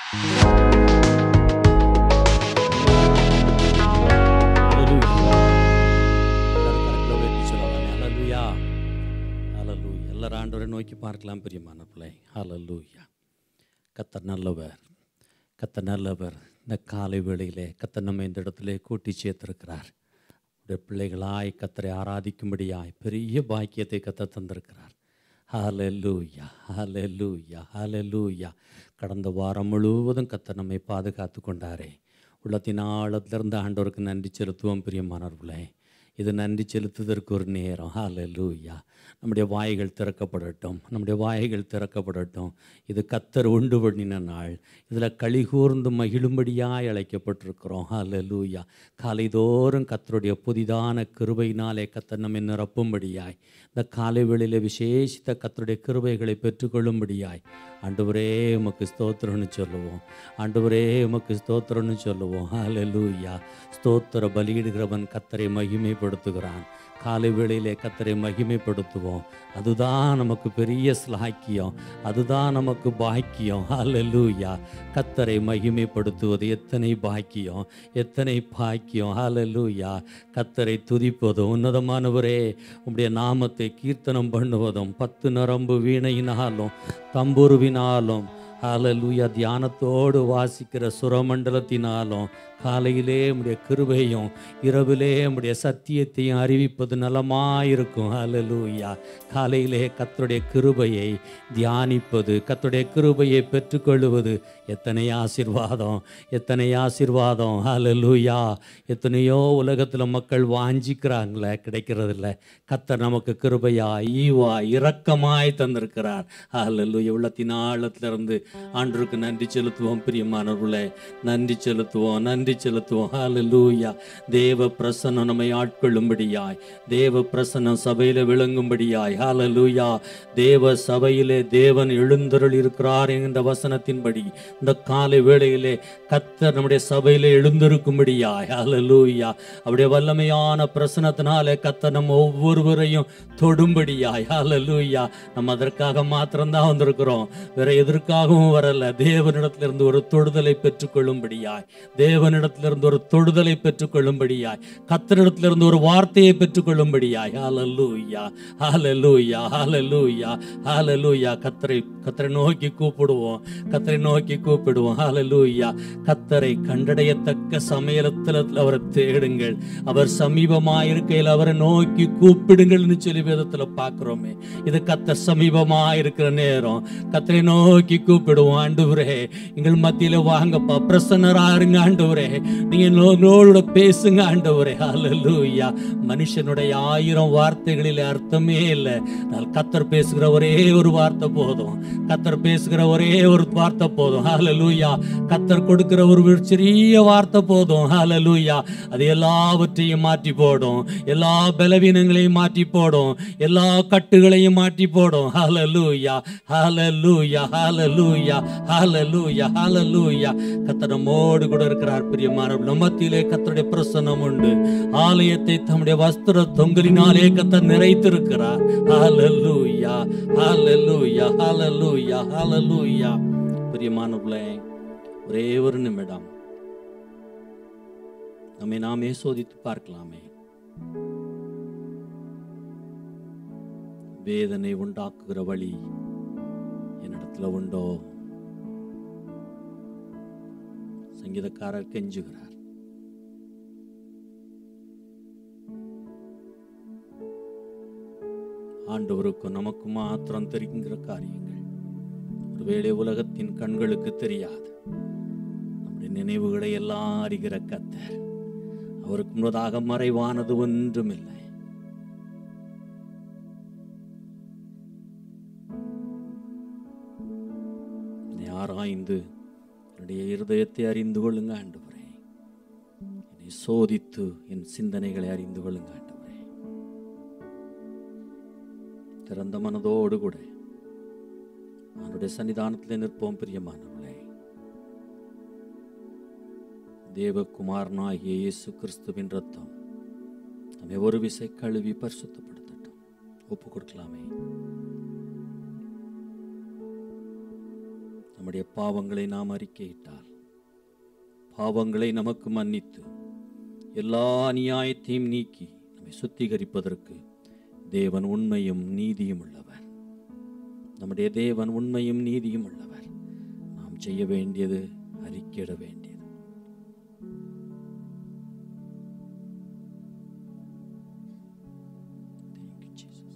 ஹalleluya ஹalleluya எல்லாரும் ஆண்டவரை நோக்கி பார்க்கலாம் பிரியமான பிள்ளை ஹalleluya கத்தர் நல்லவர் கத்தர் நல்லவர் இந்த காலை வேளையிலே கத்தர் நம்ம இந்த இடத்திலே கூட்டி சேர்த்திருக்கிறார் உடைய பிள்ளைகளாய் கத்தரை ஆராதிக்கும்படியாய் பெரிய பாக்கியத்தை கத்தர் தந்திருக்கிறார் ஹalleluya ஹalleluya ஹalleluya கடந்த வாரம் முழுவதும் கத்தர் நம்மை பாதுகாத்து கொண்டாரே உள்ளத்தின் ஆழத்திலிருந்து ஆண்டவருக்கு நன்றி செலுத்துவோம் பிரியமானவர்களே இது நன்றி செலுத்துவதற்கு ஒரு நேரம் ஹalleluya நம்முடைய வாய்கள் திறக்கப்படட்டும் நம்முடைய வாய்கள் திறக்கப்படட்டும் இது கத்தர் உண்டு பண்ணின நாள் இதில் களி கூர்ந்து மகிழும்படியாய் அழைக்கப்பட்டிருக்கிறோம் ஹalleluya காலைதோறும் கத்தருடைய புதிதான கிருபையினாலே கத்தர் நம்மை நிரப்பும்படியாய் இந்த காலை வேளையிலே விசேஷித்த கத்தருடைய கிருபைகளை பெற்றுக்கொள்ளும்படியாய் ஆண்டவரே உமக்கு ஸ்தோத்திரம்னு சொல்லுவோம் ஆண்டவரே உமக்கு ஸ்தோத்திரம்னு சொல்லுவோம் ஹalleluya ஸ்தோத்திர பலியிடுகிறவன் கத்தரை மகிமைப்படுத்துகிறான் காலை வேளையிலே கத்தரை மகிமைப்படுத்துவோம் அதுதான் நமக்கு பெரிய ஸ்லாக்கியம் அதுதான் நமக்கு பாக்கியம் ஹalleluya கத்தரை மகிமைப்படுத்துவது எத்தனை பாக்கியம் எத்தனை பாக்கியம் ஹalleluya கத்தரை துதிப்பதும் உன்னதமானவரே உம்முடைய நாமத்தை கீர்த்தனம் பண்ணுவதும் பத்து நரம்பு வீணையினாலும் தம்புருவினாலும் ஹalleluya தியானத்தோடு வாசிக்கிற சுரமண்டலத்தினாலும் காலையிலே உம்முடைய கிருபையும் இரவிலே உம்முடைய சத்தியத்தையும் அறிவிப்பது நலமாயிருக்கும் ஹalleluya காலையிலே கர்த்தருடைய கிருபையை தியானிப்பது கர்த்தருடைய கிருபையை பெற்றுக்கொள்வது எத்தனை ஆசீர்வாதம் எத்தனை ஆசீர்வாதம் ஹalleluya எத்தனையோ உலகத்தில் மக்கள் வாஞ்சிக்கிறாங்களே கிடைக்கிறதில்ல கர்த்தர் நமக்கு கிருபையா ஈவா இரக்கமாய் தந்திருக்கிறார் ஹalleluya உள்ளத்தின் ஆழத்திலிருந்து ஆண்டவருக்கு நன்றி செலுத்துவோம் பிரியமானவர்களே நன்றி செலுத்துவோம் நன்றி செலுத்துவோம் ஹalleluya தேவ பிரசன்னம் நம்மை ஆட்கொள்ளும்படியாய் தேவ பிரசன்னம் சபையில விளங்கும்படியாய் ஹalleluya தேவ சபையிலே தேவன் எழுந்தருள் இருக்கிறார் என்ற வசனத்தின்படி இந்த காலை வேளையிலே கத்தர் நம்முடைய சபையிலே எழுந்திருக்கும்படியாய் ஹalleluya அவருடைய வல்லமையான பிரசனத்தினாலே கத்தர் நம்ம ஒவ்வொருவரையும் தொடும்படியாய் ஹalleluya நம்ம அதற்காக மாத்திரம்தான் வந்திருக்கிறோம் வேற எதற்காகவும் வரல தேவனிடத்திலிருந்து ஒரு தொடுதலை பெற்றுக்கொள்ளும்படியாய் தேவனிடத்திலிருந்து ஒரு தொடுதலை பெற்றுக்கொள்ளும்படியாய் கத்தரிடத்திலிருந்து ஒரு வார்த்தையை பெற்றுக்கொள்ளும்படியாய் ஹalleluya ஹalleluya ஹalleluya ஹalleluya கத்தரை கத்தரை நோக்கி கூப்பிடுவோம் கத்தரை நோக்கி கூப்பிடுவோம் ஹalleluya கத்தரை கண்டடையத்தக்க சமயத்தில் அவரை தேடுங்கள் அவர் சமீபமாய் இருக்கையில் அவரை நோக்கி கூப்பிடுங்கள்னு சொல்லி வேதத்துல பார்க்கிறோமே இது கத்தர் சமீபமாய் இருக்கிற நேரம் கத்தரை நோக்கி கூப்பிடுவோம் ஆண்டவரே எங்கள் மத்தியில வாங்கப்பா பிரசன்னரா இருங்க ஆண்டவரே நீங்க எங்களோட பேசுங்க ஆண்டவரே ஹalleluya மனுஷனுடைய ஆயிரம் வார்த்தைகளில் அர்த்தமே இல்லை ஆனால் கத்தர் பேசுகிற ஒரே ஒரு வார்த்தை போதும் கத்தர் பேசுகிற ஒரே ஒரு வார்த்தை போதும் ஹalleluya கத்தர் கொடுக்கிற ஒரு சிறிய வார்த்தை போதும் ஹalleluya அது எல்லாவற்றையும் மாற்றி போடும் எல்லா பலவீனங்களையும் மாற்றி போடும் எல்லா கட்டுகளையும் மாற்றி போடும் ஹalleluya ஹalleluya ஹalleluya ஹalleluya ஹalleluya கத்தர் நம்மோடு கூட இருக்கிறார் பிரியமானவர்கள் மத்தியிலே கத்தருடைய பிரசன்னம் உண்டு ஆலயத்தை தம்முடைய வஸ்திர தொங்கலினாலே கத்தர் நிறைத்திருக்கிறார் ஹalleluya ஹalleluya ஹalleluya ஹalleluya பிரியமானவர்களே ஒரே ஒரு நிமிடம் நம்மை நாமே சோதித்து பார்க்கலாமே வேதனை உண்டாக்குகிற வழி என்னிடத்துல உண்டோ சங்கீதக்காரர் கெஞ்சுகிறார் ஆண்டவருக்கும் நமக்கு மாத்திரம் தெரிகிற காரியங்கள் ஒருவேளை உலகத்தின் கண்களுக்கு தெரியாது நம்முடைய நினைவுகளை எல்லாம் அறிகிற கத்தர் அவருக்கு முன்னதாக மறைவானது ஒன்றுமில்லை என்னை ஆராய்ந்து என்னுடைய இருதயத்தை அறிந்து கொள்ளுங்க ஆண்டவரே என்னை சோதித்து என் சிந்தனைகளை அறிந்து கொள்ளுங்க ஆண்டவரே திறந்த மனதோடு கூட அவனுடைய சன்னிதானத்தில் நிற்போம் பிரியமானவர்களே தேவகுமாரனாகிய இயேசு கிறிஸ்துவின் ரத்தம் நம்மை ஒரு விசை கழுவி பரிசுத்தப்படுத்தட்டும் ஒப்பு கொடுக்கலாமே நம்முடைய பாவங்களை நாம் அறிக்கையிட்டால் பாவங்களை நமக்கு மன்னித்து எல்லா அநியாயத்தையும் நீக்கி நம்மை சுத்திகரிப்பதற்கு தேவன் உண்மையும் நீதியும் உள்ளவர் நம்முடைய தேவன் உண்மையும் நீதியும் உள்ளவர் நாம் செய்ய வேண்டியது அறிக்கையிட வேண்டியது Thank you, Jesus.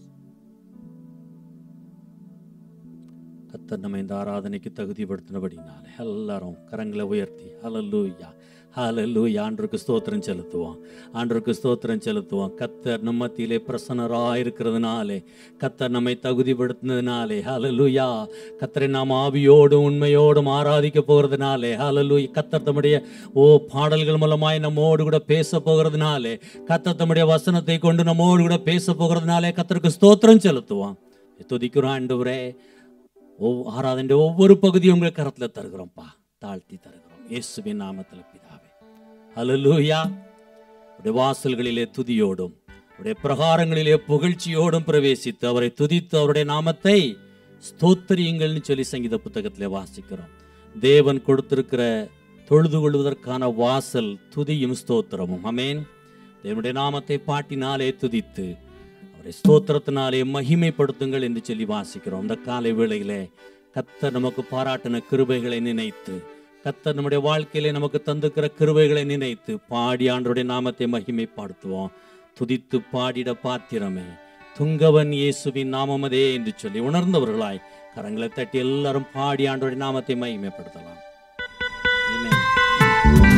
கத்தர் நம்ம இந்த ஆராதனைக்கு தகுதிப்படுத்தினபடினால எல்லாரும் கரங்களை உயர்த்தி ஹalleluya ஹalleluya ஆண்டருக்கு ஸ்தோத்திரம் செலுத்துவோம் ஆண்டருக்கு ஸ்தோத்திரம் செலுத்துவோம் கத்தர் நம்ம மத்தியிலே பிரசன்னராக இருக்கிறதுனாலே கத்தர் நம்மை தகுதிப்படுத்தினதுனாலே ஹalleluya கத்தரை நாம் ஆவியோடும் உண்மையோடும் ஆராதிக்க போகிறதுனாலே ஹalleluya கத்தர் தம்முடைய ஓ பாடல்கள் மூலமாய் நம்மோடு கூட பேச போகிறதுனாலே கத்தர் தம்முடைய வசனத்தை கொண்டு நம்மோடு கூட பேச போகிறதுனாலே கத்தருக்கு ஸ்தோத்திரம் செலுத்துவோம் துதிக்கிறோம் ஆண்டவரே ஒவ் ஆராதனை ஒவ்வொரு பகுதியும் உங்களுக்கு கரத்துல தருகிறோம்ப்பா தாழ்த்தி தருகிறோம் இயேசுவின் நாமத்தில் பிதாவே ஹalleluya உடைய வாசல்களிலே துதியோடும் உடைய பிரகாரங்களிலே புகழ்ச்சியோடும் பிரவேசித்து அவரை துதித்து அவருடைய நாமத்தை ஸ்தோத்திரியுங்கள்னு சொல்லி சங்கீத புத்தகத்திலே வாசிக்கிறோம் தேவன் கொடுத்திருக்கிற தொழுது கொள்வதற்கான வாசல் துதியும் ஸ்தோத்திரமும் அமேன் தேவனுடைய நாமத்தை பாட்டினாலே துதித்து அவரை ஸ்தோத்திரத்தினாலே மகிமைப்படுத்துங்கள் என்று சொல்லி வாசிக்கிறோம் இந்த காலை வேளையிலே கத்தர் நமக்கு பாராட்டின கிருபைகளை நினைத்து கத்தர் நம்முடைய வாழ்க்கையிலே நமக்கு தந்துக்கிற கிருபைகளை நினைத்து பாடி ஆண்டருடைய நாமத்தை மகிமைப்படுத்துவோம் துதித்து பாடிட பாத்திரமே துங்கவன் இயேசுவின் நாமமதே என்று சொல்லி உணர்ந்தவர்களாய் கரங்களை தட்டி எல்லாரும் பாடி ஆண்டருடைய நாமத்தை மகிமைப்படுத்தலாம் Amen.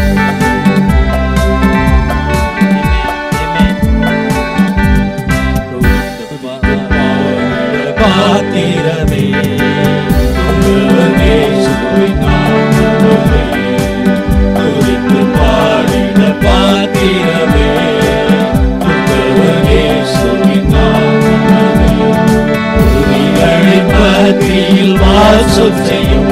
பாத்திரமே இயேசுவின் நாமமே துதித்து பாடிட பாத்திரமே இயேசுவின் நாமமே துதிகளின் மத்தியில் வாசம் செய்யும்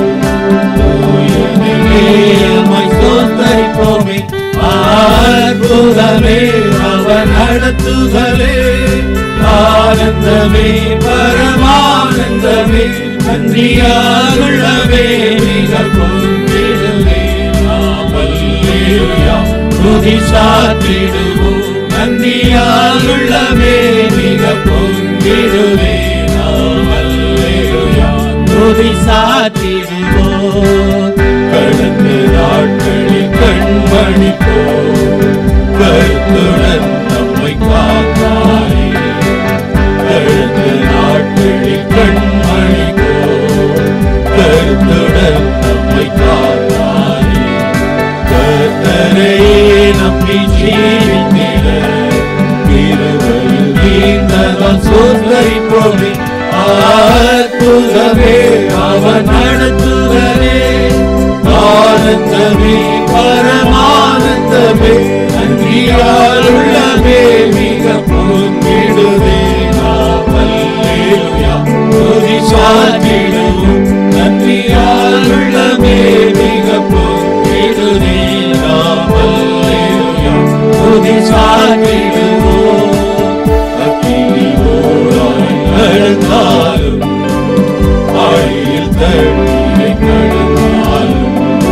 தூயமையாய் சோதரிப்போமே அற்புதமே அவர் நடத்துதலே ஆனந்தமே பரமானந்தமே நன்றியாருள்ளவே மிக பொங்கிடுவே நாமல்லேயா துதி சாத்திடுவோம் நன்றியாருள்ளவே மிக பொங்கிடுவே நாமல்லேயா துதி சாத்திடுவோம் கடந்த நாட்களில் கண்மணி போ கருத்துடன் நம்மை காத்தாரே கழுத்து நாட்களில் கண்மணி போ கருத்துடன் நம்மை காத்தாரே கர்த்தரையே நம்பி ஜீவித்திட இருவரில் நீந்ததால் சோதரிப்போமே அற்புதமே அவன் நடத்துதலே ஆனந்தமே பரமானந்தமே நன்றியாருள்ளமே மிக பொங்கிடுவே நாமல்லேலுயா துதி சாத்திடுவோம் நன்றியாருள்ளமே மிக பொங்கிடுவே நாமல்லேலுயா துதி சாத்திடுவோம் அக்கினியோடாய் நடந்தாலும் ஆழியில் தண்ணீரை கடந்தாலும்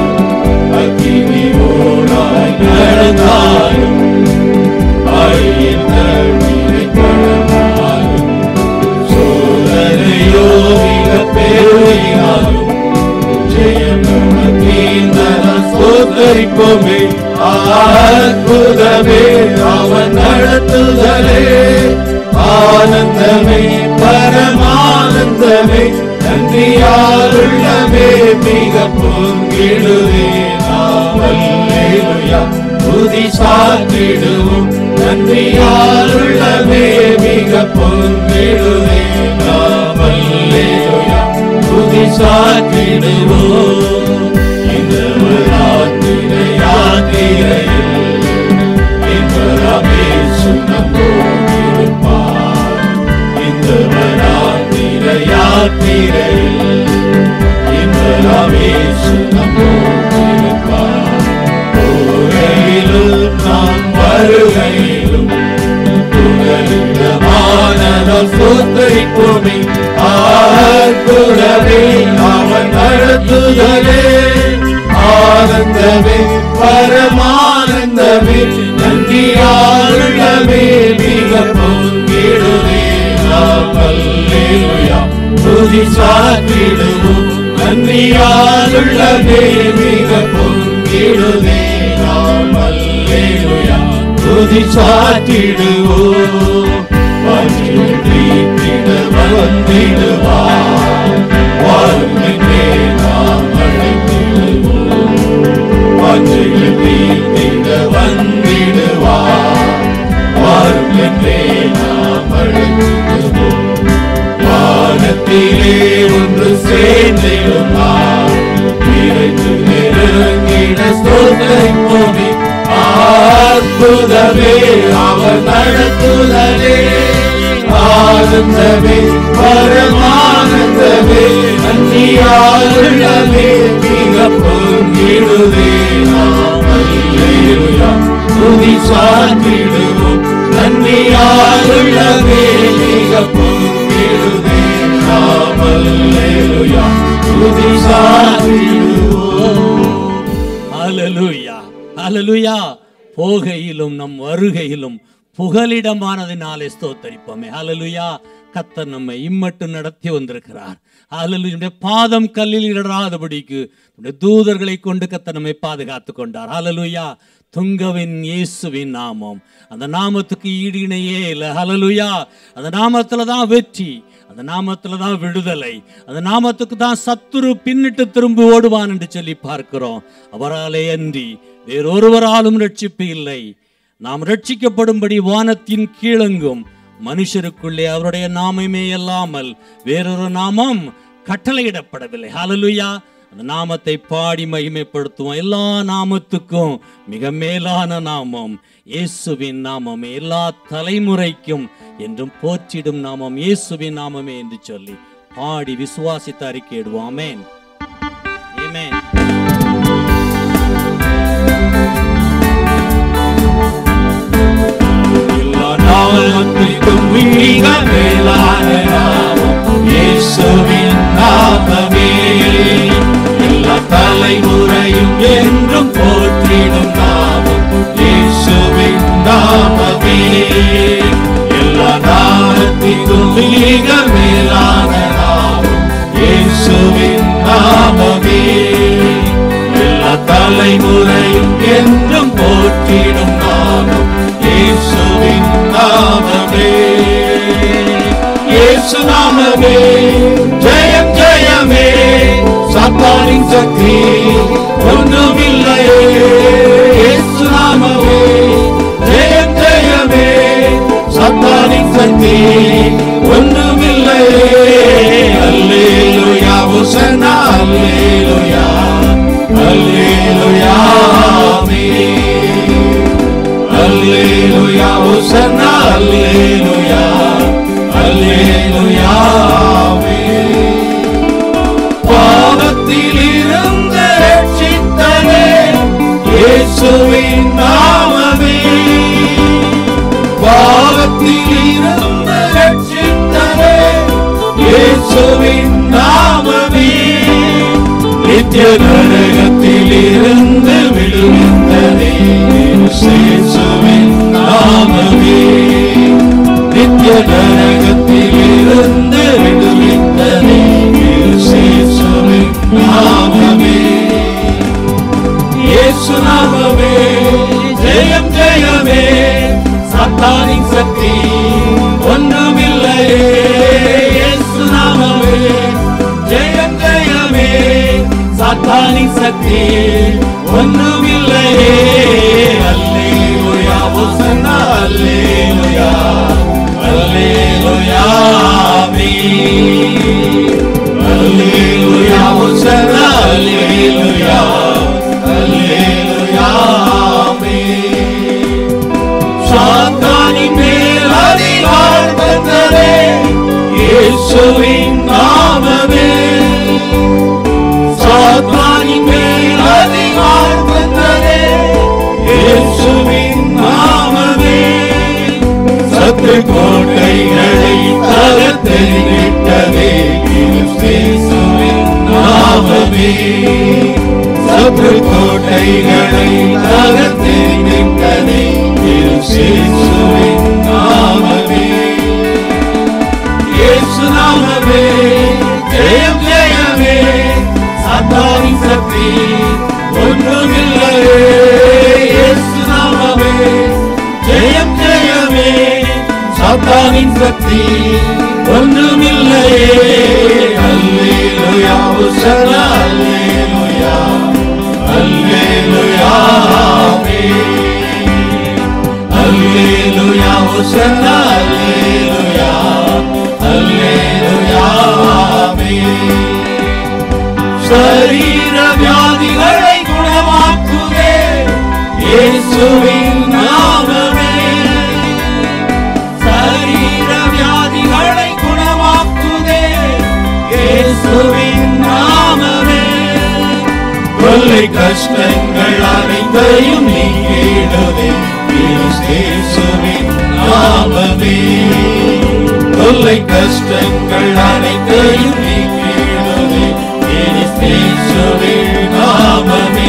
அக்கினியோடாய் நடந்தாலும் ஆழியில் தண்ணீரை கடந்தாலும் சோதனையோ மிக பெருகினாலும் ஜெயம் நமக்கீந்தனால் சோதரிப்போமே அற்புதமே அவன் நடத்துதலே ஆனந்தமே பரமானந்தமே நன்றியாருள்ளமே மிக பொங்கிடுவே நாமல்லேலுயா துதி சாத்திடுவோம் நன்றியாருள்ளமே மிக பொங்கிடுவே நாமல்லேலுயா துதி சாத்திடுவோம் இந்த ராத்திரை யாத்திரையில் இன்பராமே சுண்ணம்போதிருப்பார் இந்த ராத்திரை யாத்திரையில் இன்பராமே சுண்ணம்போதிருப்பார் போகையிலும் நாம் வருகையிலும் புகலிடமானதால் சோத்தரிப்போமே ஆர் அற்புதமே அவன் நடத்துதலே ஆனந்தமே பரமானந்தமே நன்றியாருள்ளமே மிக பொங்கிடுவே நாம் அல்லேலுயா துதி சாற்றிடுவோம் நன்றியாருள்ளமே மிக பொங்கிடுவே நாம் அல்லேலுயா துதி சாற்றிடுவோம் வாஞ்சிகள் தீர்த்திட வந்திடுவார் வாரும் என்றே நாம் அழைத்திடுவோம் வாஞ்சைகள் தீர்த்திட வந்திடுவார் வாரும் என்றே நாம் அழைத்திடுவோம் வானத்திலே ஒன்று சேர்ந்திடும் நாம் விரைந்து நெருங்கிட ஸ்தோத்தரிப்போமே அற்புதமே அவர் நடத்துதலே ஆனந்தமே பரமானந்தமே நன்றியாருள்ளமே மிக பொங்கிடுதே நாம் அல்லேலுயா துதி சாற்றிடுவோம் நன்றியாருள்ளமே மிக பொங்கிடுதே நாம் அல்லேலுயா துதி சாற்றிடுவோம் ஹalleluya ஹalleluya போகையிலும் நம் வருகையிலும் புகலிடமானதினாலே ஸ்தோத்தரிப்போமே ஹalleluya கத்தர் நம்மை இம்மட்டு நடத்தி வந்திருக்கிறார் ஹalleluya பாதம் கல்லில் இடராதபடிக்கு நம்முடைய தூதர்களை கொண்டு கத்தர் நம்மை பாதுகாத்து கொண்டார் ஹalleluya துங்கவின் இயேசுவின் நாமம் அந்த நாமத்துக்கு ஈடு இணையே இல்லை ஹalleluya அந்த நாமத்துல தான் வெற்றி அந்த நாமத்துல தான் விடுதலை அந்த நாமத்துக்கு தான் சத்துரு பின்னிட்டு திரும்பி ஓடுவான் என்று சொல்லி பார்க்கிறோம் அவராலே அன்றி வேறொருவராலும் ரட்சிப்பு இல்லை நாம் ரட்சிக்கப்படும்படி வானத்தின் கீழெங்கும் மனுஷருக்குள்ளே அவருடைய நாமமே அல்லாமல் வேறொரு நாமம் கட்டளையிடப்படவில்லை ஹalleluya அந்த நாமத்தை பாடி மகிமைப்படுத்துவோம் எல்லா நாமத்துக்கும் மிக மேலான நாமம் இயேசுவின் நாமமே எல்லா தலைமுறைக்கும் என்றும் போற்றிடும் நாமம் இயேசுவின் நாமமே என்று சொல்லி பாடி விசுவாசித்து அறிக்கையிடுவோம் ஆமென் ஆமென் எல்லா நாமத்திற்கும் மிக மேலான நாமம் இயேசுவின் நாமமே எல்லா தலைமுறையும் என்றும் போற்றிடும் நாமம் இயேசுவின் நாமமே எல்லா நாமத்திற்கும் மிக மேலான நாமம் இயேசுவின் நாமமே எல்லா தலைமுறையும் என்றும் போற்றிடும் நாமம் இயேசுவின் நாமமே இயேசு நாமமே ஜெயம் ஜெயமே சாத்தானின் சக்தி ஒன்றுமில்லையே இயேசு நாமமே ஜெயம் ஜெயமே சாத்தானின் சக்தி ஒன்றுமில்லையே அல்லேலூயா உசனா அல்லேலூயா அல்லேலூயா ஆமென். அல்லேலூயா உசன்னா அல்லேலூயா அல்லேலூயா ஆமென். பாவத்தில் இருந்து ரட்சித்தனே இயேசுவின் நாமமே பாவத்தில் இருந்து ரட்சித்தனே இயேசுவின் நாமமே நித்திய நரகத்தில் இருந்து விடுவித்ததே இயேசுவின் நாமமே நித்திய நரகத்தில் இருந்து விடுவித்ததே இயேசுவின் நாமமே இயேசு நாமமே ஜெயம் ஜெயமே சாத்தானின் சக்தி ஒன்றுமில்லையே இயேசு நாமமே ஜெயம் ஜெயமே சாத்தானின் சக்தி ஒன்றுமில்லையே அல்லேலூயா ஒசன்னா அல்லேலூயா அல்லேலூயா ஆமென். அல்லேலூயா ஒசன்னா அல்லேலூயா அல்லேலூயா ஆமென். சாத்தானின் மேல் அதிகாரம் தந்ததே இயேசுவின் நாமமே சாத்தானின் மேல் அதிகாரம் தந்ததே இயேசுவின் நாமமே சத்து கோட்டைகளை தகர்த்தெறிவிட்டதே கிறிஸ்தே நாமமே சத்ரு கோட்டைகளை தகர்த்து நின்றதே இயேசுவின் நாமமே இயேசு நாமமே ஜெயம் ஜெயமே சாத்தானின் சக்தி ஒன்றுமில்லையே இயேசு நாமமே ஜெயம் ஜெயமே சாத்தானின் சக்தி ஒன்றுமில்லையே அல்லேலூயா உசன்னா அல்லேலூயா அல்லேலூயா ஆமென் அல்லேலூயா உசன்னா அல்லேலூயா அல்லேலூயா ஆமென் சரீர வியாதிகளை குணமாக்குவே இயேசுவின் நாமமே சரீர வியாதிகளை குணமாக்குவே இயேசுவின் நாமமே கொள்ளை கஷ்டங்கள் அனைத்தையும் நீக்கிடுவே இயேசுவின் நாமமே தொல்லை கஷ்டங்கள் அனைத்தையும் நீக்கிடுவே இயேசுவின் நாமமே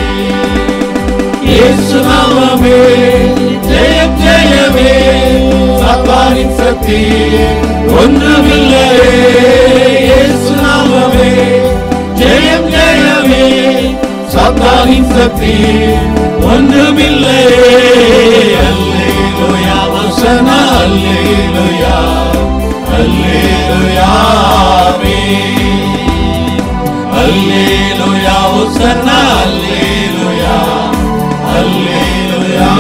இயேசு நாமமே ஜெயம் ஜெயமே சாத்தானின் சக்தி ஒன்றுமில்லையே இயேசு நாமமே ஜெயம் ஜெயமே சாத்தானின் சக்தி ஒன்றுமில்லையே அல்லேலூயா வசன அல்லேலூயா அல்லேலூயா ஆமென் அல்லேலூயா வசன அல்லேலூயா அல்லேலூயா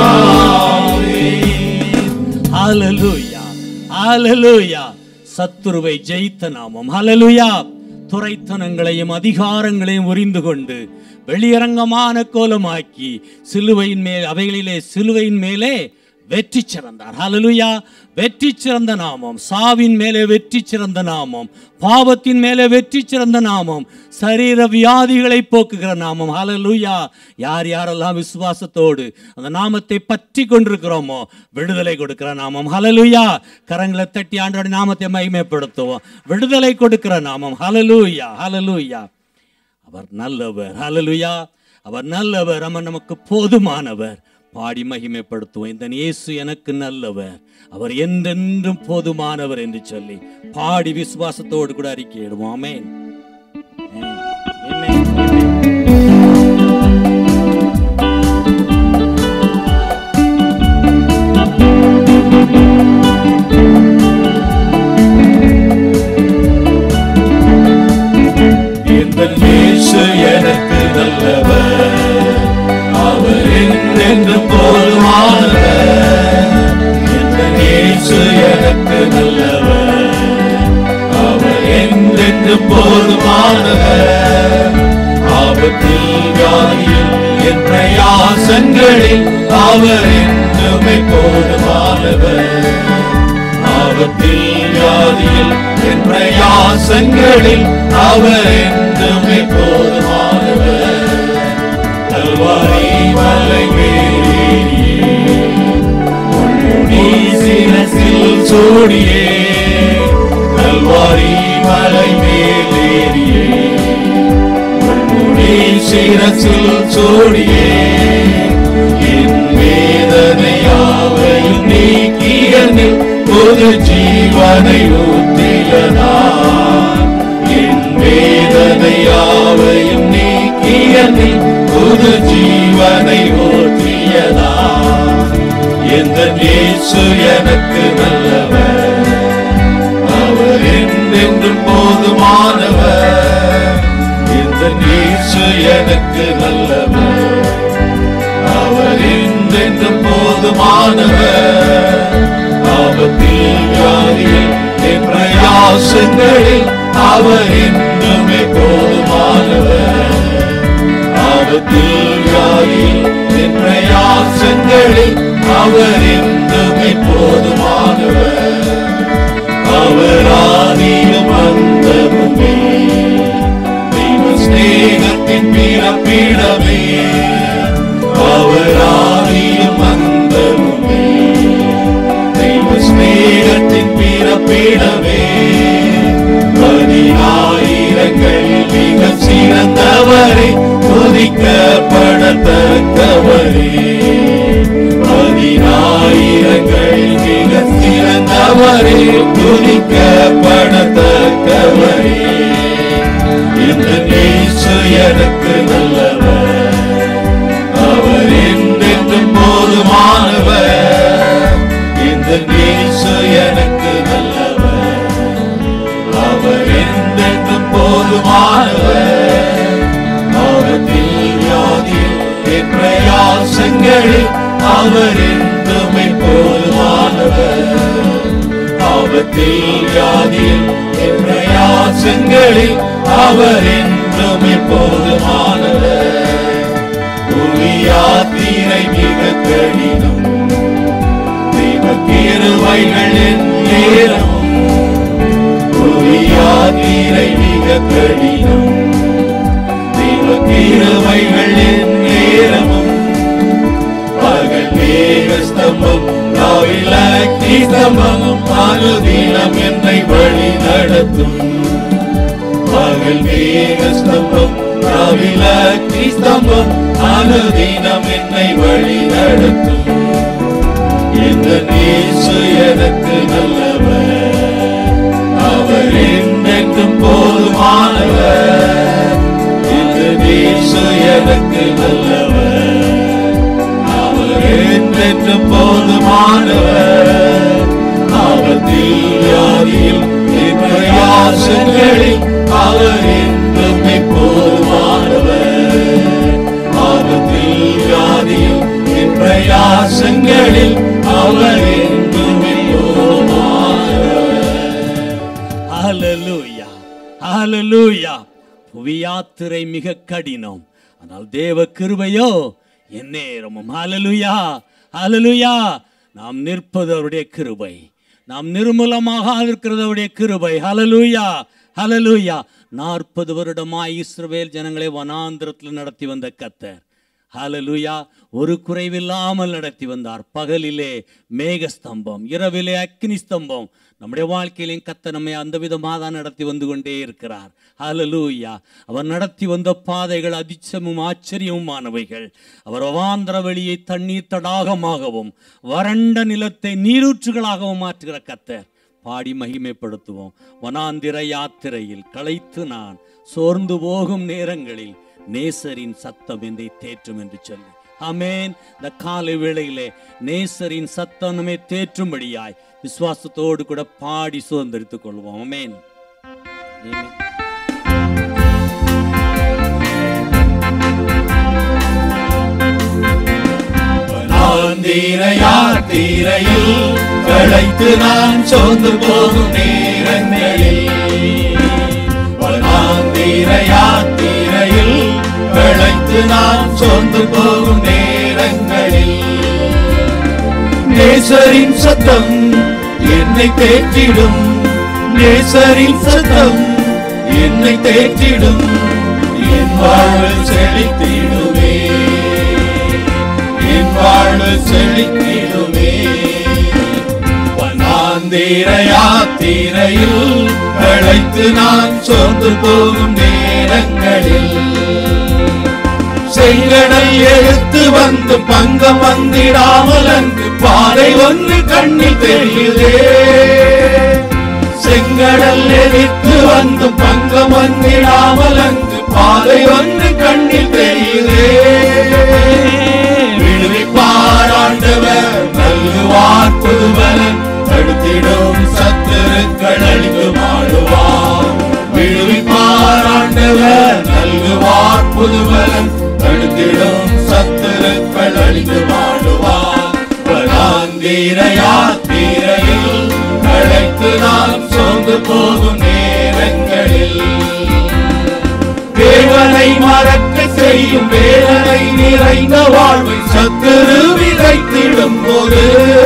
ஆமென் ஹalleluya ஹalleluya சத்துருவை ஜெயித்த நாமம் ஹalleluya துரைத்தனங்களையும் அதிகாரங்களையும் உரிந்து கொண்டு வெளியரங்கமான கோலமாக்கி சிலுவையின் மேல் அவைகளிலே சிலுவையின் மேலே வெற்றி சிறந்தார் ஹalleluya வெற்றி சிறந்த நாமம் சாவின் மேலே வெற்றி சிறந்த நாமம் பாவத்தின் மேலே வெற்றி சிறந்த நாமம் சரீர வியாதிகளை போக்குகிற நாமம் ஹalleluya யார் யாரெல்லாம் விசுவாசத்தோடு அந்த நாமத்தை பற்றி கொண்டிருக்கிறோமோ விடுதலை கொடுக்கிற நாமம் ஹalleluya கரங்களை தட்டி ஆண்டோட நாமத்தை மகிமைப்படுத்துவோம் விடுதலை கொடுக்கிற நாமம் ஹalleluya ஹalleluya அவர் நல்லவர் ஹalleluya அவர் நல்லவர் அவர் நமக்கு போதுமானவர் பாடி மகிமைப்படுத்துவோம் இந்த இயேசு எனக்கு நல்லவர் அவர் என்றென்றும் போதுமானவர் என்று சொல்லி பாடி விசுவாசத்தோடு கூட அறிக்கையிடுவோம் ஆமென் ஆமென். ஆமென். இந்த இயேசு எனக்கு நல்லவர் அவர் என்றென்று போதுமானவர் இந்த இயேசு எனக்கு நல்லவர் அவர் என்றென்று போதுமானவர் ஆபத்தில் வியாதியில் என் பிரயாசங்களில் அவர் என்றுமே போதுமானவர் ஆபத்தில் வியாதியில் என் பிரயாசங்களில் அவர் என்றுமே போதுமானவர் கல்வாரி மலை மேலேறியே உன்னுடைய சிரசில் சூடியே கல்வாரி மலை மேலேறியே உன்னுடைய சிரசில் சூடியே என் வேதனையாவையும் நீக்கியனில் புது ஜீவனை ஊற்றியனார் என் வேதனையாவையும் நீக்கியனில் புது ஜீவனை ஊற்றியனார் எந்த இயேசு எனக்கு நல்லவர் அவர் என்றென்றும் போதுமானவர் இந்த இயேசு எனக்கு நல்லவர் அவர் என்றென்றும் போதுமானவர் ஆபத்தில் வியாதியில் என் பிரயாசங்களில் அவர் என்றுமே போதுமானவர் ஆபத்தில் வியாதியில் என் பிரயாசங்களில் அவர் என்றுமே போதுமானவர் அவர் ஆதியும் அந்தமுமே தெய்வ ஸ்நேகத்தின் பிறப்பிடமே அவர் ஆதியும் அந்தமுமே தெய்வ ஸ்நேகத்தின் பிறப்பிடமே பதினாயிரங்கள் மிக சிறந்த துதிக்கப்படத்தக்கவரே இந்த நேசு எனக்கு நல்லவர் அவர் என்றென்றும் போதுமானவர் இந்த நேசு எனக்கு நல்லவர் அவர் என்றென்றும் போதுமானவர் ஆபத்தில் வியாதியில் என் பிரயாசங்களில் அவர் என்றுமே போதுமானவர் ஆபத்தில் வியாதியில் என் பிரயாசங்களில் அவர் என்றுமே போதுமானவர் புவி யாத்திரை மிக கடினம் தெய்வ கிருபைகள் என் நேரமும் புவி யாத்திரை மிக கடினம் தெய்வ கிருபைகள் என் நேரமும் பகல் மேக ஸ்தம்பம் ராவில் அக்னி ஸ்தம்பமும் அனுதினம் என்னை வழி நடத்தும் பகல் மேக ஸ்தம்பம் ராவில் அக்னி ஸ்தம்பம் அனுதினம் என்னை வழி நடத்தும் இந்த நேசு எனக்கு நல்லவர் அவர் என்றென்றும் போதுமானவர் இந்த நேசு எனக்கு நல்லவர் அவர் என்றென்றும் போதுமானவர் ஆபத்தில் வியாதியில் என் பிரயாசங்களில் அவர் என்றுமே போதுமானவர் ஆபத்தில் வியாதியில் என் பிரயாசங்களில் அவர் என்றுமே போதுமானவர் ஹalleluya ஹalleluya புவி யாத்திரை மிக கடினம் ஆனால் தேவ கிருபையோ எந்நேரமும் ஹalleluya ஹalleluya நாம் நிற்பது அவருடைய கிருபை நாம் நிர்மூலமாக இருக்கிறது அவருடைய கிருபை ஹalleluya ஹalleluya நாற்பது வருடமாய் இஸ்ரவேல் ஜனங்களை வனாந்திரத்தில் நடத்தி வந்த கத்தர் ஹalleluya ஒரு குறைவில்லாமல் நடத்தி வந்தார் பகலிலே மேகஸ்தம்பம் இரவிலே அக்னி ஸ்தம்பம் நம்முடைய வாழ்க்கையிலையும் கத்த நம்மை அந்த விதமாக தான் நடத்தி வந்து கொண்டே இருக்கிறார் ஹalleluya அவர் நடத்தி வந்த பாதைகள் அதிசயமும் ஆச்சரியமுமானவைகள் அவர் அவாந்திர வெளியை தண்ணீர் தடாகமாகவும் வறண்ட நிலத்தை நீரூற்றுகளாகவும் மாற்றுகிற கத்தர் பாடி மகிமைப்படுத்துவோம் வனாந்திர யாத்திரையில் களைத்து நான் சோர்ந்து போகும் நேரங்களில் நேசரின் சத்தம் என்னை தேற்றும் என்று சொல்லி ஆமென் இந்த காலை வேளையிலே நேசரின் சத்தம் நம்மை தேற்றும்படியாய் விசுவாசத்தோடு கூட பாடி சுதந்திரித்துக் கொள்வோம் ஆமென் ஆமென். வனாந்திர யாத்திரையில் களைத்து நான் சோர்ந்து போகும் நேரங்களில் வனாந்திர யாத்திரையில் களைத்து நான் சோர்ந்து போகும் நேரங்களில் நேசரின் சத்தம் என்னை தேற்றிடும் நேசரின் சத்தம் என்னை தேற்றிடும் என் வாழ்வு செழித்திடுமே என் வாழ்வு செழித்திடுமே வனாந்திர யாத்திரையில் களைத்து நான் சோர்ந்து போகும் நேரங்களில் செங்கடல் எழுத்து வந்து பங்கம் வந்திடாமல் அங்கு பாறை ஒன்று கண்ணில் தெரியுதே செங்கடல் எதிர்த்து வந்து பங்கம் வந்திடாமல் அங்கு பாறை ஒன்று கண்ணில் தெரியுதே விடுவிப்பார் ஆண்டவர் நல்குவார் புதுவலன் தடுத்திடும் சத்துருக்கள் அழிந்து மாடுவார் விடுவிப்பார் ஆண்டவர் நல்குவார் புதுவலன் தடுத்திடும் சத்துருக்கள் அழிந்து மாடுவார் வனாந்திர யாத்திரையில் களைத்து நான் சோர்ந்து போகும் நேரங்களில் தேவனை மறக்க செய்யும் வேதனை நிறைந்த வாழ்வை சத்துரு விதைத்திடும் போது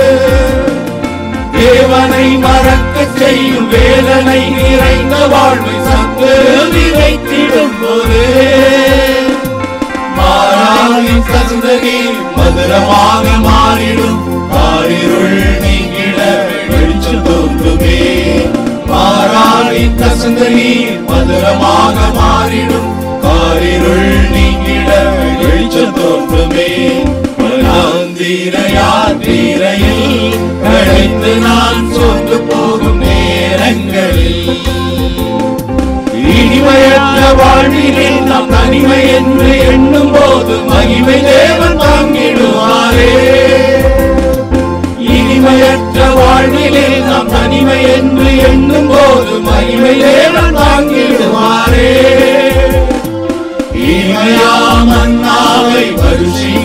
தேவனை மறக்க செய்யும் வேதனை நிறைந்த வாழ்வை சத்துரு விதைத்திடும் போது மாறாவின் சந்ததி மதுரமாக மாறிடும் காரிருள் நீங்கிட வெளிச்சம் தோன்றுமே மாறாவின் சந்ததி மதுரமாக மாறிடும் காரிருள் நீங்கிட வெளிச்சம் தோன்றுமே வனாந்திர யாத்திரையில் களைத்து நான் சொந்து போகும் நேரம்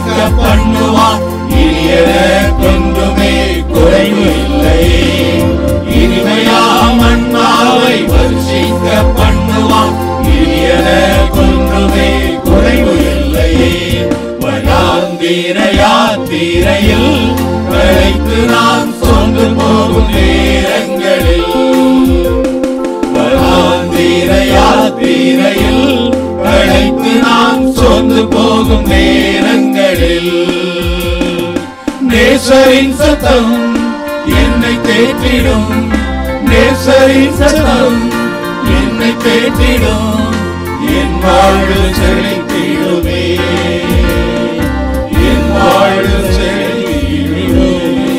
வருஷிக்க பண்ணுவான் இனியன கொண்டுமே குறைவு இல்லையே இனிமையா மன்னாவை வருஷிக்க பண்ணுவான் இனியன கொண்டுமே குறைவு இல்லையே வனாந்தீர யாத்திரையில் களைத்து நான் சொந்து போகும் நேரங்களில் வனாந்தீர யாத்திரையில் களைத்து நான் சொந்து போகும் நேரங்களில் நேசரின் சத்தம் என்னை தேற்றிடும் நேசரின் சத்தம் என்னை தேற்றிடும் என் வாழ்வு செழித்திடுமே என் வாழ்வு செழித்திடுமே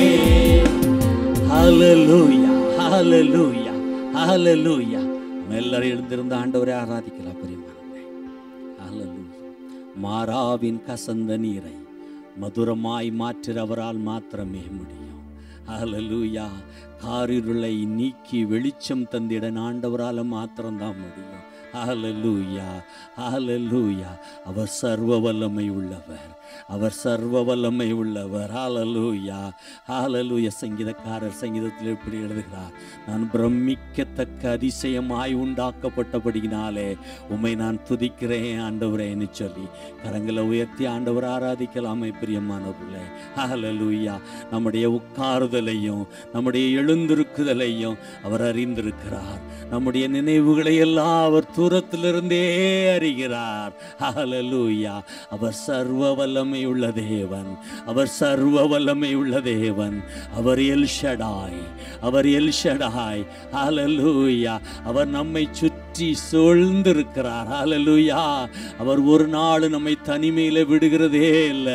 ஹalleluya ஹalleluya ஹalleluya நம்ம எல்லாரும் எழுந்திருந்த ஆண்டவரை ஆராதிக்கலாம் பிரியமானவர்களே ஹalleluya மாறாவின் கசந்த நீரை மதுரமாய் மாற்றுறவரால் மாத்திரமே முடியும் ஹalleluya காரிருளை நீக்கி வெளிச்சம் தந்திட ஆண்டவரால் மாத்திரம்தான் முடியும் ஹalleluya ஹalleluya அவர் சர்வ வல்லமை உள்ளவர் அவர் சர்வ வல்லமை உள்ளவர் ஹalleluya ஹalleluya சங்கீதக்காரர் சங்கீதத்தில் இப்படி எழுதுகிறார் நான் பிரமிக்கத்தக்க அதிசயமாய் உண்டாக்கப்பட்டபடியினாலே உம்மை நான் துதிக்கிறேன் ஆண்டவரேன்னு சொல்லி கரங்களை உயர்த்தி ஆண்டவர் ஆராதிக்கலாமே பிரியமானவர்களே ஹalleluya நம்முடைய உட்காருதலையும் நம்முடைய எழுந்திருக்குதலையும் அவர் அறிந்திருக்கிறார் நம்முடைய நினைவுகளை எல்லாம் அவர் தூரத்திலிருந்தே அறிகிறார் ஹalleluya அவர் சர்வ வல்லமை உள்ள தேவன் அவர் சர்வ வல்லமை உள்ள தேவன் அவர் எல் ஷடாய் அவர் எல் ஷடாய் ஹalleluya அவர் நம்மை சுற்றி சூழ்ந்திருக்கிறார் ஹalleluya அவர் ஒரு நாள் நம்மை தனிமையில விடுகிறதே இல்லை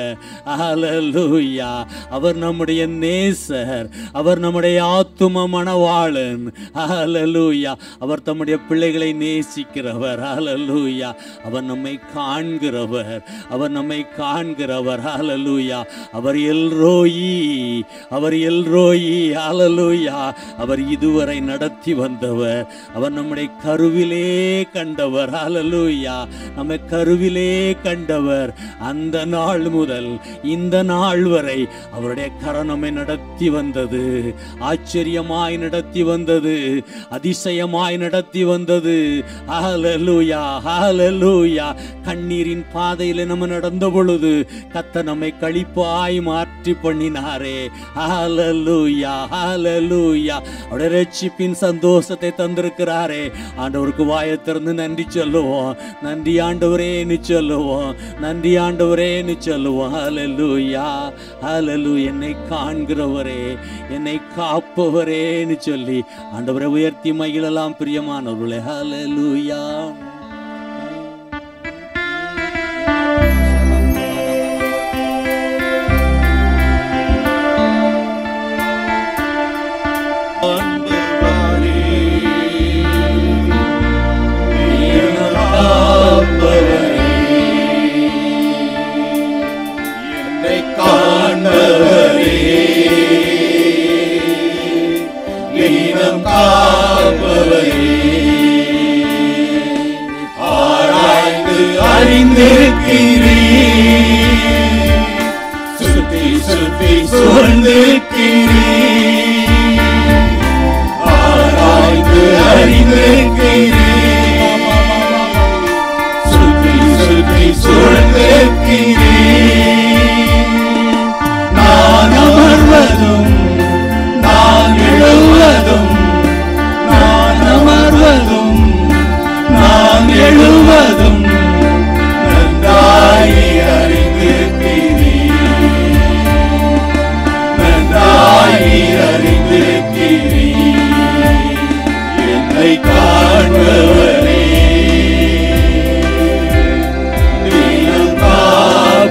ஹalleluya அவர் நம்முடைய நேசர் அவர் நம்முடைய ஆத்தும மணவாளன் ஹalleluya அவர் தம்முடைய பிள்ளைகளை நேசிக்கிறவர் ஹalleluya அவர் நம்மை காண்கிறவர் அவர் நம்மை காண்கிறவர் ஹalleluya அவர் எல்ரோயி அவர் எல்ரோயி ஹalleluya அவர் இதுவரை நடத்தி வந்தவர் அவர் நம்முடைய கருவிலே கண்டவர் ஹalleluya நம்மை கருவிலே கண்டவர் அந்த நாள் முதல் இந்த நாள் வரை அவருடைய கரம் நம்மை நடத்தி வந்தது ஆச்சரியமாய் நடத்தி வந்தது அதிசயமாய் நடத்தி வந்தது ஹalleluya ஹalleluya கண்ணீரின் பாதையில நம்ம நடந்த பொழுது கத்த நம்மை கழிப்பாய் மாற்றி பண்ணினாரே ஹalleluya ஹalleluya அவருடைய ரட்சிப்பின் சந்தோஷத்தை தந்திருக்கிறாரே ஆண்டவருக்கு வாயை திறந்து நன்றி சொல்லுவோம் நன்றி ஆண்டவரேன்னு சொல்லுவோம் நன்றி ஆண்டவரேன்னு சொல்லுவோம் ஹalleluya ஹalleluya என்னை காண்கிறவரே என்னை காப்பவரேன்னு சொல்லி ஆண்டவரை உயர்த்தி மகிழலாம் பிரியமானவர்களே ஹalleluya என்னை காண்பவரே லீனம் காப்பவரே ஆராய்ந்து அறிந்திருக்கிறீ சுத்தி சுத்தி சூழ்ந்திருக்கிறீ ஆராய்ந்து அறிந்திருக்கிறீ சுத்தி சுத்தி சூழ்ந்திருக்கிறீ நான் அமர்வதும் நான் எழுவதும் நான் அமர்வதும் நான் எழுவதும் நன்றாய் அறிந்திருக்கிறீ நன்றாய் அறிந்திருக்கிறீ என்னை காண்பவரே நீலம் காப்பவரே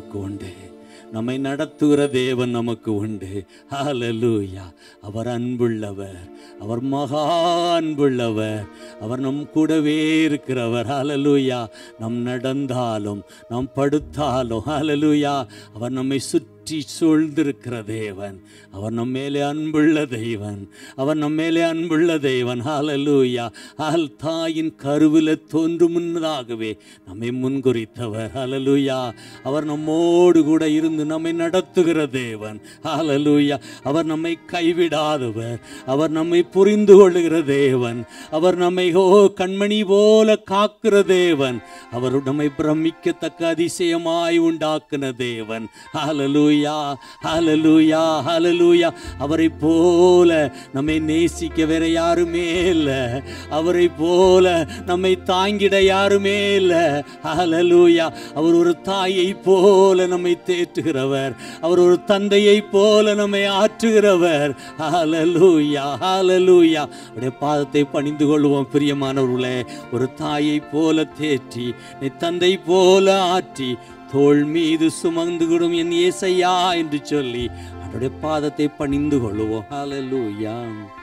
நமக்கு உண்டு நம்மை நடத்துகிற தேவன் நமக்கு உண்டு ஹalleluya அவர் அன்புள்ளவர் அவர் மகா அன்புள்ளவர் அவர் நம் கூடவே இருக்கிறவர் ஹalleluya நம் நடந்தாலும் நாம் படுத்தாலும் ஹalleluya அவர் நம்மை சுற்றி சூழ்ந்திருக்கிற தேவன் அவர் நம்ம மேலே அன்புள்ள தெய்வன் அவர் நம்ம மேலே அன்புள்ள தெய்வன் ஹalleluya ஆல் தாயின் கருவில தோன்றும் முன்னதாகவே நம்மை முன்குறித்தவர் ஹalleluya அவர் நம்மோடு கூட இருந்து நம்மை நடத்துகிற தேவன் ஹalleluya அவர் நம்மை கைவிடாதவர் அவர் நம்மை புரிந்து கொள்ளுகிற தேவன் அவர் நம்மை ஓ கண்மணி போல காக்கிற தேவன் அவர் நம்மை பிரமிக்கத்தக்க அதிசயமாய் உண்டாக்குன தேவன் ஹalleluya ஹalleluya ஹalleluya அவரை போல நம்மை நேசிக்க வேற யாருமே இல்லை அவரை போல நம்மை தாங்கிட யாருமே இல்லை ஹalleluya அவர் ஒரு தாயை போல நம்மை தேற்றுகிறவர் அவர் ஒரு தந்தையை போல நம்மை ஆற்றுகிறவர் ஹalleluya ஹalleluya அவருடைய பாதத்தை பணிந்து கொள்வோம் பிரியமானவர்களே ஒரு தாயை போல தேற்றி நீ தந்தை போல ஆற்றி தோள் மீது சுமந்துகிடும் என் ஏசையா என்று சொல்லி அவருடைய பாதத்தை பணிந்து கொள்வோம் ஹalleluya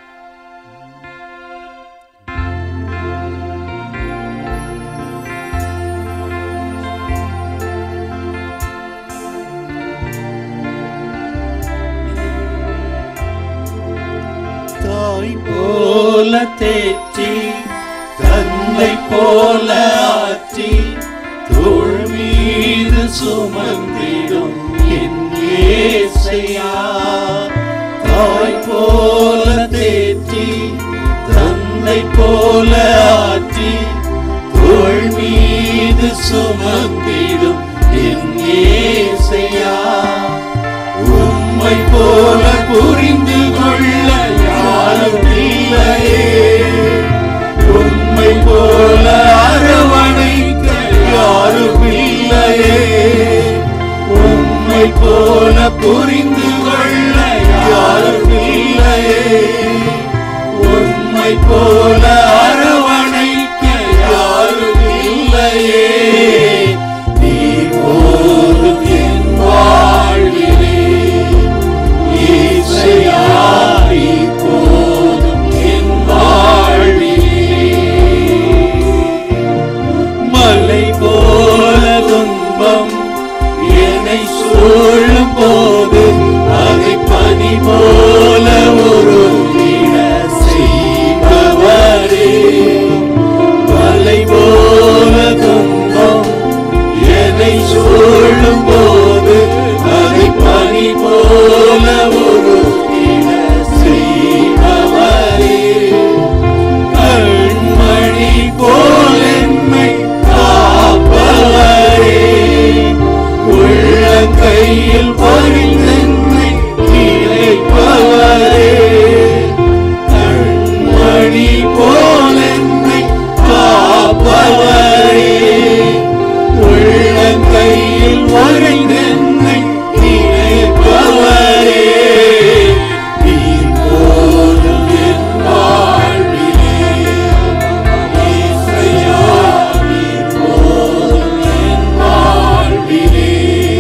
தாய் போல தேற்றி தந்தை போல ஆற்றி தோள் மீது சுமந்திடும் என் ஏசையா தாய் போல தேற்றி தந்தை போல ஆற்றி தோள் மீது சுமந்திடும் என் ஏசையா உம்மை போல புரிந்து கொள்ள யாரும் இல்லையே உம்மை போல அரவணைக்க யாரும் இல்லையே உம்மை போல புரிந்து கொள்ள யாரும் இல்லையே உம்மை போல அரவணைக்க யாரும் இல்லையே நீ போதும் என் வாழ்விலே இசையா நீ போதும் என் வாழ்விலே மலை போல துன்பம் என்னை சூழும் போது அதை பனி போல ஒரு செய்பவரே மலை போல துன்பம் என்னை சூழும் போது அதை பனி போல ஒரு செய்பவரே கண்மணி போல் என்னை காப்பவரே உள்ள கையில் பறிந்தென்னை இணைப்பவரே கண்மணி போல் என்னை காப்பவரே உள்ள கையில் வரைந்தென்னை இணைப்பவரே நீ போதும் என் வாழ்விலே இசையா நீ போதும் என் வாழ்விலே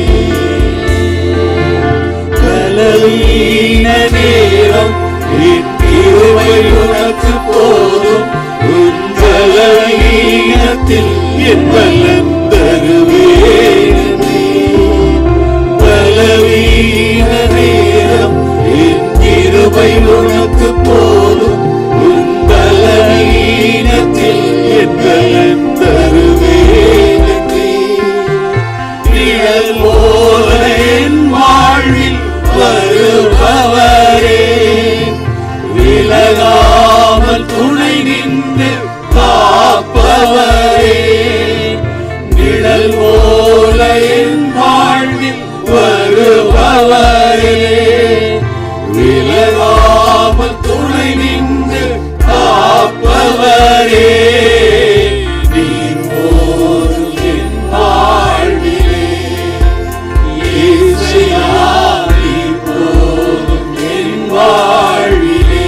பலவீன நேரம் என் கிருபை உனக்கு போதும் உன் பலவீனத்தில் என் பலன் தருவேனே பலவீன நேரம் என் கிருபை உனக்கு போதும் உன் பலவீனத்தில் என் பலன் தருவேனே நிழல் போல என் வாழ்வில் வருபவரே விலகாமல் துணை நின்று காப்பவரே நிழல் போல என் வாழ்வில் வருபவரே விலகாமல் துணை நின்று காப்பவரே நீர் போதும் என் வாழ்விலே இயேசுயா, நீர் போதும் என் வாழ்விலே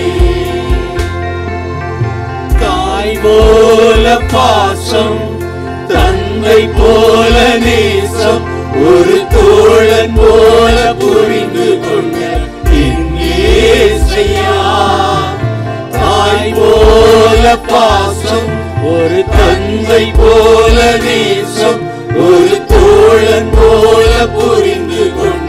தாய் போல பாசம் தந்தை போல நேசம் ஒரு தோழன் போல புரிந்து கொண்ட இயேசையா தாய் போல பாசம் ஒரு தந்தை போல நேசம் ஒரு தோழன் போல புரிந்து கொண்ட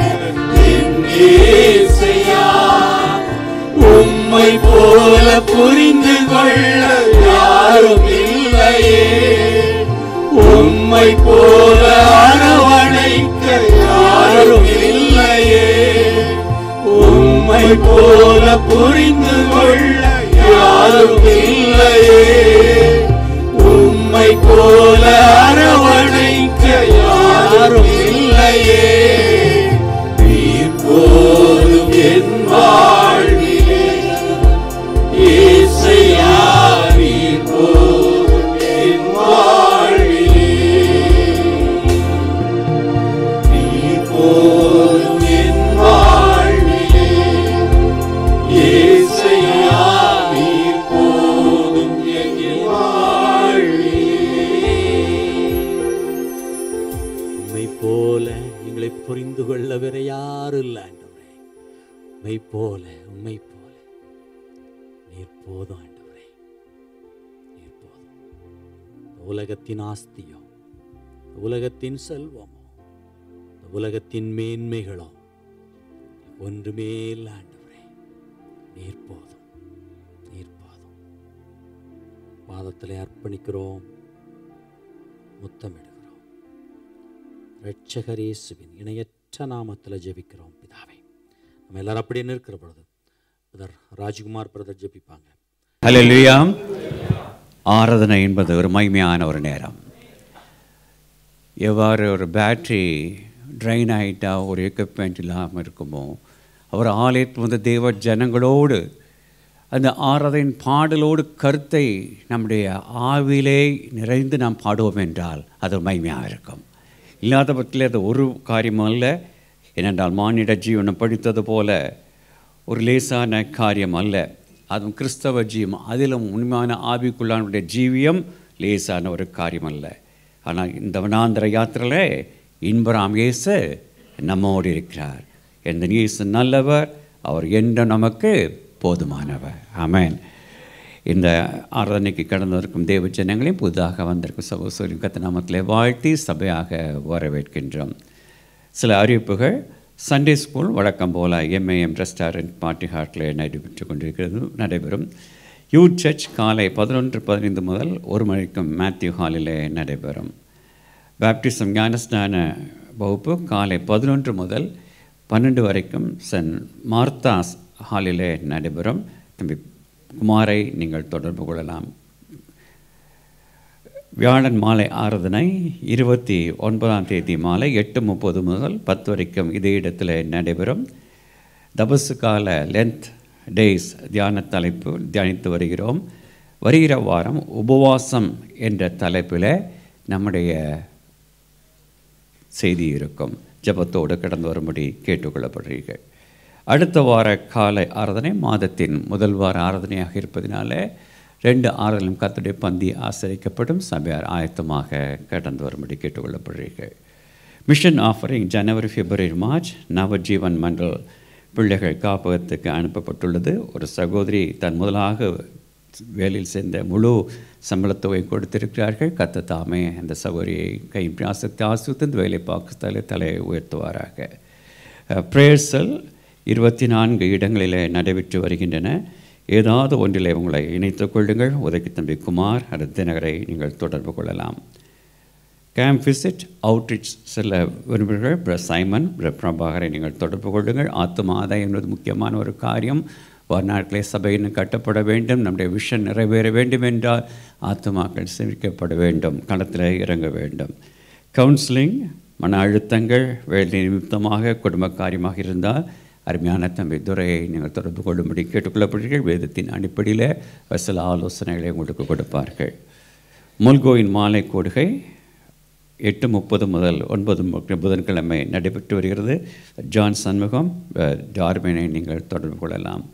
இயேசையா உம்மை போல புரிந்து கொள்ள யாரும் இல்லையே உம்மை போல அரவணைக்க யாரும் இல்லையே உம்மை போல புரிந்து கொள்ள யாரும் இல்லையே உம்மை போல அரவணைக்க யாரும் இல்லையே நீர் போதும் என் வாழ்விலே இயேசையா நீர் போதும் என் வாழ்விலே நீர் போதும் என் வாழ்விலே இயேசையா நீர் போதும் என் வாழ்விலே உம்மை போல எங்களை புரிந்து கொள்ள வேற யாரும் இல்லை ஆண்டவரே உம்மை போல உம்மை போல நீர் போதும் ஆண்டவரே நீர் போதும் இந்த உலகத்தின் ஆஸ்தியோ இந்த உலகத்தின் செல்வமோ இந்த உலகத்தின் மேன்மைகளோ ஒன்றுமே இல்லை ஆண்டவரே நீர் போதும் நீர் போதும் பாதத்தில் அர்ப்பணிக்கிறோம் முத்தமிடுகிறோம் இரட்சகர் இயேசுவின் இணையற்ற நாமத்தில் ஜெபிக்கிறோம் பிதாவே நம்ம எல்லாரும் அப்படியே நிற்கிற பொழுது பிரதர் ராஜ்குமார் பிரதர் ஜெபிப்பாங்க ஹalleluya ஆராதனை என்பது ஒரு மகிமையான ஒரு நேரம் எவ்வாறு ஒரு பேட்டரி ட்ரைன் ஆகிட்டா ஒரு எக்யூப்மெண்ட் இல்லாமல் இருக்குமோ அவர் ஆலயத்தில் வந்த தேவ ஜனங்களோடு அந்த ஆராதனையின் பாடலோடு கருத்தை நம்முடைய ஆவிலே நிறைந்து நாம் பாடுவோம் என்றால் அது ஒரு மகிமையாக இருக்கும் இல்லாத பட்சத்தில் அது ஒரு காரியமும் அல்ல ஏனென்றால் மானிட ஜீவனம் படித்தது போல ஒரு லேசான காரியம் அல்ல அதுவும் கிறிஸ்தவ ஜீவம் அதிலும் உண்மையான ஆவிக்குள்ளானுடைய ஜீவியம் லேசான ஒரு காரியம் அல்ல ஆனால் இந்த வனாந்திர யாத்திரையில் இன்பராம் இயேசு நம்மோடு இருக்கிறார் எந்த இயேசு நல்லவர் அவர் என்றும் நமக்கு போதுமானவர் ஆமென் இந்த ஆராதனைக்கு கடந்து இருக்கும் தேவ ஜனங்களையும் புதிதாக வந்திருக்கும் சகோசரி கத்த நாமத்திலே வாழ்த்தி சபையாக வரவேற்கின்றோம் சில அறிவிப்புகள் சண்டே ஸ்கூல் வழக்கம் போல் எம்ஏஎம் ரெஸ்டாரண்ட் பார்ட்டி ஹாட்டில் நடைபெற்று கொண்டிருக்கிறது நடைபெறும் யூத் சர்ச் காலை பதினொன்று பதினைந்து முதல் ஒரு மணிக்கும் மேத்யூ ஹாலில் நடைபெறும் பேப்டிசம் ஞானஸ்நான வகுப்பு காலை பதினொன்று முதல் பன்னெண்டு வரைக்கும் சென் மார்த்தாஸ் ஹாலிலே நடைபெறும் தம்பி குமாரை நீங்கள் தொடர்பு கொள்ளலாம் வியாழன் மாலை ஆராதனை இருபத்தி ஒன்பதாம் தேதி மாலை எட்டு முப்பது முதல் பத்து வரைக்கும் இதே இடத்துல நடைபெறும் தபசு கால லென்த் டேஸ் தியான தலைப்பு தியானித்து வருகிறோம் வருகிற வாரம் உபவாசம் என்ற தலைப்பில் நம்முடைய செய்தி இருக்கும் ஜெபத்தோடு கடந்து வரும்படி கேட்டுக்கொள்ளப்படுறீர்கள் அடுத்த வார காலை ஆராதனை மாதத்தின் முதல் வார ஆராதனையாக இருப்பதினால ரெண்டு ஆறுதலும் கத்துடைய பந்தி ஆசிரிக்கப்படும் சபையார் ஆயத்தமாக கடந்து வரும்படி கேட்டுக்கொள்ளப்படுறீர்கள் மிஷன் ஆஃபரிங் ஜனவரி பிப்ரவரி மார்ச் நவஜீவன் மண்டல் பிள்ளைகள் காப்பகத்துக்கு அனுப்பப்பட்டுள்ளது ஒரு சகோதரி தன் முதலாக வேலையில் சேர்ந்த முழு சம்பளத்தொகை கொடுத்திருக்கிறார்கள் கத்த தாமே அந்த சகோதரியை கை பிராசத்தை ஆசிரித்து இந்த வேலை பார்க்கத்தாலே தலையை உயர்த்துவாராக பிரேயர்சல் இருபத்தி நான்கு இடங்களில் நடைபெற்று வருகின்றன ஏதாவது ஒன்றிலே உங்களை இணைத்துக் கொள்ளுங்கள் உதவி தம்பி குமார் அல்லது தினகரை நீங்கள் தொடர்பு கொள்ளலாம் கேம்ப் விசிட் அவுட்ரீச் செல்ல விரும்புகிறீர்கள் பிர சைமன் பிர பிரபாகரை நீங்கள் தொடர்பு கொள்ளுங்கள் ஆத்தும ஆதாயம் என்பது முக்கியமான ஒரு காரியம் நாட்களே சபையின் கட்டப்பட வேண்டும் நம்முடைய விஷன் நிறைவேற வேண்டும் என்றால் ஆத்துமாக்கள் சேமிக்கப்பட வேண்டும் களத்தில் இறங்க வேண்டும் கவுன்சிலிங் மன அழுத்தங்கள் வேலை நிமித்தமாக குடும்ப காரியமாக இருந்தால் அருமையான தம்பி துறையை நீங்கள் தொடர்பு கொள்ளும்படி கேட்டுக்கொள்ளப்படுகிறீர்கள் வேதத்தின் அடிப்படையில் சில ஆலோசனைகளை உங்களுக்கு கொடுப்பார்கள் முல்கோயின் மாலை கூடுகை எட்டு முப்பது முதல் ஒன்பது மு- புதன்கிழமை நடைபெற்று வருகிறது ஜான் சண்முகம் அஹ், டார்வினை நீங்கள் தொடர்பு கொள்ளலாம்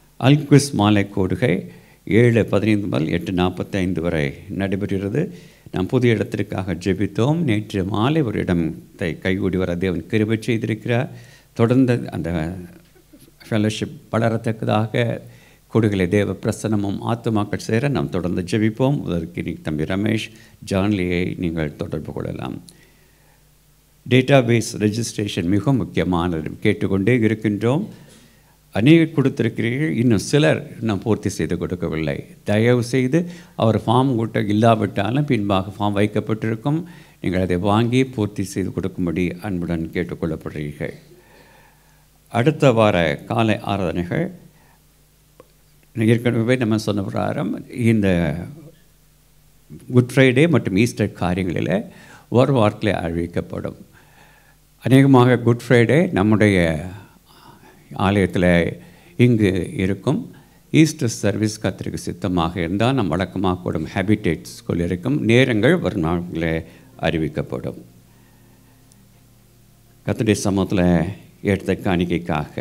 அல்குஸ் மாலை கூடுகை ஏழு பதினைந்து முதல் எட்டு நாற்பத்தைந்து வரை நடைபெறுகிறது நாம் புதிய இடத்திற்காக ஜெபித்தோம் நேற்று மாலை ஒரு இடத்தை கைகூடி வர தேவன் கிருபை செய்திருக்கிறார் தொடர்ந்து அந்த ஃபெலோஷிப் வளரத்தக்கதாக கொடுகளை தேவ பிரசனமும் ஆத்துமாக்கள் சேர நாம் தொடர்ந்து ஜெபிப்போம் அதற்கு நீ தம்பி ரமேஷ் ஜான்லியை நீங்கள் தொடர்பு கொள்ளலாம் டேட்டாபேஸ் ரெஜிஸ்ட்ரேஷன் மிக முக்கியமானது கேட்டுக்கொண்டே இருக்கின்றோம் அநேக கொடுத்திருக்கிறீர்கள் இன்னும் சிலர் இன்னும் பூர்த்தி செய்து கொடுக்கவில்லை தயவு செய்து அவர் ஃபார்ம் கூட்ட இல்லாவிட்டாலும் பின்பாக ஃபார்ம் வைக்கப்பட்டிருக்கும் நீங்கள் அதை வாங்கி பூர்த்தி செய்து கொடுக்கும்படி அன்புடன் கேட்டுக்கொள்ளப்படுறீர்கள் அடுத்த வார காலை ஆராதனைகள் ஏற்கனவே நம்ம சொன்ன பிரகாரம் இந்த குட் ஃப்ரைடே மற்றும் ஈஸ்டர் காரியங்களில் ஒரு வாரத்தில் அறிவிக்கப்படும் அநேகமாக குட் ஃப்ரைடே நம்முடைய ஆலயத்தில் இங்கு இருக்கும் ஈஸ்டர் சர்வீஸ் கத்திரிக்கு சித்தமாக இருந்தால் நம் வழக்கமாக கூடும் ஹேபிடேட் ஸ்கூல் இருக்கும் நேரங்கள் வரும் நாட்களில் அறிவிக்கப்படும் கத்தடி சமூகத்தில் எடுத்த காணிக்கைக்காக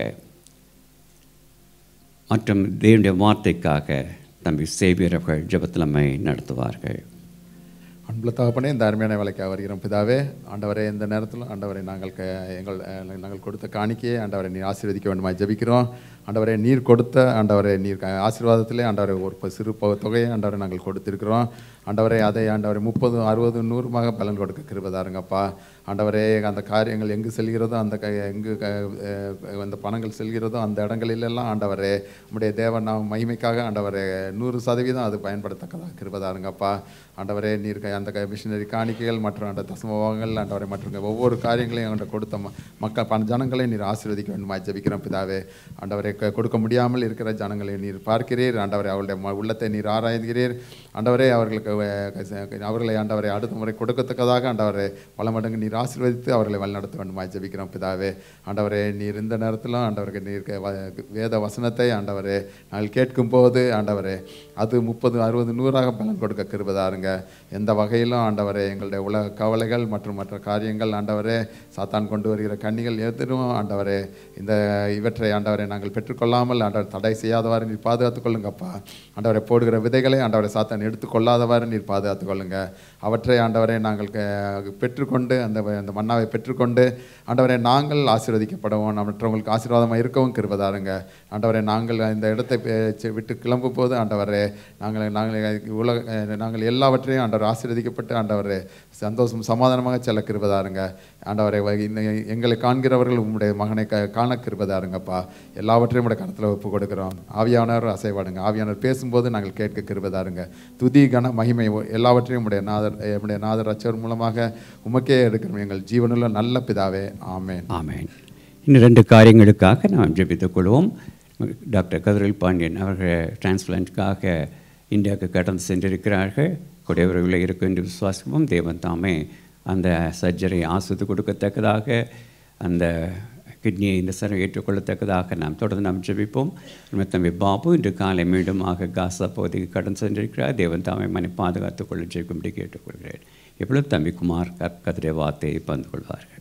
மற்றும் தேவனுடைய வார்த்தைக்காக தம்பி சேவியர்கள் ஜெபத்திலமை நடத்துவார்கள் அன்புள்ள தகப்பனே இந்த அருமையான வேலைக்காக வருகிறோம் பிதாவே ஆண்டவரே இந்த நேரத்தில் ஆண்டவரை நாங்கள் க எங்கள் அஹ், நாங்கள் கொடுத்த காணிக்கையை ஆண்டவரை நீர் ஆசீர்வதிக்க வேண்டுமா ஜெபிக்கிறோம் ஆண்டவரே நீர் கொடுத்த ஆண்டவரை நீர் க- ஆசீர்வாதத்திலே ஆண்டவரை ஒரு ப- சிறு ப- தொகையை ஆண்டவரை நாங்கள் கொடுத்திருக்கிறோம் ஆண்டவரே அதை ஆண்டவரை முப்பது அறுபது நூறுமாக பலன் கொடுக்க கிருபதாருங்கப்பா ஆண்டவரே அந்த காரியங்கள் எங்கு செல்கிறதோ அந்த க எங்கு க அஹ், அந்த பணங்கள் செல்கிறதோ அந்த இடங்களிலெல்லாம் ஆண்டவரே உம்முடைய தேவன் நாம் மகிமைக்காக ஆண்டவரே நூறு சதவீதம் அது பயன்படுத்தக்கதாக கிருபதாருங்கப்பா ஆண்டவரே நீர் க- அந்த க- மிஷினரி காணிக்கைகள் மற்றும் அந்த தசமபாகங்கள் ஆண்டவரை மற்றும் ஒவ்வொரு காரியங்களையும் ஆண்ட கொடுத்த ம- மக்கள் பண ஜனங்களை நீர் ஆசீர்வதிக்க வேண்டுமா ஜெபிக்கிறோம் பிதாவே ஆண்டவரை க- கொடுக்க முடியாமல் இருக்கிற ஜனங்களை நீர் பார்க்கிறீர் ஆண்டவரை அவருடைய ம- உள்ளத்தை நீர் ஆராய்கிறீர் ஆண்டவரே அவர்களுக்கு அஹ், க- அவர்களை ஆண்டவரை அடுத்த முறை கொடுக்கத்தக்கதாக ஆண்டவரை பல மடங்கு நீர் ஆசீர்வதித்து அவர்களை வழிநடத்த வேண்டுமா ஜெபிக்கிறோம் பிதாவே ஆண்டவரே நீர் இந்த நேரத்திலும் ஆண்டவருக்கு நீர் க- வ- வேத வசனத்தை ஆண்டவரே நாங்கள் கேட்கும் போது ஆண்டவரே அது முப்பது அறுபது நூறாக பலன் கொடுக்க கிருபதாருங்க எந்த வகையிலும் ஆண்டவரே எங்களுடைய உலக கவலைகள் மற்றும் மற்ற காரியங்கள் ஆண்டவரே சாத்தான் கொண்டு வருகிற கண்ணிகள் எதிரும் ஆண்டவரே இந்த இவற்றை ஆண்டவரை நாங்கள் பெற்றுக்கொள்ளாமல் ஆண்டவர் தடை செய்யாதவாறு நீர் பாதுகாத்துக் கொள்ளுங்கப்பா ஆண்டவரை போடுகிற விதைகளை ஆண்டவரை சாத்தான் எடுத்துக்கொள்ளாதவாறு நீர் பாதுகாத்துக் கொள்ளுங்க அவற்றை ஆண்டவரை நாங்கள் க- பெற்றுக்கொண்டு அந்த அந்த மன்னாவை பெற்றுக்கொண்டு ஆண்டவரை நாங்கள் ஆசீர்வதிக்கப்படவும் மற்றவங்களுக்கு ஆசீர்வாதமாக இருக்கவும் கிருபதாருங்க ஆண்டவரை நாங்கள் இந்த இடத்தை பெ- செ- விட்டு கிளம்பும் போது ஆண்டவரே நாங்கள் நாங்கள் உலக அஹ், நாங்கள் எல்லாவற்றையும் ஆண்டவர் ஆசீர்வதிக்கப்பட்டு ஆண்டவரே சந்தோஷம் சமாதானமாக செல்ல கிருபதாருங்க ஆண்டவரை வ- இந்த எங்களை காண்கிறவர்கள் உம்முடைய மகனை க காண கிருபதாருங்கப்பா எல்லாவற்றையும் உடைய கருத்தில் ஒப்பு கொடுக்குறோம் ஆவியானவர் அசைவாடுங்க ஆவியானவர் பேசும்போது நாங்கள் கேட்க கிருபதாருங்க துதி கன மகிமை ஒ- எல்லாவற்றையும் உடைய நாதர் உடைய நாதர் அச்சர் மூலமாக உமக்கே எடுக்கிறோம் எங்கள் ஜீவனுள்ள நல்ல பிதாவே ஆமென் ஆமென் இன்னும் ரெண்டு காரியங்களுக்காக நாம் ஜெபித்துக் கொள்வோம் டாக்டர் கதிரல் பாண்டியன் அவர்கள் டிரான்ஸ்பிளான்ட்காக இந்தியாவுக்கு கடந்து சென்றிருக்கிறார்கள் குடையவர்களில் இருக்கும் என்று விசுவாசிப்போம் தேவன் தாமே அந்த சர்ஜரி ஆசித்து கொடுக்கத்தக்கதாக அந்த கிட்னியை இந்த சரம் ஏற்றுக்கொள்ளத்தக்கதாக நாம் தொடர்ந்து நாம் ஜெபிப்போம் நம்ம தம்பி பாபு இன்று காலை மீண்டுமாக காசா பகுதிக்கு கடந்து சென்றிருக்கிறார் தேவன் தாமே மனை பாதுகாத்துக் கொள்ள ஜெயிக்கும்படி கேட்டுக்கொள்கிறேன் இப்பொழுது தம்பி குமார் கதிரை வார்த்தையை பந்து கொள்வார்கள்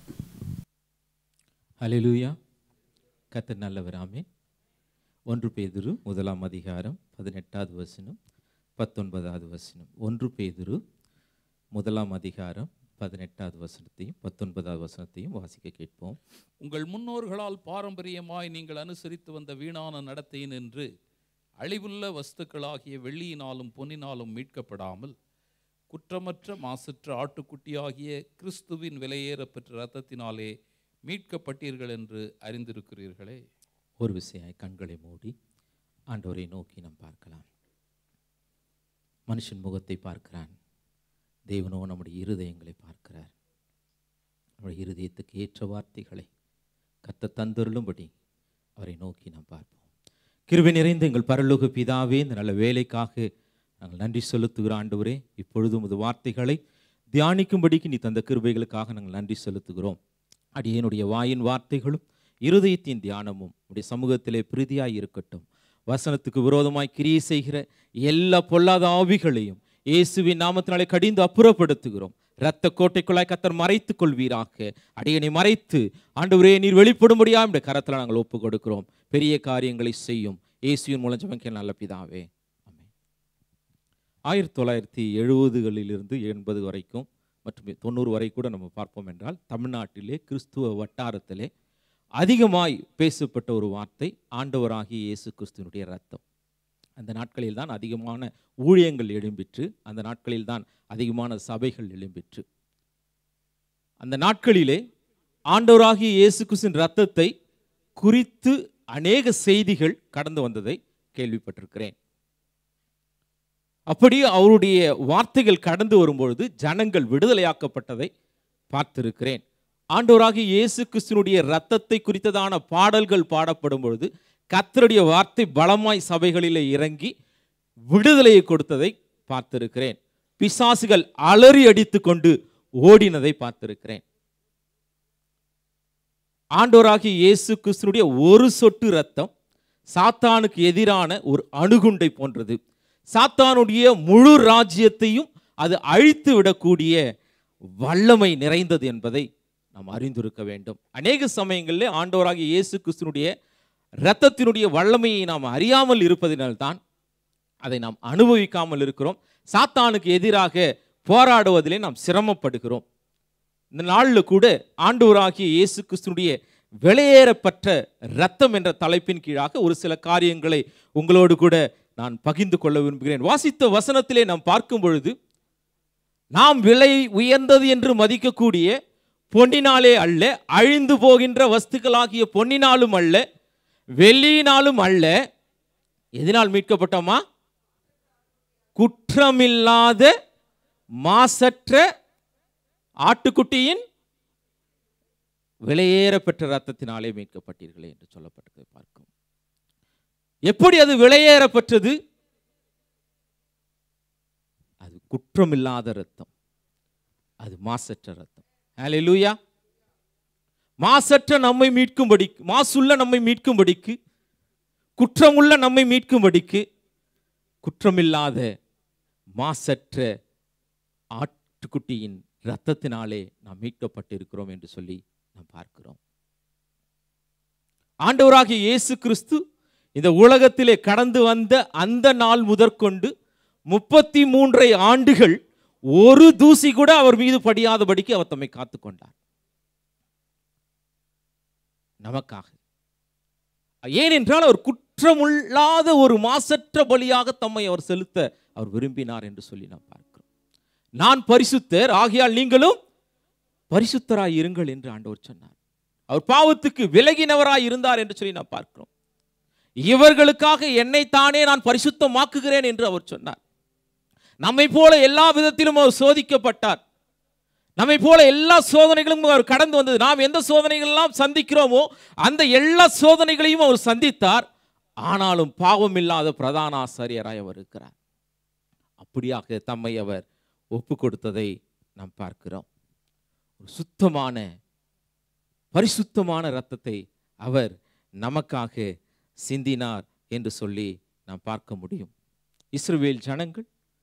ஹalleluya கர்த்தர் நல்லவர் ஆமென் ஒன்று பேதுரு முதலாம் அதிகாரம் பதினெட்டாவது வசனம் பத்தொன்பதாவது வசனம் ஒன்று பேதுரு முதலாம் அதிகாரம் பதினெட்டாவது வசனத்தையும் பத்தொன்பதாவது வசனத்தையும் வாசிக்க கேட்போம் உங்கள் முன்னோர்களால் பாரம்பரியமாய் நீங்கள் அனுசரித்து வந்த வீணான நடத்தையினின்று அழிவுள்ள வஸ்துக்களாகிய வெள்ளியினாலும் பொன்னினாலும் மீட்கப்படாமல் குற்றமற்ற மாசற்ற ஆட்டுக்குட்டியாகிய கிறிஸ்துவின் விலையேறப்பெற்ற இரத்தத்தினாலே மீட்கப்பட்டீர்கள் என்று அறிந்திருக்கிறீர்களே ஒரு விசையாய் கண்களை மூடி ஆண்டவரை நோக்கி நாம் பார்க்கலாம் மனுஷன் முகத்தை பார்க்கிறான் தேவனோ நம்முடைய இருதயங்களை பார்க்கிறார் நம்முடைய இருதயத்துக்கு ஏற்ற வார்த்தைகளை கத்த தந்தருளும்படி அவரை நோக்கி நாம் பார்ப்போம் கிருபை நிறைந்த எங்கள் பரலோக பிதாவே இந்த நல்ல வேலைக்காக நாங்கள் நன்றி செலுத்துகிற ஆண்டவரே இப்பொழுதும் உமது வார்த்தைகளை தியானிக்கும்படிக்கு நீ தந்த கிருபைகளுக்காக நாங்கள் நன்றி செலுத்துகிறோம் அடியேனுடைய வாயின் வார்த்தைகளும் இருதயத்தின் தியானமும் உடைய சமூகத்திலே பிரீதியாய் இருக்கட்டும் வசனத்துக்கு விரோதமாய் கிரியை செய்கிற எல்லா பொல்லாத ஆவிகளையும் இயேசுவின் நாமத்தினாலே கடிந்து அப்புறப்படுத்துகிறோம் இரத்த கோட்டைக்குள்ளாய் கத்தர் மறைத்துக் கொள்வீராக அடியனை மறைத்து ஆண்டவரே நீர் வெளிப்படும்படியா இந்த கரத்தில் நாங்கள் ஒப்பு கொடுக்கிறோம் பெரிய காரியங்களை செய்யும் இயேசுவின் மூலம் ஜெபங்க நல்ல பிதாவே ஆமென் ஆயிரத்தி தொள்ளாயிரத்தி எழுபதுகளிலிருந்து எண்பது வரைக்கும் மற்றும் தொண்ணூறு வரை கூட நம்ம பார்ப்போம் என்றால் தமிழ்நாட்டிலே கிறிஸ்துவ வட்டாரத்திலே அதிகமாய் பேசப்பட்ட ஒரு வார்த்தை ஆண்டவராகிய இயேசு கிறிஸ்துவனுடைய ரத்தம் அந்த நாட்களில் தான் அதிகமான ஊழியங்கள் எழும்பிற்று அந்த நாட்களில் தான் அதிகமான சபைகள் எழும்பிற்று அந்த நாட்களிலே ஆண்டவராகிய இயேசு கிறிஸ்துவின் ரத்தத்தை குறித்து அநேக செய்திகள் கடந்து வந்ததை கேள்விப்பட்டிருக்கிறேன் அப்படி அவருடைய வார்த்தைகள் கடந்து வரும்பொழுது ஜனங்கள் விடுதலையாக்கப்பட்டதை பார்த்திருக்கிறேன் ஆண்டவராகிய இயேசு கிறிஸ்துனுடைய ரத்தத்தை குறித்ததான பாடல்கள் பாடப்படும் பொழுது கர்த்தருடைய வார்த்தை பலமாய் சபைகளிலே இறங்கி விடுதலையை கொடுத்ததை பார்த்திருக்கிறேன் பிசாசுகள் அலறி அடித்து கொண்டு ஓடினதை பார்த்திருக்கிறேன் ஆண்டவராகிய இயேசு கிறிஸ்துனுடைய ஒரு சொட்டு ரத்தம் சாத்தானுக்கு எதிரான ஒரு அணுகுண்டை போன்றது சாத்தானுடைய முழு ராஜ்யத்தையும் அது அழித்து விடக்கூடிய வல்லமை நிறைந்தது என்பதை நாம் அறிந்திருக்க வேண்டும் அநேக சமயங்களில் ஆண்டவராகிய இயேசு கிறிஸ்துனுடைய இரத்தத்தினுடைய வல்லமையை நாம் அறியாமல் இருப்பதினால்தான் அதை நாம் அனுபவிக்காமல் இருக்கிறோம் சாத்தானுக்கு எதிராக போராடுவதிலே நாம் சிரமப்படுகிறோம் இந்த நாளில் கூட ஆண்டவராகிய இயேசு கிறிஸ்துனுடைய வெளியேறப்பட்ட இரத்தம் என்ற தலைப்பின் கீழாக ஒரு சில காரியங்களை உங்களோடு கூட நான் பகிர்ந்து கொள்ள விரும்புகிறேன் வாசித்த வசனத்திலே நாம் பார்க்கும் பொழுது நாம் விலை உயர்ந்தது என்று மதிக்கக்கூடிய பொன்னினாலே அல்ல அழிந்து போகின்ற வஸ்துக்களாகிய பொன்னினாலும் அல்ல வெள்ளியினாலும் அல்ல எதனால் மீட்கப்பட்டோமா குற்றமில்லாத மாசற்ற ஆட்டுக்குட்டியின் விலையேற பெற்ற ரத்தத்தினாலே மீட்கப்பட்டீர்களே என்று சொல்லப்பட்டதை பார்க்கும் எப்படி அது விலையேற பெற்றது அது குற்றமில்லாத ரத்தம் அது மாசற்ற ரத்தம் ஹalleluya மாசற்ற நம்மை மீட்கும்படிக்கு மாசுள்ள நம்மை மீட்கும்படிக்கு குற்றமுள்ள நம்மை மீட்கும்படிக்கு குற்றமில்லாத மாசற்ற ஆட்டுக்குட்டியின் இரத்தத்தினாலே நாம் மீட்கப்பட்டிருக்கிறோம் என்று சொல்லி நாம் பார்க்கிறோம் ஆண்டவராகிய இயேசு கிறிஸ்து இந்த உலகத்திலே கடந்து வந்த அந்த நாள் முதற்கொண்டு முப்பத்தி மூன்றை ஆண்டுகள் ஒரு தூசி கூட அவர் மீது படியாதபடிக்கு அவர் தம்மை காத்துக்கொண்டார் நமக்காக ஏனென்றால் அவர் குற்றமுள்ளாத ஒரு மாசற்ற பலியாக தம்மை அவர் செலுத்த அவர் விரும்பினார் என்று சொல்லி நாம் பார்க்கிறோம் நான் பரிசுத்தர் ஆகையால் நீங்களும் பரிசுத்தராய் இருங்கள் என்று ஆண்டவர் சொன்னார் அவர் பாவத்துக்கு விலகினவராய் இருந்தார் என்று சொல்லி நாம் பார்க்கிறோம் இவர்களுக்காக என்னைத்தானே நான் பரிசுத்தமாக்குகிறேன் என்று அவர் சொன்னார் நம்மை போல எல்லா விதத்திலும் அவர் சோதிக்கப்பட்டார் நம்மை போல எல்லா சோதனைகளும் அவர் கடந்து வந்தது நாம் எந்த சோதனைகள் எல்லாம் சந்திக்கிறோமோ அந்த எல்லா சோதனைகளையும் அவர் சந்தித்தார் ஆனாலும் பாவம் இல்லாத பிரதான ஆசாரியராய் அவர் இருக்கிறார் அப்படியாக தம்மை அவர் ஒப்பு கொடுத்ததை நாம் பார்க்கிறோம் ஒரு சுத்தமான பரிசுத்தமான இரத்தத்தை அவர் நமக்காக சிந்தினார் என்று சொல்லி நாம் பார்க்க முடியும் இஸ்ரவேல் ஜனங்கள்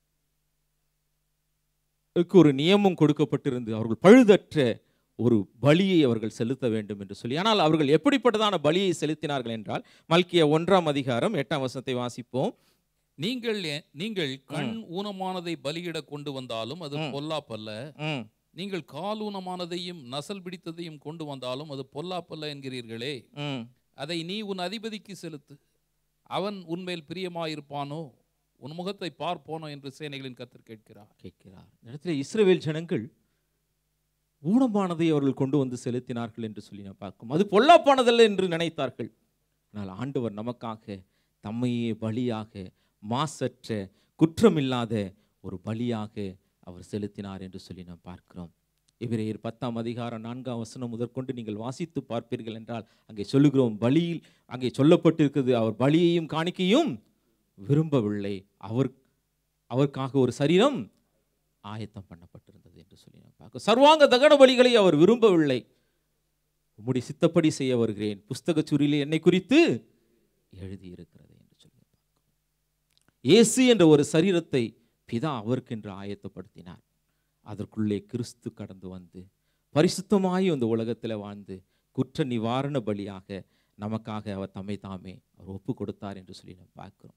க்கு ஒரு நியமம் கொடுக்கப்பட்டிருந்து அவர்கள் பழுதற்ற ஒரு பலியை அவர்கள் செலுத்த வேண்டும் என்று சொல்லி ஆனால் அவர்கள் எப்படிப்பட்டதான பலியை செலுத்தினார்கள் என்றால் மல்கிய ஒன்றாம் அதிகாரம் எட்டாம் வசனத்தை வாசிப்போம் நீங்கள் எ- நீங்கள் கண் ஊனமானதை பலியிட கொண்டு வந்தாலும் அது பொல்லாப்பல்ல ம், நீங்கள் கால் ஊனமானதையும் நசல் பிடித்ததையும் கொண்டு வந்தாலும் அது பொல்லாப்பல்ல என்கிறீர்களே ம். அதை நீ உன் அதிபதிக்கு செலுத்து அவன் உன்மேல் பிரியமாயிருப்பானோ உன் முகத்தை பார்ப்போனோ என்று சேனைகளின் கத்தர் கேட்கிறார் கேட்கிறார் இந்த இடத்துல இஸ்ரவேல் ஜனங்கள் ஊனமானதை அவர்கள் கொண்டு வந்து செலுத்தினார்கள் என்று சொல்லி நான் பார்க்கும் அது பொல்லாப்பானதல்ல என்று நினைத்தார்கள் ஆனால் ஆண்டவர் நமக்காக தம்மையே பலியாக மாசற்ற குற்றமில்லாத ஒரு பலியாக அவர் செலுத்தினார் என்று சொல்லி நாம் பார்க்கிறோம் இவரையர் பத்தாம் அதிகாரம் நான்காம் வசனம் முதற்கொண்டு நீங்கள் வாசித்து பார்ப்பீர்கள் என்றால் அங்கே சொல்லுகிறோம் பலியில் அங்கே சொல்லப்பட்டிருக்கிறது அவர் பலியையும் காணிக்கையும் விரும்பவில்லை அவர் அவருக்காக ஒரு சரீரம் ஆயத்தம் பண்ணப்பட்டிருந்தது என்று சொல்லி நாம் பார்க்க சர்வாங்க தகன பலிகளை அவர் விரும்பவில்லை உம்முடைய சித்தப்படி செய்ய வருகிறேன் புஸ்தக சுரியிலே என்னை குறித்து எழுதியிருக்கிறது என்று சொல்லி நாம் பார்க்கிறோம். இயேசு என்ற ஒரு சரீரத்தை பிதா அவருக்கென்று ஆயத்தப்படுத்தினார் அதற்குள்ளே கிறிஸ்து கடந்து வந்து பரிசுத்தமாய் இந்த உலகத்தில் வாழ்ந்து குற்ற நிவாரண பலியாக நமக்காக அவர் தம்மை தாமே அவர் ஒப்பு கொடுத்தார் என்று சொல்லி நாம் பார்க்கிறோம்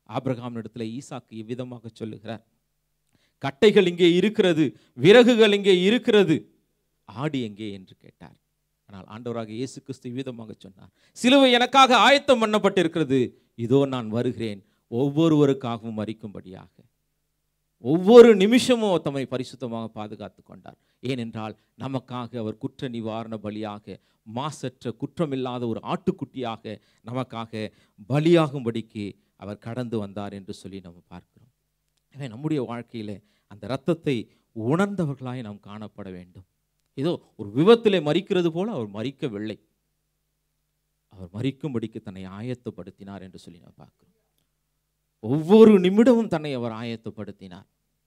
ஆபிரகாம் இடத்துல ஈசாக்கு இவ்விதமாக சொல்லுகிறார் கட்டைகள் இங்கே இருக்கிறது விறகுகள் இங்கே இருக்கிறது ஆடு எங்கே என்று கேட்டார் ஆனால் ஆண்டவராக இயேசு கிறிஸ்து விதமாக சொன்னார் சிலுவை எனக்காக ஆயத்தம் பண்ணப்பட்டிருக்கிறது இதோ நான் வருகிறேன் ஒவ்வொருவருக்காகவும் மறிக்கும்படியாக ஒவ்வொரு நிமிஷமும் தம்மை பரிசுத்தமாக பாதுகாத்து கொண்டார் ஏனென்றால் நமக்காக அவர் குற்ற நிவாரண பலியாக மாசற்ற குற்றமில்லாத ஒரு ஆட்டுக்குட்டியாக நமக்காக பலியாகும்படிக்கு அவர் கடந்து வந்தார் என்று சொல்லி நம்ம பார்க்கிறோம் எனவே நம்முடைய வாழ்க்கையில அந்த இரத்தத்தை உணர்ந்தவர்களாய் நாம் காணப்பட வேண்டும் ஏதோ ஒரு விபத்திலே மறிக்கிறது போல அவர் மறிக்கவில்லை அவர் மறிக்கும்படிக்கு தன்னை ஆயத்தப்படுத்தினார் என்று சொல்லி நாம் பார்க்கிறோம் ஒவ்வொரு நிமிடமும் தன்னை அவர் ஆயத்தப்படுத்தினார்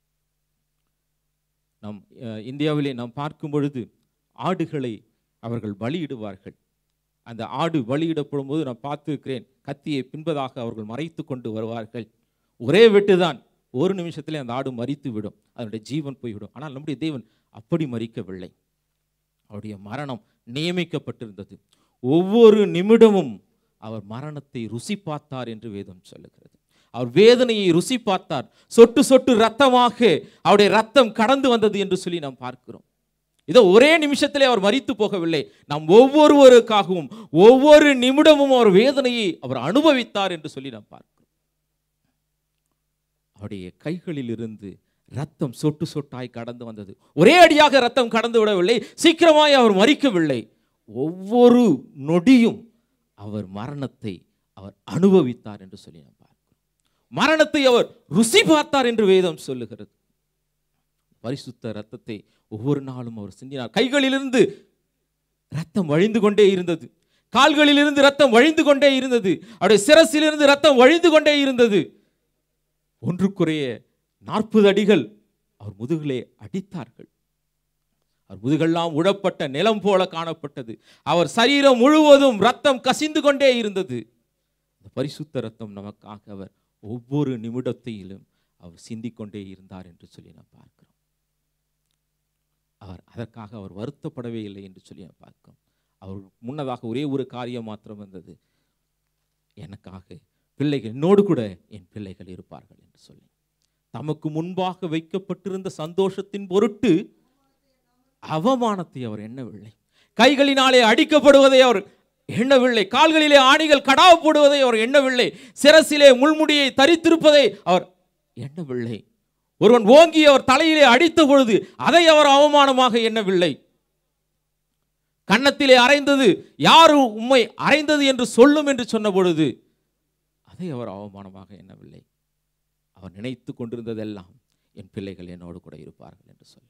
நம் அஹ், இந்தியாவிலே நாம் பார்க்கும் பொழுது ஆடுகளை அவர்கள் பலியிடுவார்கள் அந்த ஆடு பலியிடப்படும் போது நான் பார்த்திருக்கிறேன் கத்தியை பின்பதாக அவர்கள் மறைத்து கொண்டு வருவார்கள் ஒரே வெட்டுதான் ஒரு நிமிஷத்திலே அந்த ஆடு மறித்து விடும் அதனுடைய ஜீவன் போய்விடும் ஆனால் நம்முடைய தேவன் அப்படி மறிக்கவில்லை அவருடைய மரணம் நியமிக்கப்பட்டிருந்தது ஒவ்வொரு நிமிடமும் அவர் மரணத்தை ருசி பார்த்தார் என்று வேதம் சொல்லுகிறது அவர் வேதனையை ருசி பார்த்தார் சொட்டு சொட்டு ரத்தமாக அவருடைய ரத்தம் கடந்து வந்தது என்று சொல்லி நாம் பார்க்கிறோம் இதோ ஒரே நிமிஷத்திலே அவர் மரித்து போகவில்லை நாம் ஒவ்வொருவருக்காகவும் ஒவ்வொரு நிமிடமும் அவர் வேதனையை அவர் அனுபவித்தார் என்று சொல்லி நாம் பார்க்கிறோம் அவருடைய கைகளில் இருந்து ரத்தம் சொட்டு சொட்டாய் கடந்து வந்தது ஒரே அடியாக ரத்தம் கடந்து விடவில்லை சீக்கிரமாய் அவர் மறிக்கவில்லை ஒவ்வொரு நொடியும் அவர் மரணத்தை அவர் அனுபவித்தார் என்று சொல்லி நாம் பார்க்கிறோம் மரணத்தை அவர் ருசி பார்த்தார் என்று வேதம் சொல்லுகிறது பரிசுத்த ரத்தத்தை ஒவ்வொரு நாளும் அவர் சிந்தினார் கைகளிலிருந்து ரத்தம் வழிந்து கொண்டே இருந்தது கால்களிலிருந்து ரத்தம் வழிந்து கொண்டே இருந்தது அவருடைய சிரசிலிருந்து ரத்தம் வழிந்து கொண்டே இருந்தது ஒன்றுக்குறைய நாற்பது அடிகள் அவர் முதுகிலே அடித்தார்கள் அவர் முதுகெல்லாம் உழப்பட்ட நிலம் போல காணப்பட்டது அவர் சரீரம் முழுவதும் ரத்தம் கசிந்து கொண்டே இருந்தது இந்த பரிசுத்த ரத்தம் நமக்காக அவர் ஒவ்வொரு நிமிடத்திலும் அவர் சிந்திக் கொண்டே இருந்தார் என்று சொல்லி நாம் பார்க்கிறோம் அவர் அதற்காக அவர் வருத்தப்படவே இல்லை என்று சொல்லி நாம் பார்க்கிறோம் அவர் முன்னதாக ஒரே ஒரு காரியம் மாத்திரம் வந்தது எனக்காக பிள்ளைகள் என்னோடு கூட என் பிள்ளைகள் இருப்பார்கள் என்று சொல்லி தமக்கு முன்பாக வைக்கப்பட்டிருந்த சந்தோஷத்தின் பொருட்டு அவமானத்தை அவர் எண்ணவில்லை கைகளினாலே அடிக்கப்படுவதை அவர் எண்ணவில்லை கால்களிலே ஆணிகள் கடாவு போடுவதை அவர் எண்ணவில்லை சிரசிலே முள்முடியை தரித்திருப்பதை அவர் எண்ணவில்லை ஒருவன் ஓங்கி அவர் தலையிலே அடித்த பொழுது அதை அவர் அவமானமாக எண்ணவில்லை கன்னத்திலே அறைந்தது யார் உம்மை அறைந்தது என்று சொல்லும் என்று சொன்ன பொழுது அதை அவர் அவமானமாக எண்ணவில்லை அவர் நினைத்து கொண்டிருந்ததெல்லாம் என் பிள்ளைகள் என்னோடு கூட இருப்பார்கள் என்று சொல்லி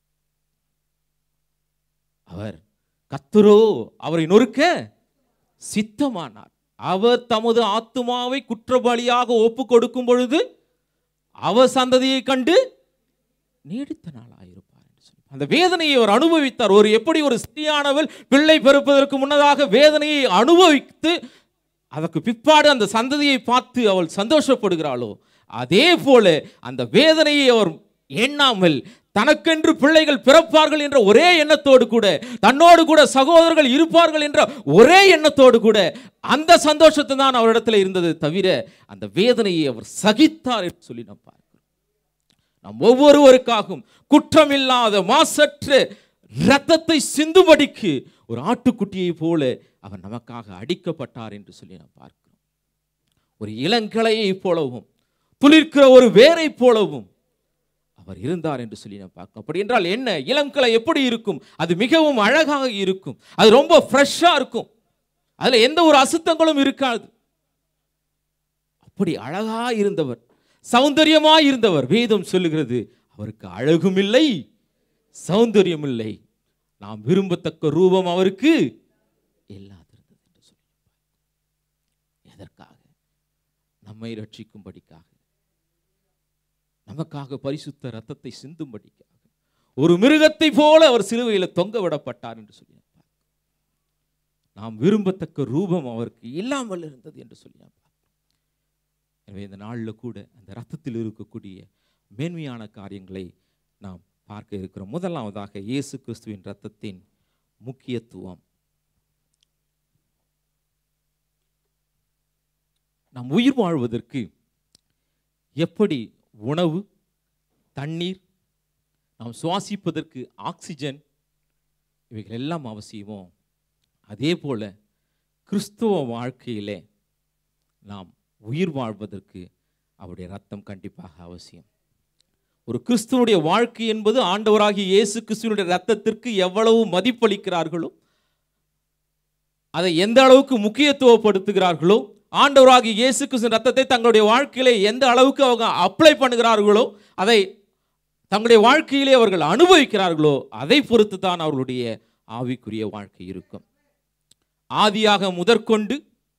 அவர் கத்துரோ அவரை நொறுக்க சித்தமானார் அவர் தமது ஆத்துமாவை குற்றவாளியாக ஒப்பு கொடுக்கும் பொழுது அவர் சந்ததியை கண்டு நீடித்த நாளாயிருப்பார் என்று சொல்லி அந்த வேதனையை அவர் அனுபவித்தார் ஒரு எப்படி ஒரு ஸ்திரியானவள் பிள்ளை பிறப்பதற்கு முன்னதாக வேதனையை அனுபவித்து அதற்கு பிற்பாடு அந்த சந்ததியை பார்த்து அவள் சந்தோஷப்படுகிறாளோ அதே போல அந்த வேதனையை அவர் எண்ணாமல் தனக்கென்று பிள்ளைகள் பிறப்பார்கள் என்ற ஒரே எண்ணத்தோடு கூட தன்னோடு கூட சகோதரர்கள் இருப்பார்கள் என்ற ஒரே எண்ணத்தோடு கூட அந்த சந்தோஷத்தை தான் அவரிடத்தில் இருந்தது தவிர அந்த வேதனையை அவர் சகித்தார் என்று சொல்லி நாம் பார்க்கிறோம் நாம் ஒவ்வொருவருக்காகவும் குற்றமில்லாத மாசற்ற இரத்தத்தை சிந்துபடிக்கு ஒரு ஆட்டுக்குட்டியை போல அவர் நமக்காக அடிக்கப்பட்டார் என்று சொல்லி நாம் பார்க்கிறோம் ஒரு இளங்கிளையை போலவும் துளிர்க்கிற ஒரு வேரை போலவும் அவர் இருந்தார் என்று சொல்லி நாம் பார்க்கிறோம் அப்படி என்றால் என்ன இளங்கிளை எப்படி இருக்கும் அது மிகவும் அழகாக இருக்கும் அது ரொம்ப ஃப்ரெஷ்ஷாக இருக்கும் அதில் எந்த ஒரு அசுத்தங்களும் இருக்காது அப்படி அழகா இருந்தவர் சௌந்தரியமா இருந்தவர் வேதம் சொல்லுகிறது அவருக்கு அழகும் இல்லை சௌந்தரியம் இல்லை நாம் விரும்பத்தக்க ரூபம் அவருக்கு இல்லாதிருந்தது என்று சொல்லி எதற்காக நம்மை ரட்சிக்கும்படிக்காக நமக்காக பரிசுத்த ரத்தத்தை சிந்தும்படிக்காக ஒரு மிருகத்தை போல அவர் சிலுவையில் தொங்க விடப்பட்டார் என்று சொல்லி நாம் பார்க்கிறோம். நாம் விரும்பத்தக்க ரூபம் அவருக்கு இல்லாமல் இருந்தது என்று சொல்லி நாம் பார்க்கிறோம். எனவே இந்த நாளில் கூட அந்த ரத்தத்தில் இருக்கக்கூடிய மேன்மையான காரியங்களை நாம் பார்க்க இருக்கிறோம் முதலாவதாக இயேசு கிறிஸ்துவின் ரத்தத்தின் முக்கியத்துவம் நாம் உயிர் வாழ்வதற்கு எப்படி உணவு தண்ணீர் நாம் சுவாசிப்பதற்கு ஆக்சிஜன் இவைகள் எல்லாம் அவசியமோ அதே போல கிறிஸ்துவ வாழ்க்கையிலே நாம் உயிர் வாழ்வதற்கு அவருடைய ரத்தம் கண்டிப்பாக அவசியம் ஒரு கிறிஸ்துவனுடைய வாழ்க்கை என்பது ஆண்டவராகிய இயேசு கிறிஸ்துவனுடைய ரத்தத்திற்கு எவ்வளவு மதிப்பளிக்கிறார்களோ அதை எந்த அளவுக்கு முக்கியத்துவப்படுத்துகிறார்களோ ஆண்டவராகிய இயேசு கிறிஸ்து ரத்தத்தை தங்களுடைய வாழ்க்கையிலே எந்த அளவுக்கு அவங்க அப்ளை பண்ணுகிறார்களோ அதை தங்களுடைய வாழ்க்கையிலே அவர்கள் அனுபவிக்கிறார்களோ அதை பொறுத்து தான் அவர்களுடைய ஆவிக்குரிய வாழ்க்கை இருக்கும் ஆதியாக முதற்கொண்டு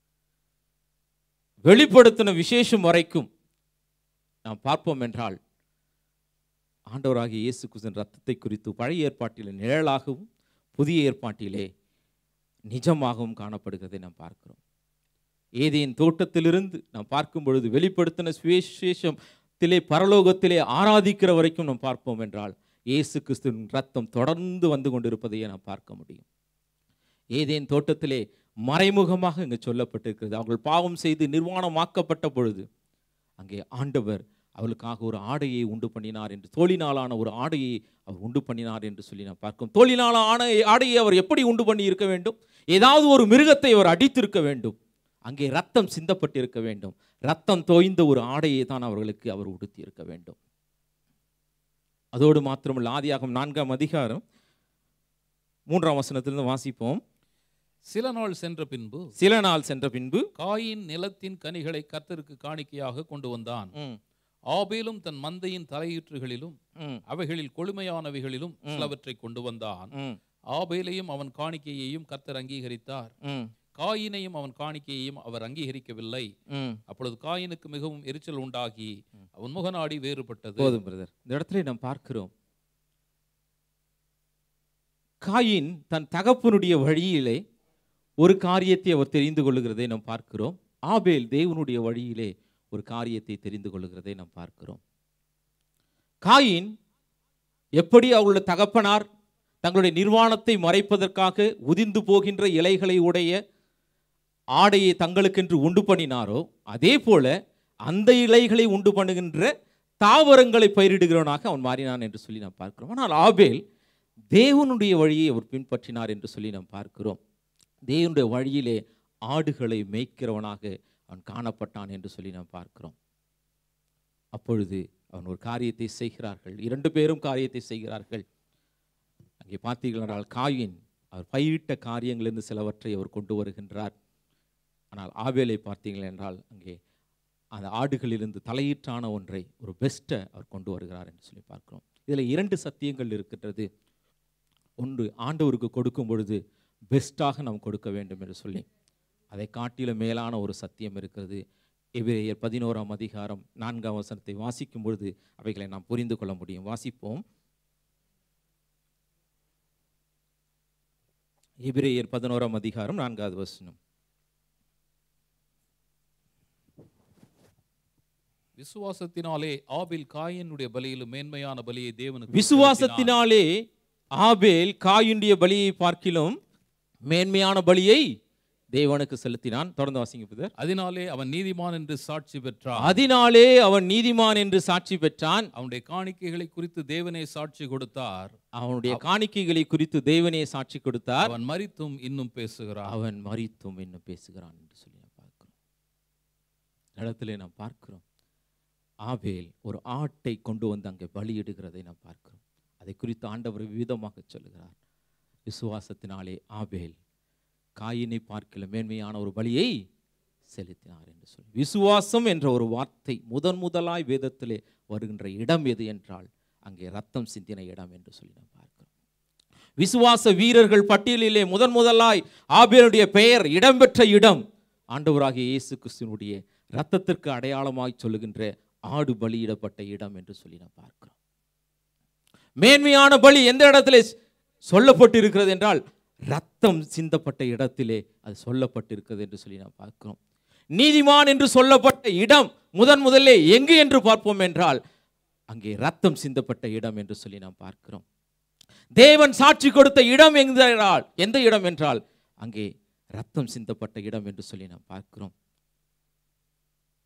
வெளிப்படுத்தின விசேஷம் வரைக்கும் நாம் பார்ப்போம் என்றால் ஆண்டவராகிய இயேசு கிறிஸ்துவின் ரத்தத்தை குறித்து பழைய ஏற்பாட்டிலே நிழலாகவும் புதிய ஏற்பாட்டிலே நிஜமாகவும் காணப்படுகிறதை நாம் பார்க்கிறோம் ஏதேன் தோட்டத்திலிருந்து நாம் பார்க்கும் பொழுது வெளிப்படுத்தின சுவிசேஷத்திலே பரலோகத்திலே ஆராதிக்கிற வரைக்கும் நாம் பார்ப்போம் என்றால் இயேசு கிறிஸ்துவின் ரத்தம் தொடர்ந்து வந்து கொண்டிருப்பதையே நாம் பார்க்க முடியும் ஏதேன் தோட்டத்திலே மறைமுகமாக இங்கு சொல்லப்பட்டிருக்கிறது அவர்கள் பாவம் செய்து நிர்வாணமாக்கப்பட்ட பொழுது அங்கே ஆண்டவர் அவளுக்காக ஒரு ஆடையை உண்டு பண்ணினார் என்று தோழினாலான ஒரு ஆடையை அவர் உண்டு பண்ணினார் என்று சொல்லி நான் பார்க்கும் தோழினால ஆன ஆடையை அவர் எப்படி உண்டு பண்ணி இருக்க வேண்டும் ஏதாவது ஒரு மிருகத்தை அவர் அடித்திருக்க வேண்டும் அங்கே ரத்தம் சிந்தப்பட்டிருக்க வேண்டும் ரத்தம் தோய்ந்த ஒரு ஆடையை தான் அவர்களுக்கு அவர் உடுத்தி இருக்க வேண்டும் அதோடு மாத்திரமல்ல ஆதியாகம் நான்காம் அதிகாரம் மூன்றாம் வசனத்திலிருந்து வாசிப்போம் சில நாள் சென்ற பின்பு சில நாள் சென்ற பின்பு காயின் நிலத்தின் கனிகளை கர்த்தருக்கு காணிக்கையாக கொண்டு வந்தான் ம், ஆபேலும் தன் மந்தையின் தலையீற்றுகளிலும் ம், அவைகளில் கொழுமையானவைகளிலும் சிலவற்றை கொண்டு வந்தான் ம், ஆபேலையும் அவன் காணிக்கையையும் கர்த்தர் அங்கீகரித்தார் ம், காயினையும் அவன் காணிக்கையையும் அவர் அங்கீகரிக்கவில்லை ம். அப்பொழுது காயினுக்கு மிகவும் எரிச்சல் உண்டாகி அவன் முகநாடி வேறுபட்டது போதும் பிரதர் இந்த இடத்துல நாம் பார்க்கிறோம் காயின் தன் தகப்பனுடைய வழியிலே ஒரு காரியத்தை அவர் தெரிந்து கொள்ளுகிறதை நாம் பார்க்கிறோம் ஆபேல் தேவனுடைய வழியிலே ஒரு காரியத்தை தெரிந்து கொள்ளுகிறதை நாம் பார்க்கிறோம் காயின் எப்படி அவளுடைய தகப்பனார் தங்களுடைய நிர்வாணத்தை மறைப்பதற்காக உதிர்ந்து போகின்ற இலைகளை உடைய ஆடையை தங்களுக்கென்று உண்டு பண்ணினாரோ அதே போல அந்த இலைகளை உண்டு பண்ணுகின்ற தாவரங்களை பயிரிடுகிறவனாக அவன் மாறினான் என்று சொல்லி நாம் பார்க்கிறோம் ஆனால் ஆபேல் தேவனுடைய வழியை அவர் பின்பற்றினார் என்று சொல்லி நாம் பார்க்கிறோம் தேவனுடைய வழியிலே ஆடுகளை மேய்க்கிறவனாக அவன் காணப்பட்டான் என்று சொல்லி நாம் பார்க்கிறோம் அப்பொழுது அவன் ஒரு காரியத்தை செய்கிறார்கள் இரண்டு பேரும் காரியத்தை செய்கிறார்கள் அங்கே பார்த்தீர்கள் என்றால் காயின் அவர் பயிரிட்ட காரியங்களிலிருந்து சிலவற்றை அவர் கொண்டு வருகின்றார் ஆனால் ஆவேலை பார்த்தீர்கள் என்றால் அங்கே அந்த ஆடுகளிலிருந்து தலையீற்றான ஒன்றை ஒரு பெஸ்ட்டை அவர் கொண்டு வருகிறார் என்று சொல்லி பார்க்கிறோம் இதில் இரண்டு சத்தியங்கள் இருக்கின்றது ஒன்று ஆண்டவருக்கு கொடுக்கும் பொழுது பெஸ்ட்டாக நாம் கொடுக்க வேண்டும் என்று சொல்லி அதை காட்டிலும் மேலான ஒரு சத்தியம் இருக்கிறது எபிரேயர் பதினோராம் அதிகாரம் நான்காம் வசனத்தை வாசிக்கும் பொழுது அவைகளை நாம் புரிந்து கொள்ள முடியும் வாசிப்போம் எபிரேயர் பதினோராம் அதிகாரம் நான்காவது வசனம் விசுவாசத்தினாலே ஆபில் காயினுடைய பலியிலும் மேன்மையான பலியை தேவனுக்கு செலுத்தினான். விசுவாசத்தினாலே ஆபேல் காயுண்டிய பலியை பார்க்கிலும் மேன்மையான பலியை தேவனுக்கு செலுத்தினான் தொடர்ந்து வாசிங்க புதர் அதனாலே அவன் நீதிமான் என்று சாட்சி பெற்றான் அதனாலே அவன் நீதிமான் என்று சாட்சி பெற்றான் அவனுடைய காணிக்கைகளை குறித்து தேவனே சாட்சி கொடுத்தார் அவனுடைய காணிக்கைகளை குறித்து தேவனே சாட்சி கொடுத்தார் அவன் மரித்தும் இன்னும் பேசுகிறான் அவன் மரித்தும் இன்னும் பேசுகிறான் என்று சொல்லி நாம் பார்க்கிறோம் இடத்திலே நாம் பார்க்கிறோம் ஆபேல் ஒரு ஆட்டை கொண்டு வந்து அங்கே பலியிடுகிறதை நாம் பார்க்கிறோம் அதை குறித்து ஆண்டவர் விவிதமாக சொல்லுகிறார் விசுவாசத்தினாலே ஆபேல் காயினை பார்க்கல மேன்மையான ஒரு பலியை செலுத்தினார் என்று சொல்லி விசுவாசம் என்ற ஒரு வார்த்தை முதன் முதலாய் வேதத்திலே வருகின்ற இடம் எது என்றால் அங்கே ரத்தம் சிந்தின இடம் என்று சொல்லி நாம் பார்க்கிறோம் விசுவாச வீரர்கள் பட்டியலிலே முதன் முதலாய் ஆபேலுடைய பெயர் இடம்பெற்ற இடம் ஆண்டவராகிய இயேசு கிறிஸ்துவனுடைய இரத்தத்திற்கு அடையாளமாய் சொல்லுகின்ற ஆடு பலியிடப்பட்ட இடம் என்று சொல்லி நாம் பார்க்கிறோம் மேன்மையான பலி எந்த இடத்திலே சொல்லப்பட்டிருக்கிறது என்றால் ரத்தம் சிந்தப்பட்ட இடத்திலே அது சொல்லப்பட்டிருக்கிறது என்று சொல்லி நாம் பார்க்கிறோம் நீதிமான் என்று சொல்லப்பட்ட இடம் முதன் முதல்ல எங்கு என்று பார்ப்போம் என்றால் அங்கே ரத்தம் சிந்தப்பட்ட இடம் என்று சொல்லி நாம் பார்க்கிறோம் தேவன் சாட்சி கொடுத்த இடம் எங்க என்றால் எந்த இடம் என்றால் அங்கே ரத்தம் சிந்தப்பட்ட இடம் என்று சொல்லி நாம் பார்க்கிறோம்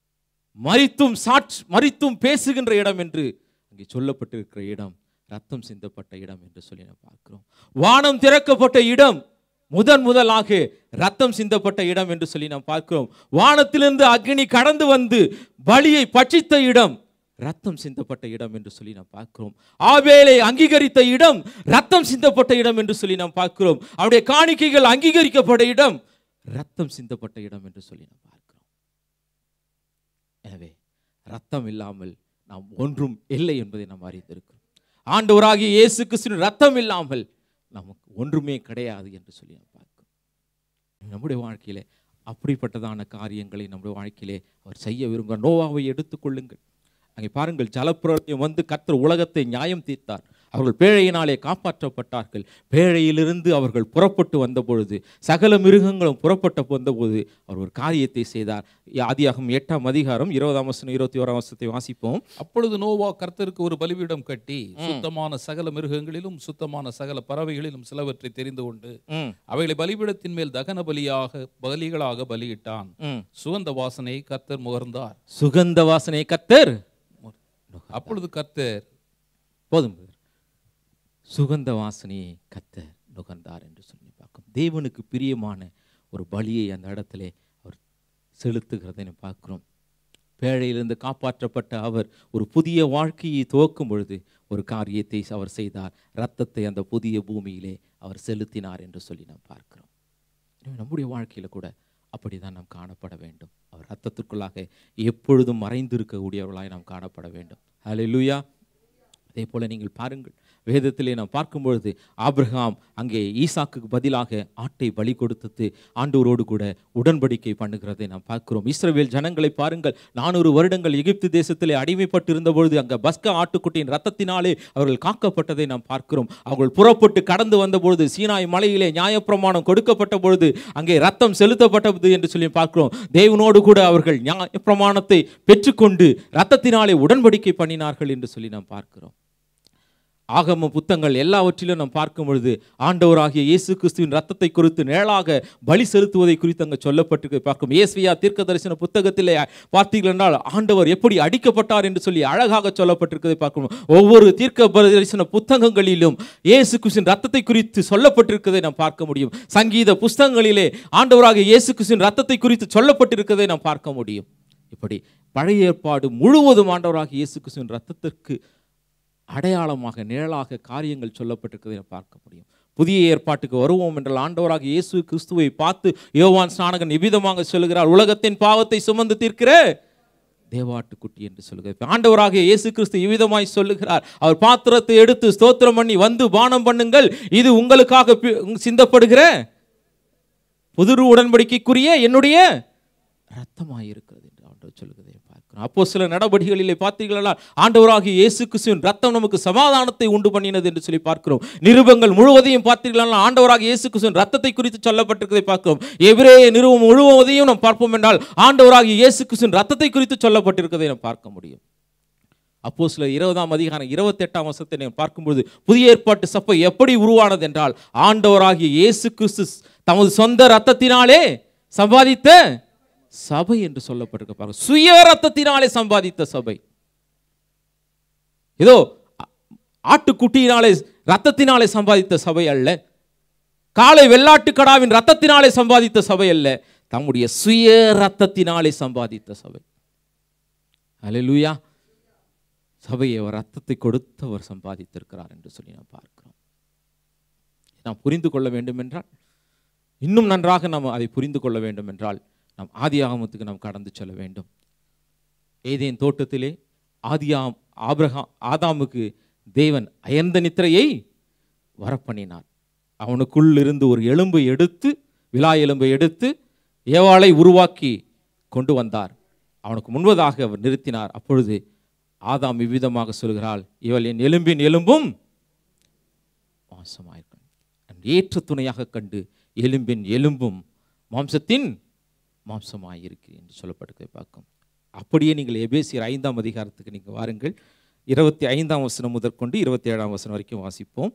மரித்தும் சாட்சி மரித்தும் பேசுகின்ற இடம் என்று அங்கே சொல்லப்பட்டிருக்கிற இடம் ரத்தம் சிந்தப்பட்ட இடம் என்று சொல்லி நாம் பார்க்கிறோம் வானம் திறக்கப்பட்ட இடம் முதன் முதலாக ரத்தம் சிந்தப்பட்ட இடம் என்று சொல்லி நாம் பார்க்கிறோம் வானத்திலிருந்து அக்னி கடந்து வந்து பலியை பட்சித்த இடம் ரத்தம் சிந்தப்பட்ட இடம் என்று சொல்லி நாம் பார்க்கிறோம் ஆவேலை அங்கீகரித்த இடம் ரத்தம் சிந்தப்பட்ட இடம் என்று சொல்லி நாம் பார்க்கிறோம் அவருடைய காணிக்கைகள் அங்கீகரிக்கப்பட்ட இடம் ரத்தம் சிந்தப்பட்ட இடம் என்று சொல்லி நாம் பார்க்கிறோம் எனவே ரத்தம் இல்லாமல் நாம் ஒன்றும் இல்லை என்பதை நாம் அறிந்திருக்கிறோம் ஆண்டவராகிய இயேசு கிறிஸ்துவின் ரத்தம் இல்லாமல் நமக்கு ஒன்றுமே கிடையாது என்று சொல்லி நாம் பார்க்கிறோம் நம்முடைய வாழ்க்கையிலே அப்படிப்பட்டதான காரியங்களை நம்முடைய வாழ்க்கையிலே அவர் செய்ய விரும்புகிறார் நோவாவை எடுத்துக்கொள்ளுங்கள் அங்கே பாருங்கள் ஜலப்பிரளயம் வந்து கர்த்தர் உலகத்தை நியாயம் தீர்த்தார் அவர்கள் பேழையினாலே காப்பாற்றப்பட்டார்கள் பேழையிலிருந்து அவர்கள் புறப்பட்டு வந்தபொழுது சகல மிருகங்களும் புறப்பட்டு வந்தபோது அவர் ஒரு காரியத்தை செய்தார் ஆதியாகம் எட்டாம் அதிகாரம் இருபதாம் வசனம் இருபத்தி ஓராம் வசனத்தை வாசிப்போம் அப்பொழுது நோவா கர்த்தருக்கு ஒரு பலிபீடம் கட்டி சுத்தமான சகல மிருகங்களிலும் சுத்தமான சகல பறவைகளிலும் சிலவற்றை தெரிந்து கொண்டு ம், அவைகளை பலிபீடத்தின் மேல் தகன பலியாக பலிகளாக பலியிட்டான் ம். சுகந்த வாசனையை கர்த்தர் முகர்ந்தார் சுகந்த வாசனை கத்தர் அப்பொழுது கர்த்தர் போதும் brother. சுகந்த வாசனையை கத்தர் நுகர்ந்தார் என்று சொல்லி பார்க்கும் தேவனுக்கு பிரியமான ஒரு பலியை அந்த இடத்திலே அவர் செலுத்துகிறதை நாம் பார்க்கிறோம் பேழையிலிருந்து காப்பாற்றப்பட்ட அவர் ஒரு புதிய வாழ்க்கையை துவக்கும் பொழுது ஒரு காரியத்தை அவர் செய்தார் இரத்தத்தை அந்த புதிய பூமியிலே அவர் செலுத்தினார் என்று சொல்லி நாம் பார்க்கிறோம் எனவே நம்முடைய வாழ்க்கையில் கூட அப்படிதான் நாம் காணப்பட வேண்டும் அவர் ரத்தத்திற்குள்ளாக எப்பொழுதும் மறைந்திருக்கக்கூடியவர்களாய் நாம் காணப்பட வேண்டும் ஹalleluya அதே போல நீங்கள் பாருங்கள் வேதத்திலே நாம் பார்க்கும் பொழுது ஆபிரகாம் அங்கே ஈசாக்குக்கு பதிலாக ஆட்டை பலி கொடுத்தது ஆண்டவரோடு கூட உடன்படிக்கை பண்ணுகிறதை நாம் பார்க்கிறோம் இஸ்ரவேல் ஜனங்களை பாருங்கள் நானூறு வருடங்கள் எகிப்து தேசத்திலே அடிமைப்பட்டு இருந்த பொழுது அங்கே பஸ்கா ஆட்டுக்குட்டியின் ரத்தத்தினாலே அவர்கள் காக்கப்பட்டதை நாம் பார்க்கிறோம் அவர்கள் புறப்பட்டு கடந்து வந்த பொழுது சீனாய் மலையிலே நியாயப்பிரமாணம் கொடுக்கப்பட்ட பொழுது அங்கே ரத்தம் செலுத்தப்பட்டது என்று சொல்லி பார்க்கிறோம் தேவனோடு கூட அவர்கள் நியாயப்பிரமாணத்தை பெற்றுக்கொண்டு ரத்தத்தினாலே உடன்படிக்கை பண்ணினார்கள் என்று சொல்லி நாம் பார்க்கிறோம் ஆகம புத்தங்கள் எல்லாவற்றிலும் நாம் பார்க்கும் பொழுது ஆண்டவராகிய இயேசு கிறிஸ்துவின் ரத்தத்தை குறித்து நேளாக பலி செலுத்துவதை குறித்து அங்கே சொல்லப்பட்டிருக்க பார்க்கும் இயேசுவியா தீர்க்க தரிசன புத்தகத்திலே பார்த்தீர்கள் என்றால் ஆண்டவர் எப்படி அடிக்கப்பட்டார் என்று சொல்லி அழகாக சொல்லப்பட்டிருக்கிறதை பார்க்கணும் ஒவ்வொரு தீர்க்க தரிசன புத்தகங்களிலும் இயேசு கிறிஸ்துவின் ரத்தத்தை குறித்து சொல்லப்பட்டிருக்கிறதை நாம் பார்க்க முடியும் சங்கீத புஸ்தகங்களிலே ஆண்டவராகிய இயேசு கிறிஸ்துவின் ரத்தத்தை குறித்து சொல்லப்பட்டிருக்கிறதை நாம் பார்க்க முடியும் இப்படி பழைய ஏற்பாடு முழுவதும் ஆண்டவராகிய இயேசு கிறிஸ்துவின் ரத்தத்திற்கு அடையாளமாக நிழலாக காரியங்கள் சொல்லப்பட்டிருக்கிறதை நாம் பார்க்க முடியும் புதிய ஏற்பாட்டுக்கு வருவோம் என்றால் ஆண்டவராக இயேசு கிறிஸ்துவை பார்த்து யோவான் ஸ்நானகன் நிபிதமாக சொல்லுகிறார் உலகத்தின் பாவத்தை சுமந்து தீர்க்கிற தேவாட்டுக்குட்டி என்று சொல்லுகிறார் ஆண்டவராக இயேசு கிறிஸ்து இவ்விதமாய் சொல்லுகிறார் அவர் பாத்திரத்தை எடுத்து ஸ்தோத்திரம் பண்ணி வந்து பானம் பண்ணுங்கள் இது உங்களுக்காக பி- சிந்தப்படுகிற புது உடன்படிக்கைக்குரிய என்னுடைய ரத்தமாய் இருக்கிறது என்று ஆண்டவர் சொல்லுகிறதை பார்க்கிறோம் அப்போ சில நடவடிக்கைகளிலே பார்த்தீர்களா ஆண்டவராகிய இயேசு கிறிஸ்துவின் ரத்தம் நமக்கு சமாதானத்தை உண்டு பண்ணினது என்று சொல்லி பார்க்கிறோம் நிருபங்கள் முழுவதையும் பார்த்தீர்களா ஆண்டவராகிய இயேசு கிறிஸ்துவின் ரத்தத்தை குறித்து சொல்லப்பட்டிருக்கிறதை பார்க்கிறோம் எவரே நிறுவம் முழுவதையும் நாம் பார்ப்போம் என்றால் ஆண்டவராகிய இயேசு கிறிஸ்துவின் ரத்தத்தை குறித்து சொல்லப்பட்டிருக்கிறதை நாம் பார்க்க முடியும் அப்போ சில இருபதாம் அதிகாரம் இருபத்தெட்டாம் வருஷத்தை நீங்கள் பார்க்கும்போது புதிய ஏற்பாட்டு சபை எப்படி உருவானது என்றால் ஆண்டவராகிய இயேசு கிறிஸ்து தமது சொந்த ரத்தத்தினாலே சம்பாதித்த சபை என்று சொல்லப்பட்டிருக்க பாருங்க சுய ரத்தத்தினாலே சம்பாதித்த சபை இதோ ஆ- ஆட்டுக்குட்டியினாலே ரத்தத்தினாலே சம்பாதித்த சபை அல்ல காளை வெள்ளாட்டு கடாவின் ரத்தத்தினாலே சம்பாதித்த சபை அல்ல தம்முடைய சுய ரத்தத்தினாலே சம்பாதித்த சபை அல்லேலூயா சபையை அவர் ரத்தத்தை கொடுத்து அவர் சம்பாதித்திருக்கிறார் என்று சொல்லி நாம் பார்க்கிறோம் நாம் புரிந்து கொள்ள வேண்டும் என்றால் இன்னும் நன்றாக நாம் அதை புரிந்து கொள்ள வேண்டும் என்றால் நாம் ஆதி ஆகமத்துக்கு நாம் கடந்து செல்ல வேண்டும் ஏதேன் தோட்டத்திலே ஆதியாம் ஆபிரகாம் ஆதாமுக்கு தேவன் அயர்ந்த நித்திரையை வரப்பண்ணினார் அவனுக்குள் இருந்து ஒரு எலும்பை எடுத்து விலா எலும்பை எடுத்து ஏவாளை உருவாக்கி கொண்டு வந்தார் அவனுக்கு முன்பதாக அவர் நிறுத்தினார் அப்பொழுது ஆதாம் இவ்விதமாக சொல்கிறாள் இவள் என் எலும்பின் எலும்பும் மாம்சமாயிருக்கும் ஏற்ற துணையாக கண்டு எலும்பின் எலும்பும் மாம்சத்தின் மாம்சமாயிருக்கு என்று சொல்லப்பட்டிருக்கிறதை பார்க்கும் அப்படியே நீங்கள் எபேசியர் ஐந்தாம் அதிகாரத்துக்கு நீங்கள் வாருங்கள் இருபத்தி ஐந்தாம் வசனம் முதற்கொண்டு இருபத்தி ஏழாம் வசனம் வரைக்கும் வாசிப்போம்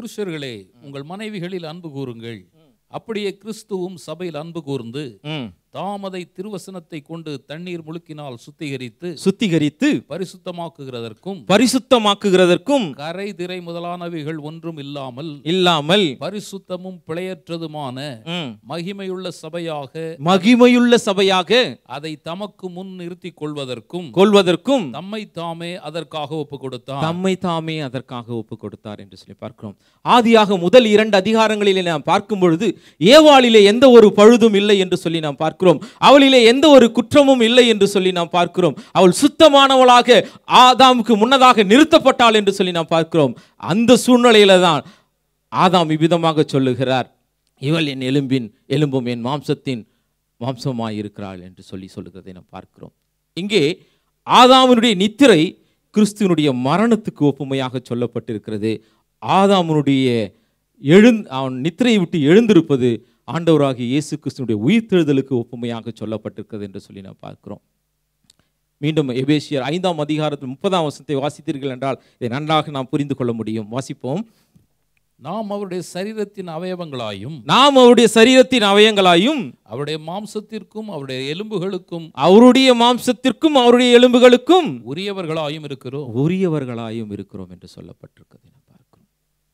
புருஷர்களே உங்கள் மனைவிகளில் அன்பு கூறுங்கள் அப்படியே கிறிஸ்துவும் சபையில் அன்பு கூர்ந்து ம் தாம் அதை திருவசனத்தை கொண்டு தண்ணீர் முழுக்கினால் சுத்திகரித்து சுத்திகரித்து பரிசுத்தமாக்குகிறதற்கும் பரிசுத்தமாக்குகிறதற்கும் கரை திரை முதலானவைகள் ஒன்றும் இல்லாமல் இல்லாமல் பரிசுத்தமும் பிழையற்றதுமான ம், மகிமையுள்ள சபையாக மகிமையுள்ள சபையாக அதை தமக்கு முன் நிறுத்திக் கொள்வதற்கும் கொள்வதற்கும் தம்மை தாமே அதற்காக ஒப்பு கொடுத்தார் தம்மை தாமே அதற்காக ஒப்பு கொடுத்தார் என்று சொல்லி பார்க்கிறோம் ஆதியாக முதல் இரண்டு அதிகாரங்களிலே நாம் பார்க்கும் பொழுது ஏவாளிலே எந்த ஒரு பழுதும் இல்லை என்று சொல்லி நாம் பார்க்கிறோம் அவளிலே எந்த ஒரு குற்றமும் இல்லை என்று சொல்லி நாம் பார்க்கிறோம் அவள் சுத்தமானவளாக ஆதாமுக்கு முன்னதாக நிறுத்தப்பட்டாள் என்று சொல்லி நாம் பார்க்கிறோம் அந்த சூழ்நிலையில தான் ஆதாம் இவ்விதமாக சொல்லுகிறார் இவள் என் எலும்பின் எலும்பும் என் மாம்சத்தின் மாம்சமாய் இருக்கிறாள் என்று சொல்லி சொல்லுகிறதை நாம் பார்க்கிறோம் இங்கே ஆதாமினுடைய நித்திரை கிறிஸ்துவனுடைய மரணத்துக்கு ஒப்புமையாக சொல்லப்பட்டிருக்கிறது ஆதாமனுடைய எழுந் அவன் நித்திரையை விட்டு எழுந்திருப்பது ஆண்டவராகிய இயேசு கிறிஸ்துவனுடைய உயிர்த்தெழுதலுக்கு ஒப்புமையாக சொல்லப்பட்டிருக்கிறது என்று சொல்லி நாம் பார்க்கிறோம் மீண்டும் எபேசியர் ஐந்தாம் அதிகாரத்தில் முப்பதாம் வசனத்தை வாசித்தீர்கள் என்றால் இதை நன்றாக நாம் புரிந்து கொள்ள முடியும் வாசிப்போம் நாம் அவருடைய சரீரத்தின் அவயவங்களாயும் நாம் அவருடைய சரீரத்தின் அவயங்களாயும் அவருடைய மாம்சத்திற்கும் அவருடைய எலும்புகளுக்கும் அவருடைய மாம்சத்திற்கும் அவருடைய எலும்புகளுக்கும் உரியவர்களாயும் இருக்கிறோம் உரியவர்களாயும் இருக்கிறோம் என்று சொல்லப்பட்டிருக்கிறது நாம் பார்க்கிறோம்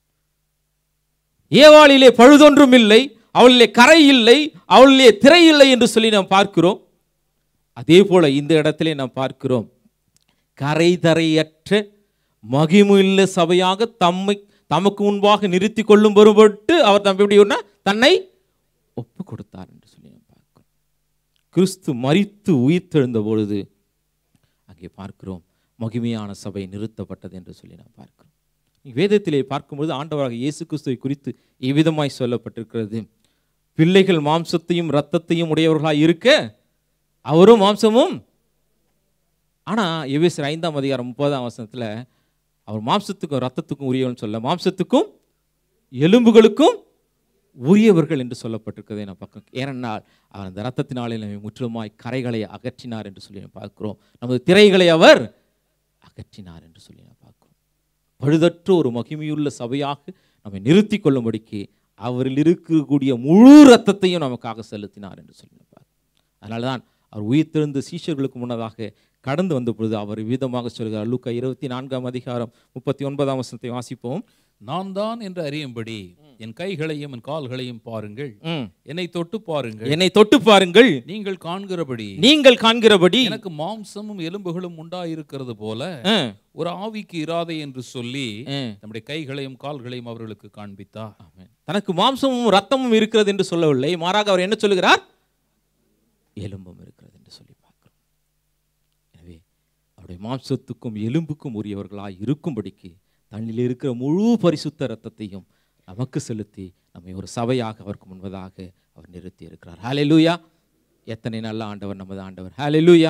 ஏவாளிலே பழுதொன்றும் இல்லை அவளிலே கரை இல்லை அவளிலே திரை இல்லை என்று சொல்லி நாம் பார்க்கிறோம் அதே போல இந்த இடத்திலே நாம் பார்க்கிறோம் கரை தரையற்ற மகிமுள்ள சபையாக தம்மை தமக்கு முன்பாக நிறுத்தி கொள்ளும் பொருபட்டு அவர் தம் எப்படி சொன்னா, தன்னை ஒப்பு கொடுத்தார் என்று சொல்லி நாம் பார்க்கிறோம் கிறிஸ்து மரித்து உயிர்த்தெழுந்த பொழுது அங்கே பார்க்கிறோம் மகிமையான சபை நிறுத்தப்பட்டது என்று சொல்லி நாம் பார்க்கிறோம் வேதத்திலே பார்க்கும்போது ஆண்டவராக இயேசு கிறிஸ்துவை குறித்து இவ்விதமாய் சொல்லப்பட்டிருக்கிறது பிள்ளைகள் மாம்சத்தையும் இரத்தத்தையும் உடையவர்களாய் இருக்க அவரும் மாம்சமும் ஆனா எவேசர் ஐந்தாம் அதிகாரம் முப்பதாம் வசனத்துல அவர் மாம்சத்துக்கும் ரத்தத்துக்கும் உரியவன் சொல்ல மாம்சத்துக்கும் எலும்புகளுக்கும் உரியவர்கள் என்று சொல்லப்பட்டிருக்கிறதை நான் பார்க்கிறோம் ஏனென்றால் அவர் அந்த ரத்தத்தினாலே நம்மை முற்றிலுமாய் கரைகளை அகற்றினார் என்று சொல்லி நாம் பார்க்கிறோம் நமது திரைகளை அவர் அகற்றினார் என்று சொல்லி நாம் பார்க்கிறோம் பழுதற்ற ஒரு மகிமையுள்ள சபையாக நம்மை நிறுத்தி கொள்ளும்படிக்கு அவரில் இருக்கக்கூடிய முழு ரத்தத்தையும் நமக்காக செலுத்தினார் என்று சொல்லி நாம் பார்க்கிறோம் அதனால தான் அவர் உயிர்த்தெழுந்த சீஷர்களுக்கு முன்னதாக கடந்து வந்த பொழுது அவர் விதமாக சொல்கிறார் லூக்கா இருபத்தி நான்காம் அதிகாரம் முப்பத்தி ஒன்பதாம் வசனத்தை வாசிப்போம் நான் தான் என்று அறியும்படி என் கைகளையும் என் கால்களையும் பாருங்கள் ம். என்னை தொட்டு பாருங்கள் என்னை தொட்டு பாருங்கள் நீங்கள் காண்கிறபடி நீங்கள் காண்கிறபடி எனக்கு மாம்சமும் எலும்புகளும் உண்டாயிருக்கிறது போல ஆ, ஒரு ஆவிக்கு இராதே என்று சொல்லி ஆ. நம்முடைய கைகளையும் கால்களையும் அவர்களுக்கு காண்பித்தார் ஆமென். தனக்கு மாம்சமும் ரத்தமும் இருக்கிறது என்று சொல்லவில்லை மாறாக அவர் என்ன சொல்லுகிறார் எலும்பும் இருக்கிறது என்று சொல்லி பார்க்கிறோம் எனவே அவருடைய மாம்சத்துக்கும் எலும்புக்கும் உரியவர்களாய் இருக்கும்படிக்கு தன்னில் இருக்கிற முழு பரிசுத்த ரத்தத்தையும் நமக்கு செலுத்தி நம்மை ஒரு சபையாக அவருக்கு முன்பதாக அவர் நிறுத்தி இருக்கிறார் ஹalleluya எத்தனை நல்ல ஆண்டவர் நமது ஆண்டவர் ஹalleluya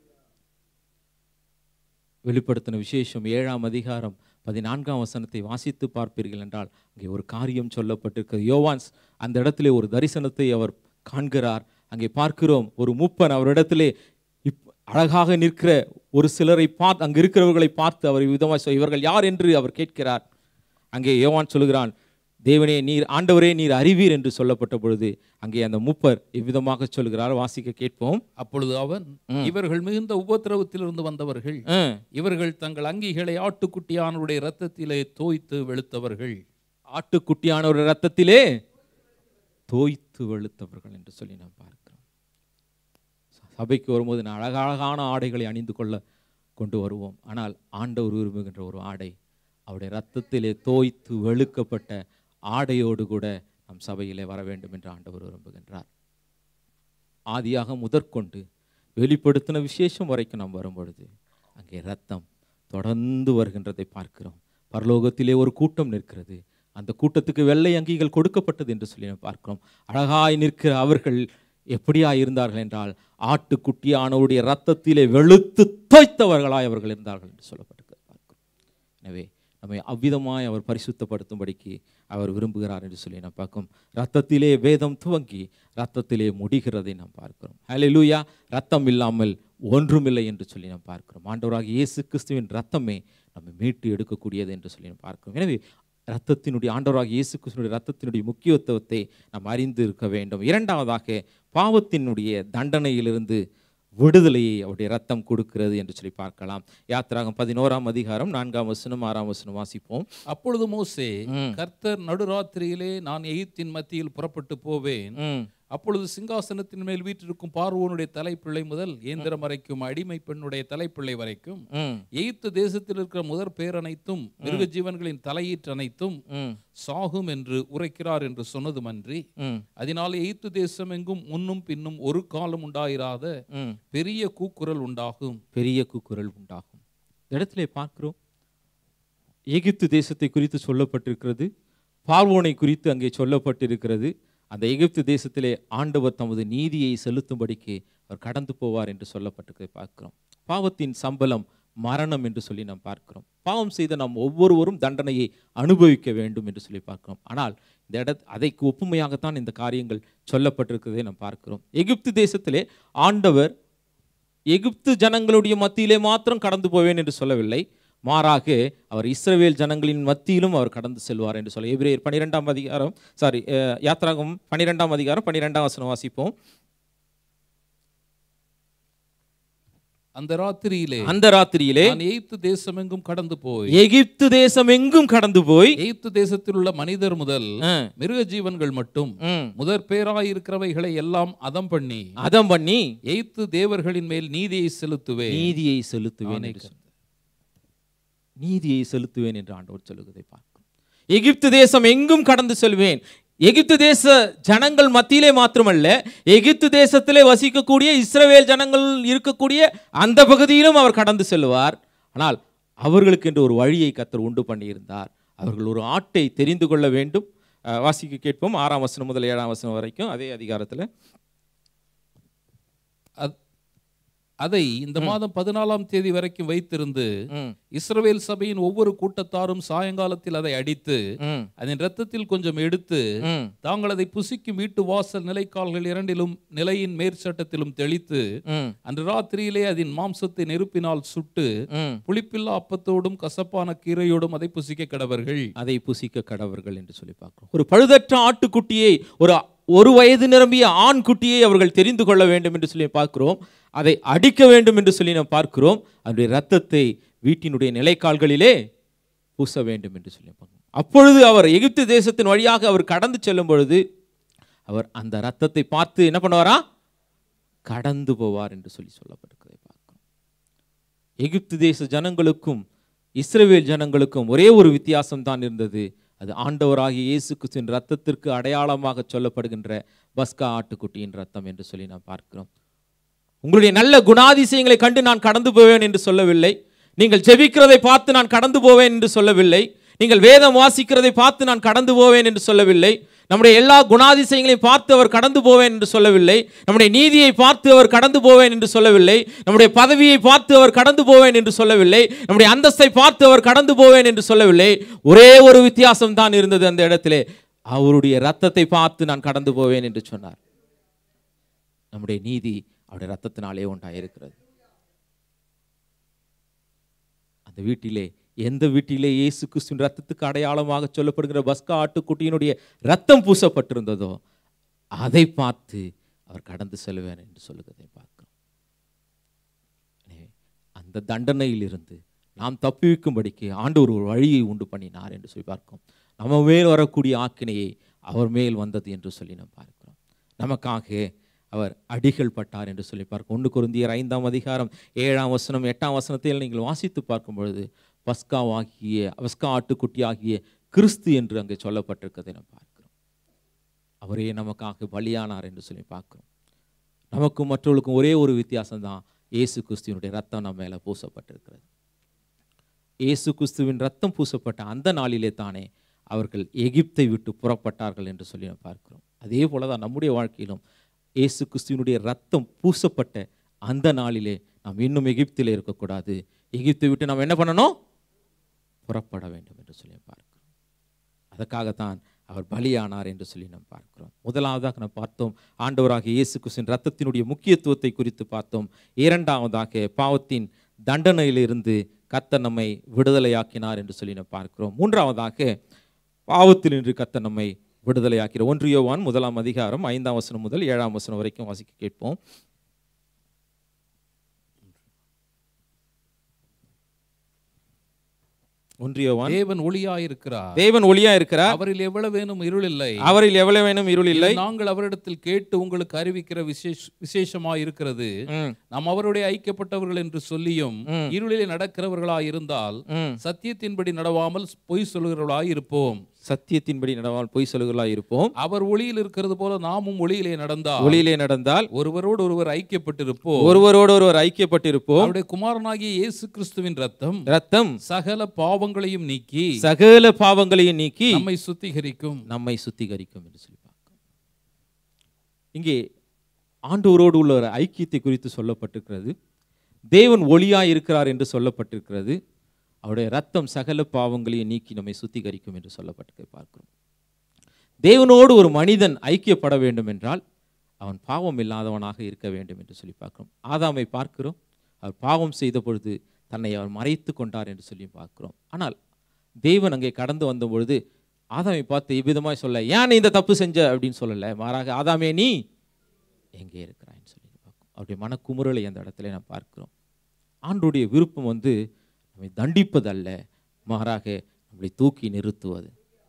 வெளிப்படுத்தின விசேஷம் ஏழாம் அதிகாரம் பதினான்காம் வசனத்தை வாசித்து பார்ப்பீர்கள் என்றால் அங்கே ஒரு காரியம் சொல்லப்பட்டிருக்கிறது யோவான்ஸ் அந்த இடத்திலே ஒரு தரிசனத்தை அவர் காண்கிறார் அங்கே பார்க்கிறோம் ஒரு மூப்பன் அவரிடத்திலே இப் அழகாக நிற்கிற ஒரு சிலரை பார்த்து அங்கே இருக்கிறவர்களை பார்த்து அவர் விதமாக சொல் இவர்கள் யார் என்று அவர் கேட்கிறார் அங்கே யோவான் சொல்லுகிறான் தேவனே நீர் ஆண்டவரே நீர் அறிவீர் என்று சொல்லப்பட்ட பொழுது அங்கே அந்த மூப்பர் இவ்விதமாக சொல்கிறார் வாசிக்க கேட்போம் அப்பொழுது அவன் இவர்கள் மிகுந்த உபத்திரவத்திலிருந்து வந்தவர்கள் ஆ, இவர்கள் தங்கள் அங்கிகளை ஆட்டுக்குட்டியானுடைய இரத்தத்திலே தோய்த்து வெளுத்தவர்கள் ஆட்டுக்குட்டியான ஒரு ரத்தத்திலே தோய்த்து வெளுத்தவர்கள் என்று சொல்லி நாம் பார்க்கிறோம் சபைக்கு வரும்போது நான் அழகழகான ஆடைகளை அணிந்து கொள்ள கொண்டு வருவோம் ஆனால் ஆண்டவர் விரும்புகின்ற ஒரு ஆடை அவருடைய ரத்தத்திலே தோய்த்து வெளுக்கப்பட்ட ஆடையோடு கூட நம் சபையிலே வர வேண்டும் என்று ஆண்டவர் விரும்புகின்றார் ஆதியாக முதற்கொண்டு வெளிப்படுத்தின விசேஷம் வரைக்கும் நாம் வரும்பொழுது அங்கே ரத்தம் தொடர்ந்து வருகின்றதை பார்க்கிறோம் பரலோகத்திலே ஒரு கூட்டம் நிற்கிறது அந்த கூட்டத்துக்கு வெள்ளை அங்கிகள் கொடுக்கப்பட்டது என்று சொல்லி நாம் பார்க்கிறோம் அழகாய் நிற்கிற அவர்கள் எப்படியா இருந்தார்கள் என்றால் ஆட்டுக்குட்டியானவருடைய ரத்தத்திலே வெளுத்து தோய்த்தவர்களாய் அவர்கள் இருந்தார்கள் என்று சொல்லப்பட்டிருக்கிறது பார்க்கிறோம் எனவே நம்மை அவ்விதமாய் அவர் பரிசுத்தப்படுத்தும்படிக்கு அவர் விரும்புகிறார் என்று சொல்லி நாம் பார்க்கிறோம் ரத்தத்திலே வேதம் துவங்கி ரத்தத்திலே முடிகிறதை நாம் பார்க்கிறோம் ஹalleluya ரத்தம் இல்லாமல் ஒன்றுமில்லை என்று சொல்லி நாம் பார்க்கிறோம் ஆண்டவராக இயேசு கிறிஸ்துவின் ரத்தமே நம்மை மீட்டு எடுக்கக்கூடியது என்று சொல்லி நாம் பார்க்கிறோம் எனவே ரத்தத்தினுடைய ஆண்டவராக இயேசு கிறிஸ்துனுடைய ரத்தத்தினுடைய முக்கியத்துவத்தை நாம் அறிந்து இருக்க வேண்டும் இரண்டாவதாக பாவத்தினுடைய தண்டனையிலிருந்து விடுதலையை அவருடைய ரத்தம் கொடுக்கிறது என்று சொல்லி பார்க்கலாம் யாத்திராகம் பதினோராம் அதிகாரம் நான்காம் வசனம் ஆறாம் வசனம் வாசிப்போம் அப்பொழுது மோசே ம். கர்த்தர் நடுராத்திரியிலே நான் எகிப்தின் மத்தியில் புறப்பட்டு போவேன் ம், அப்பொழுது சிங்காசனத்தின் மேல் வீற்றிருக்கும் பார்வோனுடைய தலைப்பிள்ளை முதல் இயந்திரம் வரைக்கும் அடிமை பெண்ணுடைய தலைப்பிள்ளை வரைக்கும் ம், எகிப்து தேசத்தில் இருக்கிற முதற் பேர் அனைத்தும் மிருக ஜீவன்களின் தலையீற்று அனைத்தும் ம், சாகும் என்று உரைக்கிறார் என்று சொன்னதுமன்றி ம், அதனாலே எகிப்து தேசம் எங்கும் முன்னும் பின்னும் ஒரு காலம் உண்டாயிராத ம். பெரிய கூக்குரல் உண்டாகும் பெரிய கூக்குரல் உண்டாகும் இந்த இடத்துல பார்க்கிறோம் எகிப்து தேசத்தை குறித்து சொல்லப்பட்டிருக்கிறது பார்வோனை குறித்து அங்கே சொல்லப்பட்டிருக்கிறது அந்த எகிப்து தேசத்திலே ஆண்டவர் தமது நீதியை செலுத்தும்படிக்கு அவர் கடந்து போவார் என்று சொல்லப்பட்டிருக்கிறதை பார்க்கிறோம் பாவத்தின் சம்பளம் மரணம் என்று சொல்லி நாம் பார்க்கிறோம் பாவம் செய்த நாம் ஒவ்வொருவரும் தண்டனையை அனுபவிக்க வேண்டும் என்று சொல்லி பார்க்கிறோம் ஆனால் இந்த இட அதைக்கு ஒப்புமையாகத்தான் இந்த காரியங்கள் சொல்லப்பட்டிருக்கிறதை நாம் பார்க்கிறோம் எகிப்து தேசத்திலே ஆண்டவர் எகிப்து ஜனங்களுடைய மத்தியிலே மாத்திரம் கடந்து போவேன் என்று சொல்லவில்லை மாறாக அவர் இஸ்ரவேல் ஜனங்களின் மத்தியிலும் அவர் கடந்து செல்வார் என்று சொல்ல எபிரேயர் பன்னிரெண்டாம் அதிகாரம் சாரி யாத்ராகம் பன்னிரெண்டாம் அதிகாரம் பன்னிரெண்டாம் வசனம் வாசிப்போம் அந்த ராத்திரியிலே அந்த ராத்திரியிலே நான் எகிப்து தேசம் எங்கும் கடந்து போய் எகிப்து தேசம் எங்கும் கடந்து போய் எகிப்து தேசத்தில் உள்ள மனிதர் முதல் ஆ, மிருக ஜீவன்கள் மட்டும் ம், முதற் பேராய் இருக்கிறவைகளை எல்லாம் அதம் பண்ணி அதம் பண்ணி எய்த்து தேவர்களின் மேல் நீதியை செலுத்துவேன் நீதியை செலுத்துவேன் நானே என்று சொன்னார். நீதியை செலுத்துவேன் என்று ஆண்டவர் சொல்லுவதை பார்க்கிறோம் எகிப்து தேசம் எங்கும் கடந்து செல்வேன் எகிப்து தேச ஜனங்கள் மத்தியிலே மாத்திரமல்ல எகிப்து தேசத்திலே வசிக்கக்கூடிய இஸ்ரவேல் ஜனங்கள் இருக்கக்கூடிய அந்த பகுதியிலும் அவர் கடந்து செல்வார் ஆனால் அவர்களுக்கு என்று ஒரு வழியை கத்தர் உண்டு பண்ணியிருந்தார் அவர்கள் ஒரு ஆட்டை தெரிந்து கொள்ள வேண்டும் அஹ், வாசிக்க கேட்போம் ஆறாம் வசனம் முதல் ஏழாம் வசனம் வரைக்கும் அதே அதிகாரத்தில் அத்- அதை இந்த மாதம் பதினாலாம் தேதி வரைக்கும் வைத்திருந்து ம் இஸ்ரவேல் சபையின் ஒவ்வொரு கூட்டத்தாரும் சாயங்காலத்தில் அதை அடித்து ம் அதன் இரத்தத்தில் கொஞ்சம் எடுத்து ம் தாங்கள் அதை புசிக்கும் வீட்டு வாசல் நிலைக்கால்கள் இரண்டிலும் நிலையின் மேற்சட்டத்திலும் தெளித்து ம் அன்று ராத்திரியிலே அதன் மாம்சத்தை நெருப்பினால் சுட்டு ம் புளிப்பில்லா அப்பத்தோடும் கசப்பான கீரையோடும் அதை புசிக்க கடவர்கள் அதை புசிக்க கடவர்கள் என்று சொல்லி பார்க்கிறோம் ஒரு பழுதற்ற ஆட்டுக்குட்டியை ஒரு ஒரு வயது நிரம்பிய ஆண் குட்டியை அவர்கள் தெரிந்து கொள்ள வேண்டும் என்று சொல்லி பார்க்கிறோம் அதை அடிக்க வேண்டும் என்று சொல்லி நாம் பார்க்கிறோம் அதனுடைய ரத்தத்தை வீட்டினுடைய நிலைக்கால்களிலே பூச வேண்டும் என்று சொல்லி பார்க்கிறோம் அப்பொழுது அவர் எகிப்து தேசத்தின் வழியாக அவர் கடந்து செல்லும் பொழுது அவர் அந்த ரத்தத்தை பார்த்து என்ன பண்ணுவாரா கடந்து போவார் என்று சொல்லி சொல்லப்பட்டிருக்கிறதை பார்க்கிறோம் எகிப்து தேச ஜனங்களுக்கும் இஸ்ரவேல் ஜனங்களுக்கும் ஒரே ஒரு வித்தியாசம் தான் இருந்தது அது ஆண்டவராகிய இயேசு கிறிஸ்துவின் ரத்தத்திற்கு அடையாளமாக சொல்லப்படுகின்ற பஸ்கா ஆட்டுக்குட்டியின் ரத்தம் என்று சொல்லி நாம் பார்க்கிறோம் உங்களுடைய நல்ல குணாதிசயங்களை கண்டு நான் கடந்து போவேன் என்று சொல்லவில்லை நீங்கள் ஜெபிக்கிறதை பார்த்து நான் கடந்து போவேன் என்று சொல்லவில்லை நீங்கள் வேதம் வாசிக்கிறதை பார்த்து நான் கடந்து போவேன் என்று சொல்லவில்லை நம்முடைய எல்லா குணாதிசயங்களையும் பார்த்து அவர் கடந்து போவேன் என்று சொல்லவில்லை நம்முடைய நீதியை பார்த்து அவர் கடந்து போவேன் என்று சொல்லவில்லை நம்முடைய பதவியை பார்த்து அவர் கடந்து போவேன் என்று சொல்லவில்லை நம்முடைய அந்தஸ்தை பார்த்து அவர் கடந்து போவேன் என்று சொல்லவில்லை ஒரே ஒரு வித்தியாசம் தான் இருந்தது அந்த இடத்திலே அவருடைய ரத்தத்தை பார்த்து நான் கடந்து போவேன் என்று சொன்னார் நம்முடைய நீதி அவருடைய ரத்தத்தினாலே உண்டாயிருக்கிறது அந்த வீட்டிலே எந்த வீட்டிலே இயேசு கிறிஸ்துவின் ரத்தத்துக்கு அடையாளமாக சொல்லப்படுகிற பஸ்கா ஆட்டுக்குட்டியினுடைய ரத்தம் பூசப்பட்டிருந்ததோ அதை பார்த்து அவர் கடந்து செல்வேன் என்று சொல்லுகிறதை பார்க்கிறோம் எனவே, அந்த தண்டனையிலிருந்து நாம் தப்புவிக்கும்படிக்கு ஆண்டவர் ஒரு வழியை உண்டு பண்ணினார் என்று சொல்லி பார்க்கிறோம் நம்ம மேல் வரக்கூடிய ஆக்கினையை அவர் மேல் வந்தது என்று சொல்லி நாம் பார்க்கிறோம் நமக்காக அவர் அடிகள் பட்டார் என்று சொல்லி பார்க்க ஒன்று குருந்தியர் ஐந்தாம் அதிகாரம் ஏழாம் வசனம் எட்டாம் வசனத்தில் நீங்கள் வாசித்து பார்க்கும் பொழுது பஸ்காவாகிய பஸ்கா ஆட்டுக்குட்டியாகிய கிறிஸ்து என்று அங்கே சொல்லப்பட்டிருக்கிறதை நாம் பார்க்கிறோம் அவரே நமக்காக பலியானார் என்று சொல்லி பார்க்கிறோம் நமக்கும் மற்றவர்களுக்கும் ஒரே ஒரு வித்தியாசம் தான் இயேசு கிறிஸ்துவினுடைய ரத்தம் நம்ம மேலே பூசப்பட்டிருக்கிறது இயேசு கிறிஸ்துவின் ரத்தம் பூசப்பட்ட அந்த நாளிலே தானே அவர்கள் எகிப்தை விட்டு புறப்பட்டார்கள் என்று சொல்லி நாம் பார்க்கிறோம் அதே போல தான் நம்முடைய வாழ்க்கையிலும் இயேசு கிறிஸ்துவினுடைய ரத்தம் பூசப்பட்ட அந்த நாளிலே நாம் இன்னும் எகிப்தில் இருக்கக்கூடாது எகிப்தை விட்டு நாம் என்ன பண்ணணும் புறப்பட வேண்டும் என்று சொல்லி பார்க்கிறோம் அதற்காகத்தான் அவர் பலியானார் என்று சொல்லி நாம் பார்க்கிறோம் முதலாவதாக நாம் பார்த்தோம் ஆண்டவராக இயேசு கிறிஸ்துவின் ரத்தத்தினுடைய முக்கியத்துவத்தை குறித்து பார்த்தோம் இரண்டாவதாக பாவத்தின் தண்டனையிலிருந்து கர்த்தர் நம்மை விடுதலையாக்கினார் என்று சொல்லி நாம் பார்க்கிறோம் மூன்றாவதாக பாவத்தில் நின்று கத்த நம்மை விடுதலையாக்கிற ஒன்று யோவான் முதலாம் அதிகாரம் ஐந்தாம் வசனம் முதல் ஏழாம் வசனம் வரைக்கும் வாசிக்க கேட்போம் ஒன்று யோவான் தேவன் ஒளியாயிருக்கிறார் தேவன் ஒளியா இருக்கிறார் அவரில் எவ்வளவேனும் இருள் இல்லை அவரில் எவ்வளவு வேணும் இருள் இல்லை இது நாங்கள் அவரிடத்தில் கேட்டு உங்களுக்கு அறிவிக்கிற விசேஷ விசேஷமாய் இருக்கிறது ம், நாம் அவருடைய ஐக்கியப்பட்டவர்கள் என்று சொல்லியும் ம். இருளிலே நடக்கிறவர்களாய் இருந்தால் ம். சத்தியத்தின்படி நடவாமல் பொய் சொல்லுகிறவர்களாய் இருப்போம் சத்தியத்தின்படி நடவால் பொய் சொல்லுகளா இருப்போம் அவர் ஒளியில் இருக்கிறது போல நாமும் ஒளியிலே நடந்தால் ஒளியிலே நடந்தால் ஒருவரோடு ஒருவர் ஐக்கியப்பட்டிருப்போம் ஒருவரோடு ஒருவர் ஐக்கியப்பட்டிருப்போம் அவருடைய குமாரனாகிய இயேசு கிறிஸ்துவின் ரத்தம் ரத்தம் சகல பாவங்களையும் நீக்கி சகல பாவங்களையும் நீக்கி நம்மை சுத்திகரிக்கும் நம்மை சுத்திகரிக்கும் என்று சொல்லி பார்க்கிறோம் இங்கே ஆண்டவரோடு உள்ள ஒரு ஐக்கியத்தை குறித்து சொல்லப்பட்டிருக்கிறது தேவன் ஒளியாய் இருக்கிறார் என்று சொல்லப்பட்டிருக்கிறது அவருடைய ரத்தம் சகல பாவங்களையும் நீக்கி நம்மை சுத்திகரிக்கும் என்று சொல்லப்பட்டு பார்க்கிறோம் தேவனோடு ஒரு மனிதன் ஐக்கியப்பட வேண்டும் என்றால் அவன் பாவம் இல்லாதவனாக இருக்க வேண்டும் என்று சொல்லி பார்க்கிறோம் ஆதாமை பார்க்கிறோம் அவர் பாவம் செய்த பொழுது தன்னை அவர் மறைத்து கொண்டார் என்று சொல்லி பார்க்கிறோம் ஆனால் தேவன் அங்கே கடந்து வந்த பொழுது ஆதாமை பார்த்து இவ்விதமாய் சொல்ல ஏன் நீ இந்த தப்பு செஞ்ச அப்படின்னு சொல்லலை மாறாக ஆதாமே நீ எங்கே இருக்கிறாய்ன்னு சொல்லி பார்க்கும் அவருடைய மனக்குமுறலை அந்த இடத்துல நாம் பார்க்கிறோம் ஆண்டுடைய விருப்பம் வந்து நம்மை தண்டிப்பதல்ல மாறாக நம்மளை தூக்கி நிறுத்துவது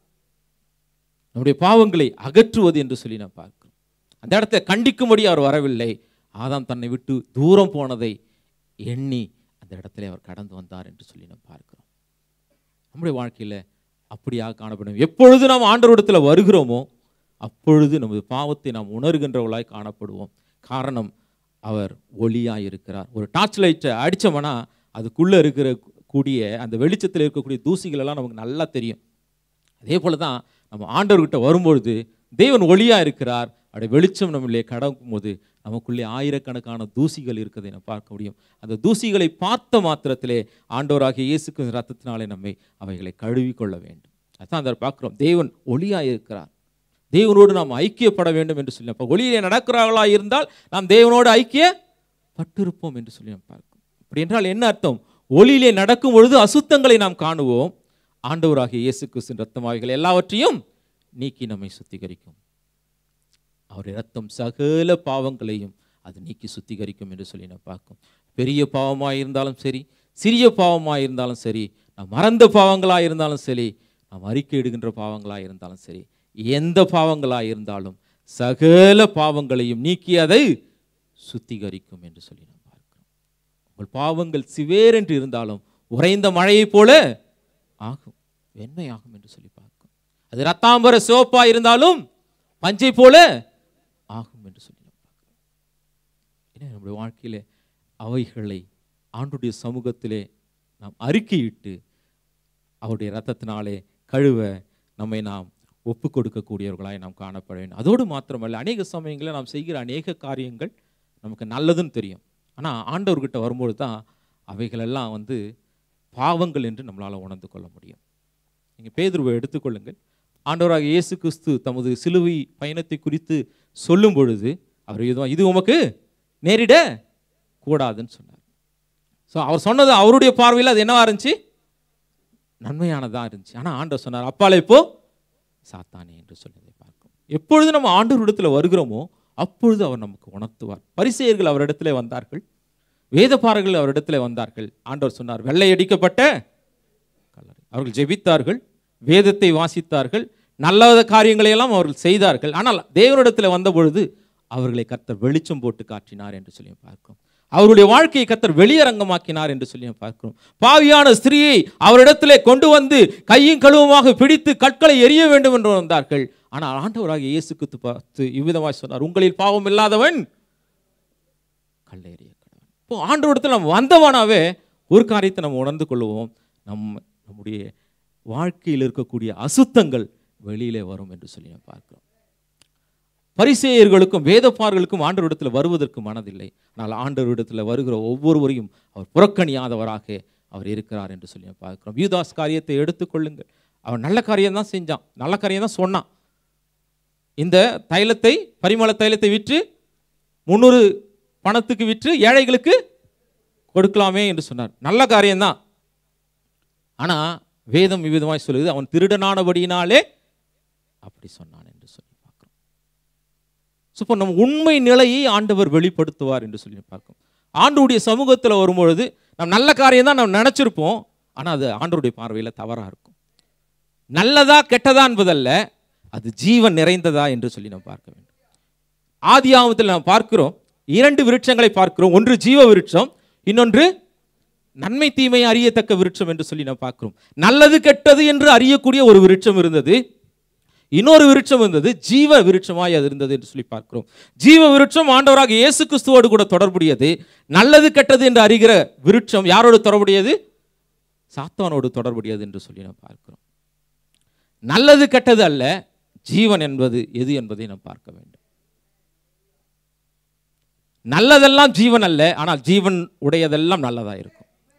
நம்முடைய பாவங்களை அகற்றுவது என்று சொல்லி நாம் பார்க்கிறோம் அந்த இடத்துல கண்டிக்கும்படி அவர் வரவில்லை ஆதாம் தன்னை விட்டு தூரம் போனதை எண்ணி அந்த இடத்துல அவர் கடந்து வந்தார் என்று சொல்லி நாம் பார்க்கிறோம் நம்முடைய வாழ்க்கையில் அப்படியாக காணப்படும் எப்பொழுது நாம் ஆண்டவரிடத்தில் வருகிறோமோ அப்பொழுது நமது பாவத்தை நாம் உணர்கின்றவர்களாய் காணப்படுவோம் காரணம் அவர் ஒளியாக இருக்கிறார் ஒரு டார்ச் லைட்டை அடித்தோம்னா அதுக்குள்ளே இருக்கிற கூடிய அந்த வெளிச்சத்தில் இருக்கக்கூடிய தூசிகள் எல்லாம் நமக்கு நல்லா தெரியும் அதே போல தான் நம்ம ஆண்டவர்கிட்ட வரும்பொழுது தேவன் ஒளியாக இருக்கிறார் அவருடைய வெளிச்சம் நம்மளே கடக்கும் போது நமக்குள்ளே ஆயிரக்கணக்கான தூசிகள் இருக்கிறதை நம்ம பார்க்க முடியும் அந்த தூசிகளை பார்த்த மாத்திரத்திலே ஆண்டவராகிய இயேசுக்கு ரத்தத்தினாலே நம்மை அவைகளை கழுவி கொள்ள வேண்டும் அதான் அதை பார்க்குறோம் தேவன் ஒளியாக இருக்கிறார் தேவனோடு நாம் ஐக்கியப்பட வேண்டும் என்று சொல்லி அப்போ ஒளியிலே நடக்கிறார்களா இருந்தால் நாம் தேவனோடு ஐக்கியப்பட்டிருப்போம் என்று சொல்லி நாம் பார்க்கிறோம் அப்படி என்றால் என்ன அர்த்தம் ஒளியிலே நடக்கும் பொழுது அசுத்தங்களை நாம் காணுவோம் ஆண்டவராகிய இயேசு கிறிஸ்தின் ரத்தமாவிகள் எல்லாவற்றையும் நீக்கி நம்மை சுத்திகரிக்கும் அவருடைய ரத்தம் சகல பாவங்களையும் அது நீக்கி சுத்திகரிக்கும் என்று சொல்லி நான் பார்க்கும் பெரிய பாவமாக இருந்தாலும் சரி சிறிய பாவமாக இருந்தாலும் சரி நாம் மறந்த பாவங்களாக இருந்தாலும் சரி நாம் அறிக்கை இடுகின்ற பாவங்களாக இருந்தாலும் சரி எந்த பாவங்களாக இருந்தாலும் சகல பாவங்களையும் நீக்கி அதை சுத்திகரிக்கும் என்று சொல்லி நாம் பார்க்கிறோம் உங்கள் பாவங்கள் சிவேரென்று இருந்தாலும் உறைந்த மழையைப் போல ஆகும் வெண்மையாகும் என்று சொல்லி பார்க்கும் அது ரத்தாம்பர சிவப்பா இருந்தாலும் பஞ்சை போல ஆகும் என்று சொல்லி நாம் பார்க்கிறோம் ஏன்னா நம்முடைய வாழ்க்கையிலே அவைகளை ஆண்டுடைய சமூகத்திலே நாம் அறிக்கையிட்டு அவருடைய ரத்தத்தினாலே கழுவ நம்மை நாம் ஒப்பு கொடுக்கக்கூடியவர்களாய் நாம் காணப்பட வேண்டும் அதோடு மாத்திரமல்ல அநேக சமயங்களில் நாம் செய்கிற அநேக காரியங்கள் நமக்கு நல்லதுன்னு தெரியும் ஆனால் ஆண்டவர்கிட்ட வரும்பொழுது தான் அவைகளெல்லாம் வந்து பாவங்கள் என்று நம்மளால் உணர்ந்து கொள்ள முடியும் நீங்கள் பேதுருவை எடுத்துக்கொள்ளுங்கள் ஆண்டவராக இயேசு கிறிஸ்து தமது சிலுவை பயணத்தை குறித்து சொல்லும் பொழுது அவர் இதுவும் இது உமக்கு நேரிட கூடாதுன்னு சொன்னார் ஸோ அவர் சொன்னது அவருடைய பார்வையில் அது என்னவா இருந்துச்சு நன்மையானதாக இருந்துச்சு ஆனால் ஆண்டவர் சொன்னார் அப்பாலே இப்போ சாத்தானே என்று சொன்னதை பார்க்கும் எப்பொழுது நம்ம ஆண்டவரிடத்தில் வருகிறோமோ அப்பொழுது அவர் நமக்கு உணர்த்துவார் பரிசெயர்கள் அவரிடத்துல வந்தார்கள் வேதப்பாரர்கள் அவரிடத்துல வந்தார்கள் ஆண்டவர் சொன்னார் வெள்ளை அடிக்கப்பட்ட கல்லறை அவர்கள் ஜெபித்தார்கள் வேதத்தை வாசித்தார்கள் நல்ல காரியங்களை எல்லாம் அவர்கள் செய்தார்கள் ஆனால் தேவனிடத்தில் வந்த பொழுது அவர்களை கர்த்தர் வெளிச்சம் போட்டு காட்டினார் என்று சொல்லி பார்க்கிறோம் அவருடைய வாழ்க்கையை கர்த்தர் வெளியரங்கமாக்கினார் என்று சொல்லி பார்க்கிறோம் பாவியான ஸ்திரீயை அவரிடத்திலே கொண்டு வந்து கையும் கழுவுமாக பிடித்து கற்களை எரிய வேண்டும் என்று வந்தார்கள் ஆனால் ஆண்டவராகிய இயேசு கிறிஸ்து பார்த்து இவ்விதமாய் சொன்னார் உங்களில் பாவம் இல்லாதவன் கல்லை எறிய கடவன் இப்போ ஆண்டவரிடத்தில் நம்ம வந்தவனாவே ஒரு காரியத்தை நம்ம உணர்ந்து கொள்வோம் நம் நம்முடைய வாழ்க்கையில் இருக்கக்கூடிய அசுத்தங்கள் வெளியிலே வரும் என்று சொல்லி நாம் பார்க்கிறோம் பரிசேயர்களுக்கும் வேதப்பார்களுக்கும் ஆண்டவரிடத்தில் வருவதற்கு மனதில்லை ஆனால் ஆண்டவரிடத்தில் வருகிற ஒவ்வொருவரையும் அவர் புறக்கணியாதவராக அவர் இருக்கிறார் என்று சொல்லி நாம் பார்க்கிறோம் யூதாஸ் காரியத்தை எடுத்துக்கொள்ளுங்கள் அவன் நல்ல காரியம் தான் செஞ்சான் நல்ல காரியம் தான் சொன்னான் இந்த தைலத்தை பரிமள தைலத்தை விற்று முந்நூறு பணத்துக்கு விற்று ஏழைகளுக்கு கொடுக்கலாமே என்று சொன்னார் நல்ல காரியம்தான் ஆனால் வேதம் இவ்விதமாய் சொல்லுது அவன் திருடனானபடியினாலே அப்படி சொன்னான் என்று சொல்லி பார்க்கிறோம் ஸோ இப்போ நம்ம உண்மை நிலையை ஆண்டவர் வெளிப்படுத்துவார் என்று சொல்லி பார்க்கிறோம் ஆண்டவருடைய சமூகத்தில் வரும்பொழுது நம்ம நல்ல காரியம் தான் நம்ம நினச்சிருப்போம் ஆனால் அது ஆண்டவருடைய பார்வையில் தவறாக இருக்கும் நல்லதா கெட்டதா என்பதல்ல அது ஜீவன் நிறைந்ததா என்று சொல்லி நாம் பார்க்க வேண்டும் ஆதி ஆகமத்தில் நாம் பார்க்கிறோம் இரண்டு விருட்சங்களை பார்க்கிறோம் ஒன்று ஜீவ விருட்சம் இன்னொன்று நன்மை தீமை அறியத்தக்க விருட்சம் என்று சொல்லி நாம் பார்க்கிறோம் நல்லது கெட்டது என்று அறியக்கூடிய ஒரு விருட்சம் இருந்தது இன்னொரு விருட்சம் இருந்தது ஜீவ விருட்சமாய் அது இருந்தது என்று சொல்லி பார்க்கிறோம் ஜீவ விருட்சம் ஆண்டவராக இயேசு கிறிஸ்துவோடு கூட தொடர்புடையது நல்லது கெட்டது என்று அறிகிற விருட்சம் யாரோடு தொடர்புடையது சாத்தானோடு தொடர்புடையது என்று சொல்லி நாம் பார்க்கிறோம் நல்லது கெட்டது அல்ல ஜீவன் என்பது எது என்பதை நாம் பார்க்க வேண்டும் நல்லதெல்லாம் ஜீவன் அல்ல ஆனால் ஜீவன் உடையதெல்லாம் நல்லதா இருக்கும்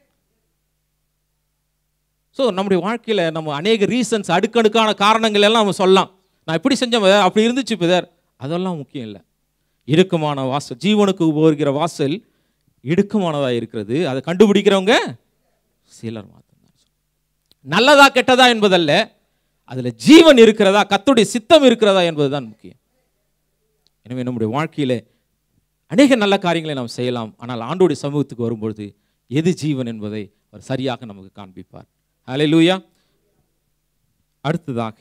ஸோ நம்முடைய வாழ்க்கையில் நம்ம அநேக ரீசன்ஸ் அடுக்கடுக்கான காரணங்கள் எல்லாம் நம்ம சொல்லலாம் நான் இப்படி செஞ்சேன் brother, அப்படி இருந்துச்சு பிதர் அதெல்லாம் முக்கியம் இல்லை இடுக்கமான வாசல் ஜீவனுக்கு போகிற வாசல் இடுக்கமானதாக இருக்கிறது அதை கண்டுபிடிக்கிறவங்க சிலர் மாத்திரம்தான் நல்லதா கெட்டதா என்பதல்ல அதில் ஜீவன் இருக்கிறதா கத்துடைய சித்தம் இருக்கிறதா என்பதுதான் முக்கியம் எனவே நம்முடைய வாழ்க்கையில அநேக நல்ல காரியங்களை நாம் செய்யலாம் ஆனால் ஆண்டோடைய சமூகத்துக்கு வரும்பொழுது எது ஜீவன் என்பதை அவர் சரியாக நமக்கு காண்பிப்பார் ஹalleluya அடுத்ததாக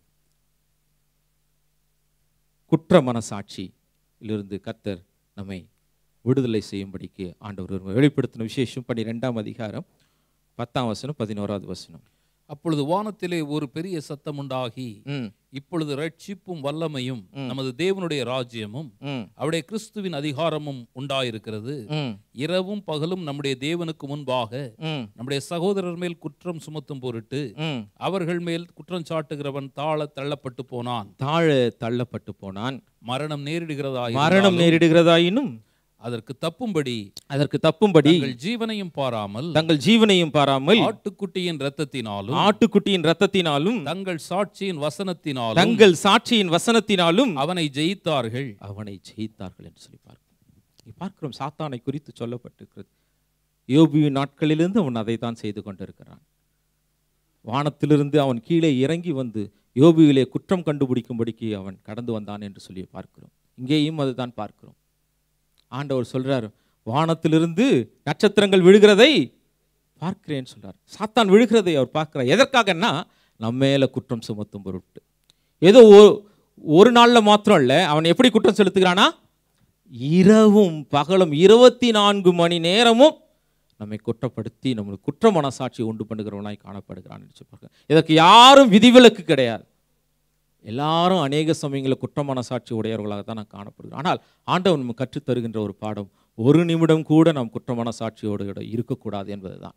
குற்ற மனசாட்சியிலிருந்து கர்த்தர் நம்மை விடுதலை செய்யும்படிக்கு ஆண்டவர் ஒரு வெளிப்படுத்தின விசேஷம் பன்னிரெண்டாம் அதிகாரம் பத்தாம் வசனம் பதினோராவது வசனம் அப்பொழுது வானத்திலே ஒரு பெரிய சத்தம் உண்டாகி ம் இப்பொழுது ரட்சிப்பும் வல்லமையும் நமது தேவனுடைய ராஜ்யமும் ம் அவருடைய கிறிஸ்துவின் அதிகாரமும் உண்டாயிருக்கிறது ம் இரவும் பகலும் நம்முடைய தேவனுக்கு முன்பாக ம் நம்முடைய சகோதரர் மேல் குற்றம் சுமத்தும் பொருட்டு ம் அவர்கள் மேல் குற்றம் சாட்டுகிறவன் தாழ தள்ளப்பட்டு போனான் தாழ தள்ளப்பட்டு போனான் மரணம் நேரிடுகிறதா மரணம் நேரிடுகிறதாயினும் அதற்கு தப்பும்படி அதற்கு தப்பும்படி தங்கள் ஜீவனையும் பாராமல் தங்கள் ஜீவனையும் பாராமல் ஆட்டுக்குட்டியின் இரத்தத்தினாலும் ஆட்டுக்குட்டியின் ரத்தத்தினாலும் தங்கள் சாட்சியின் வசனத்தினாலும் தங்கள் சாட்சியின் வசனத்தினாலும் அவனை ஜெயித்தார்கள் அவனை ஜெயித்தார்கள் என்று சொல்லி பார்க்கிறோம் இங்க பார்க்கிறோம் சாத்தானை குறித்து சொல்லப்பட்டிருக்கிறது யோபுவின் நாட்களிலிருந்து அவன் அதை தான் செய்து கொண்டிருக்கிறான் வானத்திலிருந்து அவன் கீழே இறங்கி வந்து யோபுவிலே குற்றம் கண்டுபிடிக்கும்படிக்கு அவன் கடந்து வந்தான் என்று சொல்லி பார்க்கிறோம் இங்கேயும் அதுதான் பார்க்கிறோம் ஆண்டவர் சொல்றார் வானத்திலிருந்து நட்சத்திரங்கள் விழுகிறதை பார்க்கிறேன்னு சொல்றார் சாத்தான் விழுகிறதை அவர் பார்க்கிறார் எதற்காகன்னா நம்ம மேல குற்றம் சுமத்தும் பொருட்டு ஏதோ ஒ- ஒரு நாள்ல மாத்திரம் இல்ல அவன் எப்படி குற்றம் செலுத்துகிறானா இரவும் பகலும் இருபத்தி நான்கு மணி நேரமும் நம்மை குற்றப்படுத்தி நம்மளுக்கு குற்ற மனசாட்சி உண்டு பண்ணுகிறவனாய் காணப்படுகிறான் என்று சொல்றாங்க இதற்கு யாரும் விதிவிலக்கு கிடையாது எல்லாரும் அநேக சமயங்களில் குற்ற மனசாட்சி உடையவர்களாக தான் நான் காணப்படுகிறோம் ஆனால் ஆண்டவன் நம்ம கற்றுத் தருகின்ற ஒரு பாடம் ஒரு நிமிடம் கூட நாம் குற்ற மனசாட்சியோடு இட- இருக்கக்கூடாது என்பதுதான்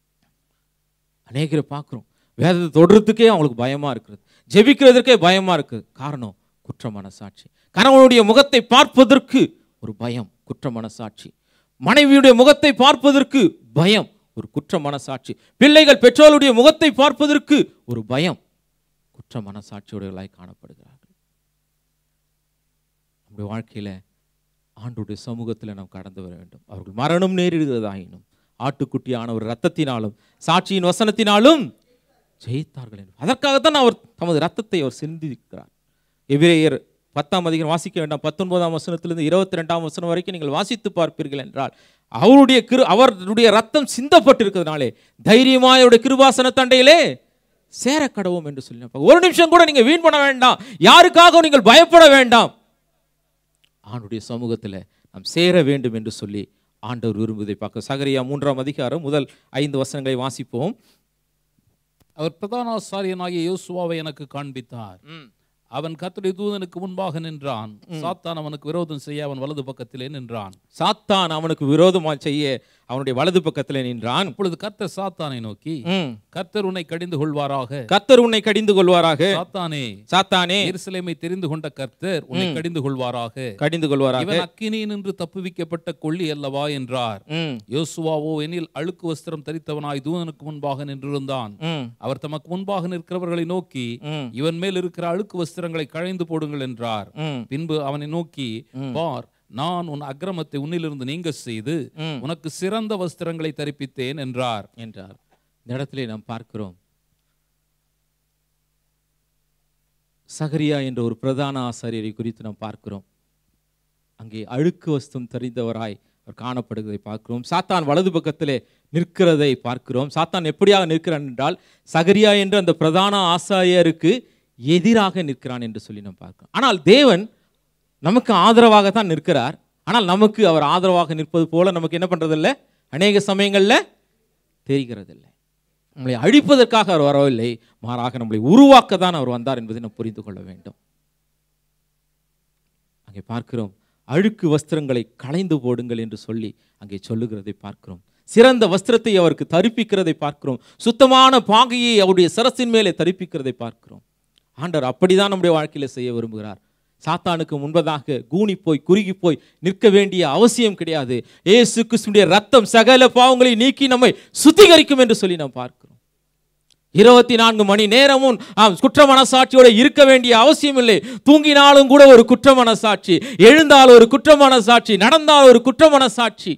அநேகரை பார்க்குறோம் வேதத்தை தொடுறதுக்கே அவங்களுக்கு பயமா இருக்கிறது ஜெபிக்கிறதற்கே பயமா இருக்கு காரணம் குற்ற மனசாட்சி கணவனுடைய முகத்தை பார்ப்பதற்கு ஒரு பயம் குற்ற மனசாட்சி மனைவியுடைய முகத்தை பார்ப்பதற்கு பயம் ஒரு குற்ற மனசாட்சி பிள்ளைகள் பெற்றோருடைய முகத்தை பார்ப்பதற்கு ஒரு பயம் குற்ற மனசாட்சியுடையவர்களாய் காணப்படுகிறார்கள் நம்முடைய வாழ்க்கையில ஆண்டுடைய சமூகத்தில் நாம் கடந்து வர வேண்டும் அவர்கள் மரணம் நேரிடுகிறதாயினும் ஆட்டுக்குட்டியான ஒரு ரத்தத்தினாலும் சாட்சியின் வசனத்தினாலும் ஜெயித்தார்கள் என்று அதற்காகத்தான் அவர் தமது ரத்தத்தை அவர் சிந்திக்கிறார் எபிரேயர் பத்தாம் அதிகாரம் வாசிக்க வேண்டாம் பத்தொன்பதாம் வசனத்திலிருந்து இருபத்தி ரெண்டாம் வசனம் வரைக்கும் நீங்கள் வாசித்து பார்ப்பீர்கள் என்றால் அவருடைய கிரு அவருடைய ரத்தம் சிந்தப்பட்டிருக்கிறதுனாலே தைரியமாய் அவருடைய கிருபாசன தண்டையிலே சேர கடவோம் என்று சொல்லி நான் பார்க்கிறேன். ஒரு நிமிஷம் கூட நீங்க வீண் பண்ண வேண்டாம் யாருக்காகவும் நீங்கள் பயப்பட வேண்டாம் ஆண்டுடைய சமூகத்தில் நாம் சேர வேண்டும் என்று சொல்லி ஆண்டவர் விரும்புவதை பார்க்க சகரியா மூன்றாம் அதிகாரம் முதல் ஐந்து வசனங்களை வாசிப்போம் அவர் பிரதான ஆசாரியனாகிய யோசுவாவை எனக்கு காண்பித்தார் அவன் கர்த்தருடைய தூதனுக்கு முன்பாக நின்றான் சாத்தான் அவனுக்கு விரோதம் செய்ய அவன் வலது பக்கத்திலே நின்றான் சாத்தான் அவனுக்கு விரோதமாக செய்ய அவனுடைய வலது பக்கத்தில் நின்றான் அப்பொழுது கர்த்தர் சாத்தானை நோக்கி ம். கர்த்தர் உன்னை கடிந்து கொள்வாராக கர்த்தர் உன்னை கடிந்து கொள்வாராக சாத்தானே சாத்தானே எருசலேமை தெரிந்து கொண்ட கர்த்தர் உன்னை கடிந்து கொள்வாராக கடிந்து கொள்வாராக இவன் அக்கினியில் நின்று தப்புவிக்கப்பட்ட கொள்ளி அல்லவா என்றார் ம், யோசுவாவோ எனில் அழுக்கு வஸ்திரம் தரித்தவனாய் தூதனுக்கு முன்பாக நின்றிருந்தான் ம், அவர் தமக்கு முன்பாக நிற்கிறவர்களை நோக்கி ம், இவன் மேல் இருக்கிற அழுக்கு வஸ்திரங்களை களைந்து போடுங்கள் என்றார் ம், பின்பு அவனை நோக்கி பார் நான் உன் அக்கிரமத்தை உன்னிலிருந்து நீங்க செய்து ம். உனக்கு சிறந்த வஸ்திரங்களை தரிப்பித்தேன் என்றார் என்றார் இந்த இடத்திலே நாம் பார்க்கிறோம் சகரியா என்ற ஒரு பிரதான ஆசாரியரை குறித்து நாம் பார்க்கிறோம் அங்கே அழுக்கு வஸ்தும் தெரிந்தவராய் அவர் காணப்படுவதை பார்க்கிறோம் சாத்தான் வலது பக்கத்திலே நிற்கிறதை பார்க்கிறோம் சாத்தான் எப்படியாக நிற்கிறான் என்றால் சகரியா என்ற அந்த பிரதான ஆசாரியருக்கு எதிராக நிற்கிறான் என்று சொல்லி நாம் பார்க்கிறோம் ஆனால் தேவன் நமக்கு ஆதரவாக தான் நிற்கிறார் ஆனால் நமக்கு அவர் ஆதரவாக நிற்பது போல நமக்கு என்ன பண்றதில்ல அநேக சமயங்களில் தெரிகிறதில்லை நம்மளை அழிப்பதற்காக அவர் வரவில்லை மாறாக நம்மளை உருவாக்க தான் அவர் வந்தார் என்பதை நாம் புரிந்து கொள்ள வேண்டும் அங்கே பார்க்கிறோம் அழுக்கு வஸ்திரங்களை களைந்து போடுங்கள் என்று சொல்லி அங்கே சொல்லுகிறதை பார்க்கிறோம் சிறந்த வஸ்திரத்தை அவருக்கு தரிப்பிக்கிறதை பார்க்கிறோம் சுத்தமான பாகையை அவருடைய சரசின் மேலே தரிப்பிக்கிறதை பார்க்கிறோம் ஆண்டவர் அப்படிதான் நம்முடைய வாழ்க்கையில செய்ய விரும்புகிறார் சாத்தானுக்கு முன்பதாக கூனி போய் குறுகி போய் நிற்க வேண்டிய அவசியம் கிடையாது ஏசு கிறிஸ்துடைய ரத்தம் சகல பாவங்களை நீக்கி நம்மை சுத்திகரிக்கும் என்று சொல்லி நாம் பார்க்கிறோம் இருபத்தி நான்கு மணி நேரமும் ஆம், குற்ற மனசாட்சியோட இருக்க வேண்டிய அவசியம் இல்லை தூங்கினாலும் கூட ஒரு குற்ற மனசாட்சி எழுந்தால் ஒரு குற்ற மனசாட்சி நடந்தால் ஒரு குற்ற மனசாட்சி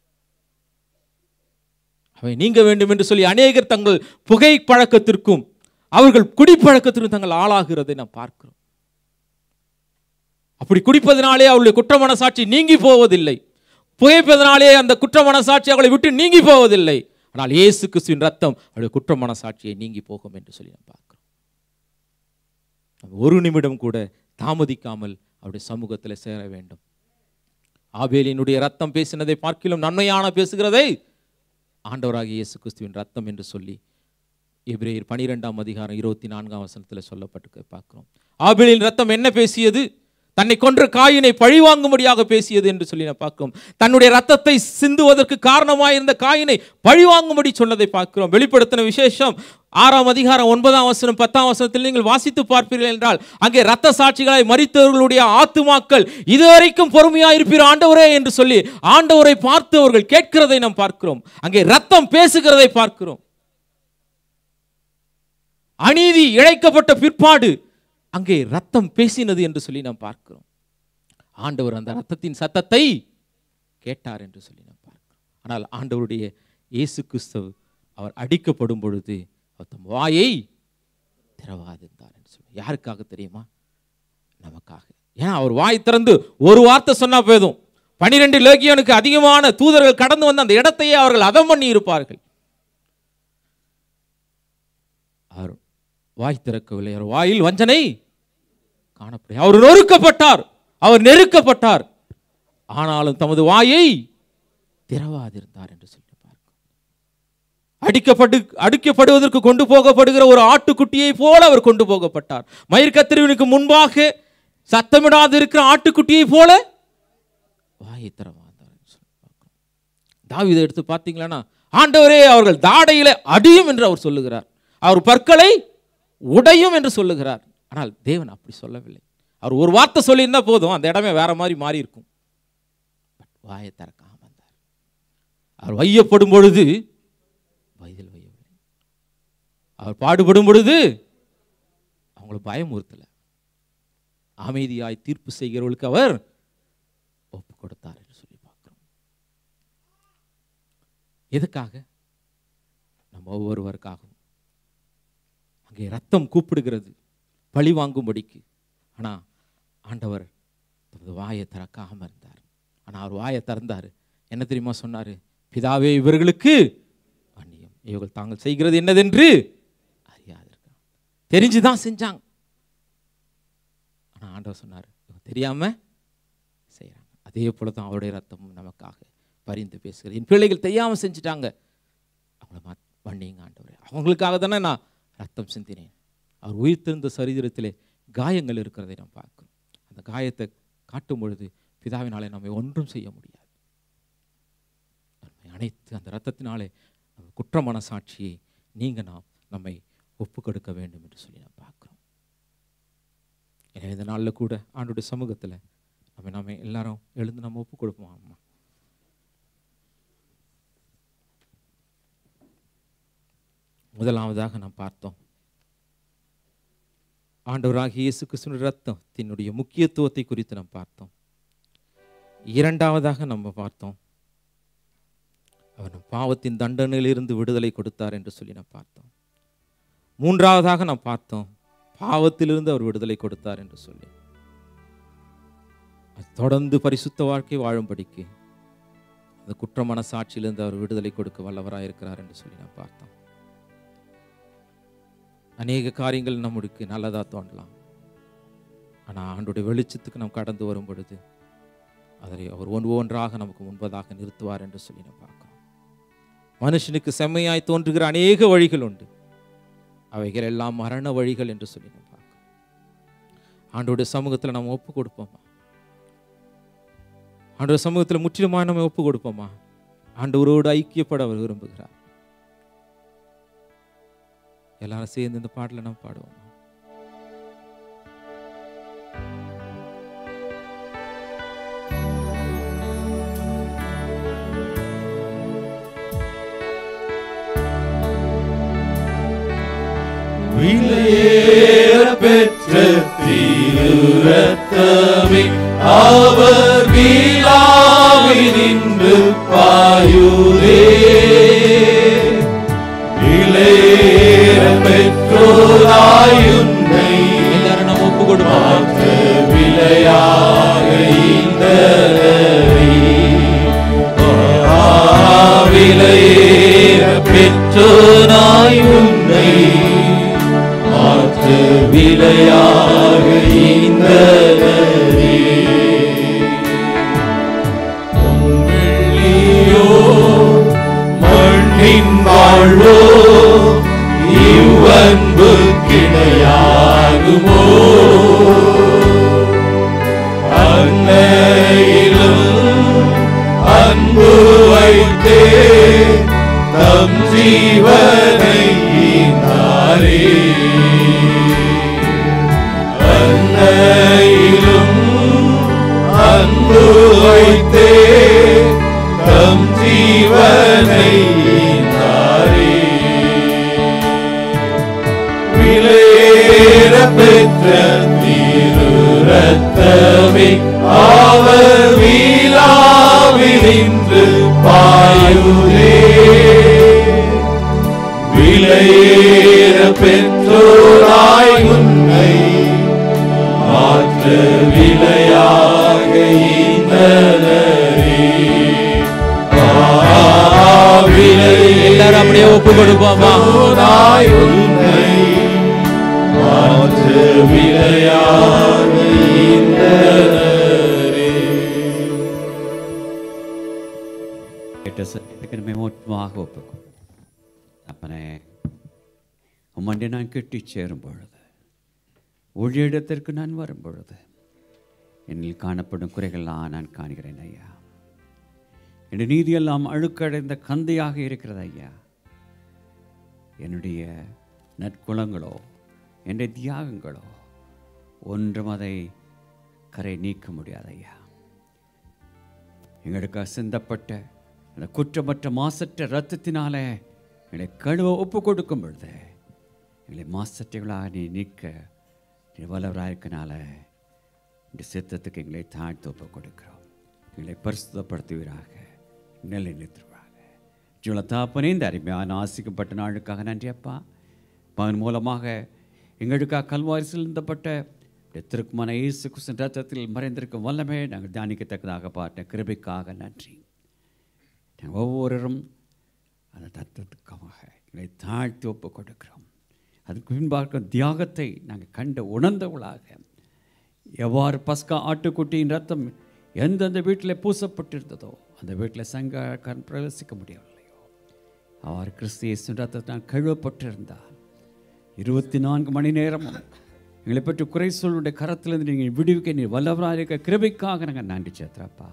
அவை நீங்க வேண்டும் என்று சொல்லி அநேகர் தங்கள் புகை பழக்கத்திற்கும் அவர்கள் குடிப்பழக்கத்திற்கும் தங்கள் ஆளாகிறதை நாம் பார்க்கிறோம் அப்படி குடிப்பதனாலே அவருடைய குற்ற மனசாட்சி நீங்கி போவதில்லை புகைப்பதனாலே அந்த குற்ற மனசாட்சி அவளை விட்டு நீங்கி போவதில்லை ஆனால் இயேசு கிறிஸ்துவின் ரத்தம் அவருடைய குற்ற மனசாட்சியை நீங்கி போகும் என்று சொல்லி நாம் பார்க்கிறோம் நம்ம ஒரு நிமிடம் கூட தாமதிக்காமல் அவருடைய சமூகத்தில் சேர வேண்டும் ஆபேலினுடைய ரத்தம் பேசினதை பார்க்கிலும் நன்மையான பேசுகிறதை ஆண்டவராகிய இயேசு கிறிஸ்துவின் ரத்தம் என்று சொல்லி எபிரேயர் பனிரெண்டாம் அதிகாரம் இருபத்தி நான்காம் வசனத்தில் சொல்லப்பட்டு பார்க்கிறோம் ஆபேலின் ரத்தம் என்ன பேசியது தன்னை கொன்ற காயினை பழிவாங்கும்படியாக பேசியது என்று சொல்லி நான் பார்க்கிறோம் தன்னுடைய ரத்தத்தை சிந்துவதற்கு காரணமாயிருந்த காயினை பழிவாங்கும்படி சொன்னதை பார்க்கிறோம் வெளிப்படுத்தின விசேஷம் ஆறாம் அதிகாரம் ஒன்பதாம் வசனம் பத்தாம் வசனத்தில் நீங்கள் வாசித்து பார்ப்பீர்கள் என்றால் அங்கே ரத்த சாட்சிகளாய் மறித்தவர்களுடைய ஆத்துமாக்கள் இதுவரைக்கும் பொறுமையாக இருப்பீர் ஆண்டவரே என்று சொல்லி ஆண்டவரை பார்த்து அவர்கள் கேட்கிறதை நாம் பார்க்கிறோம் அங்கே ரத்தம் பேசுகிறதை பார்க்கிறோம் அநீதி இழைக்கப்பட்ட பிற்பாடு அங்கே ரத்தம் பேசினது என்று சொல்லி நாம் பார்க்கிறோம் ஆண்டவர் அந்த ரத்தத்தின் சத்தத்தை கேட்டார் என்று சொல்லி நாம் பார்க்கிறோம் ஆனால் ஆண்டவருடைய இயேசு கிறிஸ்தவ அவர் அடிக்கப்படும் பொழுது அவர் தம் வாயை திறவாதிருந்தார் என்று சொல்லி யாருக்காக தெரியுமா நமக்காக ஏன்னா அவர் வாய் திறந்து ஒரு வார்த்தை சொன்னா போதும் பனிரெண்டு லேகியனுக்கு அதிகமான தூதர்கள் கடந்து வந்து அந்த இடத்தையே அவர்கள் அதம் பண்ணி இருப்பார்கள் அவர் வாய் திறக்கவில்லை அவர் வாயில் வஞ்சனை காணப்படும் அவர் நொறுக்கப்பட்டார் அவர் நெருக்கப்பட்டார் ஆனாலும் தமது வாயை திறவாதிருந்தார் என்று சொல்லி பார்க்கிறோம் அடிக்கப்பட்டு அடிக்கப்படுவதற்கு கொண்டு போகப்படுகிற ஒரு ஆட்டுக்குட்டியை போல அவர் கொண்டு போகப்பட்டார் மயிர் கத்திரிவனுக்கு முன்பாக சத்தமிடாது இருக்கிற ஆட்டுக்குட்டியை போல வாயை திறவாதார் என்று சொல்லி பார்க்கிறோம் தாவீதை எடுத்து பார்த்தீங்களா ஆண்டவரே அவர்கள் தாடையில அடியும் என்று அவர் சொல்லுகிறார் அவர் பற்களை உடையும் என்று சொல்லுகிறார் ஆனால் தேவன் அப்படி சொல்லவில்லை அவர் ஒரு வார்த்தை சொல்லியிருந்தா போதும் அந்த இடமே வேற மாதிரி மாறி இருக்கும் பட் வாயை திறக்காம இருந்தார் அவர் வையப்படும் பொழுது வயதில் வையவில்லை அவர் பாடுபடும் பொழுது அவங்கள பயமுறுத்தல அமைதியாய் தீர்ப்பு செய்கிறவர்களுக்கு அவர் ஒப்பு கொடுத்தார் என்று சொல்லி பார்க்கிறோம் எதுக்காக நம்ம ஒவ்வொருவருக்காகவும் அங்கே ரத்தம் கூப்பிடுகிறது பழி வாங்கும்படிக்கு ஆனால் ஆண்டவர் தமது வாயை திறக்காம இருந்தார் ஆனால் அவர் வாயை திறந்தார் என்ன தெரியுமா சொன்னார் பிதாவே இவர்களுக்கு அந்நியம் இவர்கள் தாங்கள் செய்கிறது என்னதென்று அறியாதிருக்கிறார் தெரிஞ்சுதான் செஞ்சாங்க ஆனால் ஆண்டவர் சொன்னார் இவங்க தெரியாம செய்கிறாங்க அதே போல தான் அவருடைய ரத்தமும் நமக்காக பரிந்து பேசுகிறது என் பிள்ளைகள் தெரியாமல் செஞ்சுட்டாங்க அவங்கள மா மன்னிங்க ஆண்டவரே அவங்களுக்காக தானே நான் ரத்தம் சிந்தினேன் அவர் உயிர்த்தெழுந்த சரீரத்திலே காயங்கள் இருக்கிறதை நாம் பார்க்கிறோம் அந்த காயத்தை காட்டும் பொழுது பிதாவினாலே நம்மை ஒன்றும் செய்ய முடியாது நம்மை அனைத்து அந்த ரத்தத்தினாலே நம்ம குற்ற மனசாட்சியை நீங்க நாம் நம்மை ஒப்பு கொடுக்க வேண்டும் என்று சொல்லி நாம் பார்க்கிறோம் எனவே இந்த நாளில் கூட ஆண்டுடைய சமூகத்தில் நம்ம நாம எல்லாரும் எழுந்து நம்ம ஒப்பு கொடுப்போம் அம்மா முதலாவதாக நாம் பார்த்தோம் ஆண்டவராகிய இயேசு கிறிஸ்துவின் ரத்தத்தினுடைய முக்கியத்துவத்தை குறித்து நாம் பார்த்தோம் இரண்டாவதாக நம்ம பார்த்தோம் அவர் நம் பாவத்தின் தண்டனையிலிருந்து விடுதலை கொடுத்தார் என்று சொல்லி நாம் பார்த்தோம் மூன்றாவதாக நாம் பார்த்தோம் பாவத்திலிருந்து அவர் விடுதலை கொடுத்தார் என்று சொல்லி அது தொடர்ந்து பரிசுத்த வாழ்க்கை வாழும்படிக்கு அந்த குற்ற மனசாட்சியிலிருந்து அவர் விடுதலை கொடுக்க வல்லவராக இருக்கிறார் என்று சொல்லி நான் பார்த்தோம் அநேக காரியங்கள் நம்மளுக்கு நல்லதா தோன்றலாம் ஆனால் ஆண்டுடைய வெளிச்சத்துக்கு நாம் கடந்து வரும் பொழுது அதை அவர் ஒன்று ஒன்றாக நமக்கு முன்பதாக நிறுத்துவார் என்று சொல்லி நான் பார்க்கிறோம் மனுஷனுக்கு செம்மையாய் தோன்றுகிற அநேக வழிகள் உண்டு அவைகள் எல்லாம் மரண வழிகள் என்று சொல்லி நான் பார்க்கிறோம் ஆண்டோடைய சமூகத்தில் நம்ம ஒப்பு கொடுப்போமா ஆண்டோட சமூகத்தில் முற்றிலுமாக நம்ம ஒப்பு கொடுப்போமா ஆண்டவரோடு ஐக்கியப்பட அவர் விரும்புகிறார் எல்லாரும் சேர்ந்து இந்த பாட்டில் நம்ம பாடுவோமா விலையேற பெற்ற திருரத்தமே அவர் வீழாவினின்று பாயுதே விலையேற பெற்றோராயுன்னை எல்லாரும் நம்ம ஒப்பு கொடுப்போம் பார்த்த விலையாக இந்த விலையேற பெற்றோராய் உன்னை மாற்று விலையாக இந்த வெள்ளியோ மண்ணின் வாழ்வோ இவ்வன்பு கிடையாகுமோ அன்னையிலும் அன்பு வைத்தே தம் ஜீவனை ஈந்தாரே அன்னையிலும் அன்பு வைத்தே தம் ஜீவனை ஈந்தாரே விலையேற பெற்ற திருரத்தமே அவர் வீழாவினின்று பாயுதே விலையேற பெற்றோராய் உன்னை மாற்ற விலையாக ஈந்தனரே எல்லாரும் அப்படியே ஒப்பு கொடுப்போமா பெற்றோராய் உன்னை மாற்று விலையாக ஈந்தனரே கேட்ட சத்தியத்துக்கு மேமோட்டமாக ஒப்புக்கும் அப்பனே உம்மண்டை நான் கெட்டி சேரும் பொழுது ஊழியிடத்திற்கு நான் வரும் பொழுது என்னில் காணப்படும் குறைகள்லாம் நான் காண்கிறேன் ஐயா என் நீதியெல்லாம் அழுக்கடைந்த கந்தையாக இருக்கிறது ஐயா என்னுடைய நற்குணங்களோ என்னுடைய தியாகங்களோ ஒன்றும் அதை கரை நீக்க முடியாது ஐயா எங்களுக்கு சிந்தப்பட்ட அந்த குற்றமற்ற மாசற்ற ரத்தத்தினாலே எங்களை கழுவ ஒப்பு கொடுக்கும் பொழுது எங்களை மாசற்றவர்களாக நீ நீக்க நீ வல்லவராயிருக்கனால இந்த சித்தத்துக்கு எங்களை தாழ்த்து ஒப்பு கொடுக்கிறோம் எங்களை பரிசுத்தப்படுத்துவீராக நிலை நிறுத்துவாங்க ஜுலத்தாப்பனே இந்த அருமையான ஆசிக்கப்பட்ட நாளுக்காக நன்றி அப்பா மகன் மூலமாக எங்களுக்காக கல்வாரி சிந்தப்பட்ட திருக்குமான இயேசு கிறிஸ்துவின் ரத்தத்தில் மறைந்திருக்கும் வல்லமே நாங்கள் தியானிக்கத்தக்கதாக பார்த்த கிருபைக்காக நன்றி நாங்கள் ஒவ்வொருவரும் அந்த தத்துவத்துக்காக எங்களை தாழ்த்தி ஒப்பு கொடுக்கிறோம் அதுக்கு பின்பாக தியாகத்தை நாங்கள் கண்டு உணர்ந்தவளாக எவ்வாறு பஸ்கா ஆட்டுக்குட்டியின் ரத்தம் எந்தெந்த வீட்டில் பூசப்பட்டிருந்ததோ அந்த வீட்டில் சங்க கண் பிரவேசிக்க முடியவில்லையோ அவர் கிறிஸ்து இயேசு ரத்தத்தால் கழுவப்பட்டிருந்தார் இருபத்தி நான்கு மணி நேரமும் எங்களை பற்றி குறை சொல்லுடைய கரத்திலிருந்து நீங்கள் விடுவிக்க நீ வல்லவராக இருக்க கிருபைக்காக நாங்கள் நன்றி சேத்திரப்பா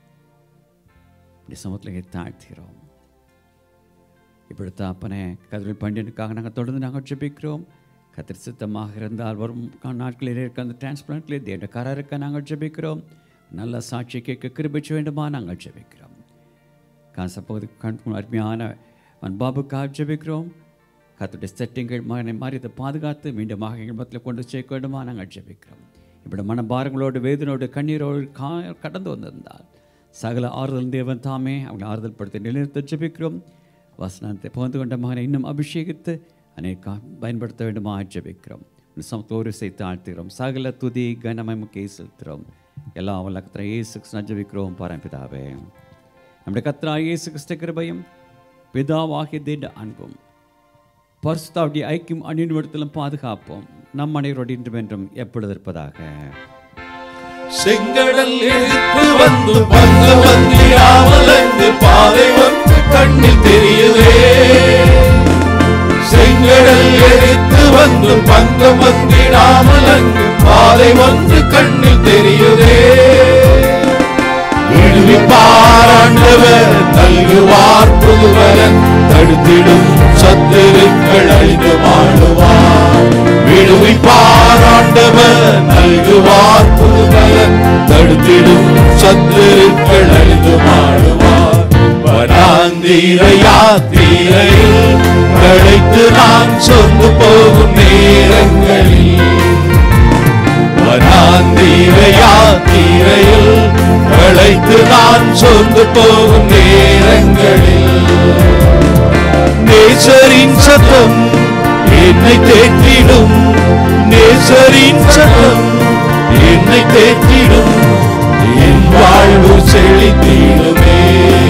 இப்படி சமத்தில் தாழ்த்துகிறோம் இப்படித்தான் அப்பனே கதிரில் பண்டியனுக்காக நாங்கள் தொடர்ந்து நாங்கள் ஜெபிக்கிறோம் கத்திர சித்தமாக இருந்தால் வரும் கா- நாட்களில் இருக்க அந்த டிரான்ஸ்பிளான்ட்லேயே தேட கரருக்க நாங்கள் ஜெபிக்கிறோம் நல்ல சாட்சி கேட்க கிருபிச்ச வேண்டுமா நாங்கள் ஜெபிக்கிறோம் காசப்பகுதி கண் அருமையான மன் பாபுக்காக ஜெபிக்கிறோம் கத்துடைய செட்டிங்கள் மகனை மாறி இதை பாதுகாத்து மீண்டுமாக எங்கள் மத்தியில் கொண்டு சேர்க்க வேண்டுமா நாங்கள் ஜெபிக்கிறோம் இப்படி மனபாரங்களோடு வேதனோடு கண்ணீரோடு கா கடந்து வந்திருந்தால் சகல ஆறுதல் தேவன் தாமே அவங்களை ஆறுதல் படுத்தி நிலைநிறுத்த ஜெபிக்கிறோம் வசனத்தை புகழ்ந்து கொண்ட மகனை இன்னும் அபிஷேகித்து அநேக பயன்படுத்த வேண்டுமா ஜெபிக்கிறோம் சமத்தோரிசை தாழ்த்துகிறோம் சகல துதி கனமமுக்கே செலுத்துகிறோம் எல்லா வல்லக்கத்திர இயேசு கிறிஸ்து ஜெபிக்கிறோம் பரம்பிதாவே நம்முடைய கத்ரா இயேசு கிறிஸ்து கிருபையும் பிதாவாகிய திட அன்பும் பரிசுத்தாவுடைய ஐக்கியம் அணிநிமிடத்திலும் பாதுகாப்போம் நம் அனைவரோடு இன்றும் என்றும் எப்பொழுது இருப்பதாக செங்கடல் எதிர்த்து வந்து பங்கு வந்திடாமல் அங்கு பாதை வந்து கண்ணில் தெரியுதே செங்கடல் எதிர்த்து வந்து பங்கு வந்திடாமல் அங்கு பாதை வந்து கண்ணில் தெரியுதே விடுவிப்பாராண்டவர் நல்குவார் புதுவரன் தடுத்திடும் சத்துருக்கள் அழிந்து வாழுவார் விடுவிப்பாராண்டவர் நல்குவார் புதுவரன் தடுத்திடும் சத்துருக்கள் அழிந்து வாழுவார் வராந்தீர யாத்திரையில் களைத்து நான் சொந்து போகும் நேரங்களில் வனாந்தீர யாத்திரையில் களைத்து நான் சொந்து போகும் நேரங்களில் நேசரின் சத்தம் என்னை தேற்றிடும் நேசரின் சத்தம் என்னை தேற்றிடும் என் வாழ்வு செழித்திடுமே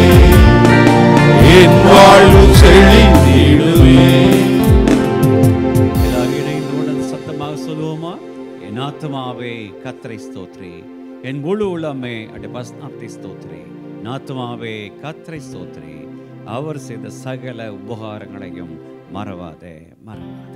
என் வாழ்வு செழித்திடுமே எல்லாரும் இணைந்து உணர்ந்து சத்தமாக சொல்லுவோமா என் ஆத்மாவே கத்தரை ஸ்தோத்ரி என் முழு உள்ளமே அடி பஸ்நாத்தை ஸ்தோத்ரி என் ஆத்மாவே கத்தரை ஸ்தோத்ரி அவர் செய்த சகல உபகாரங்களையும் மறவாதே மறவாதே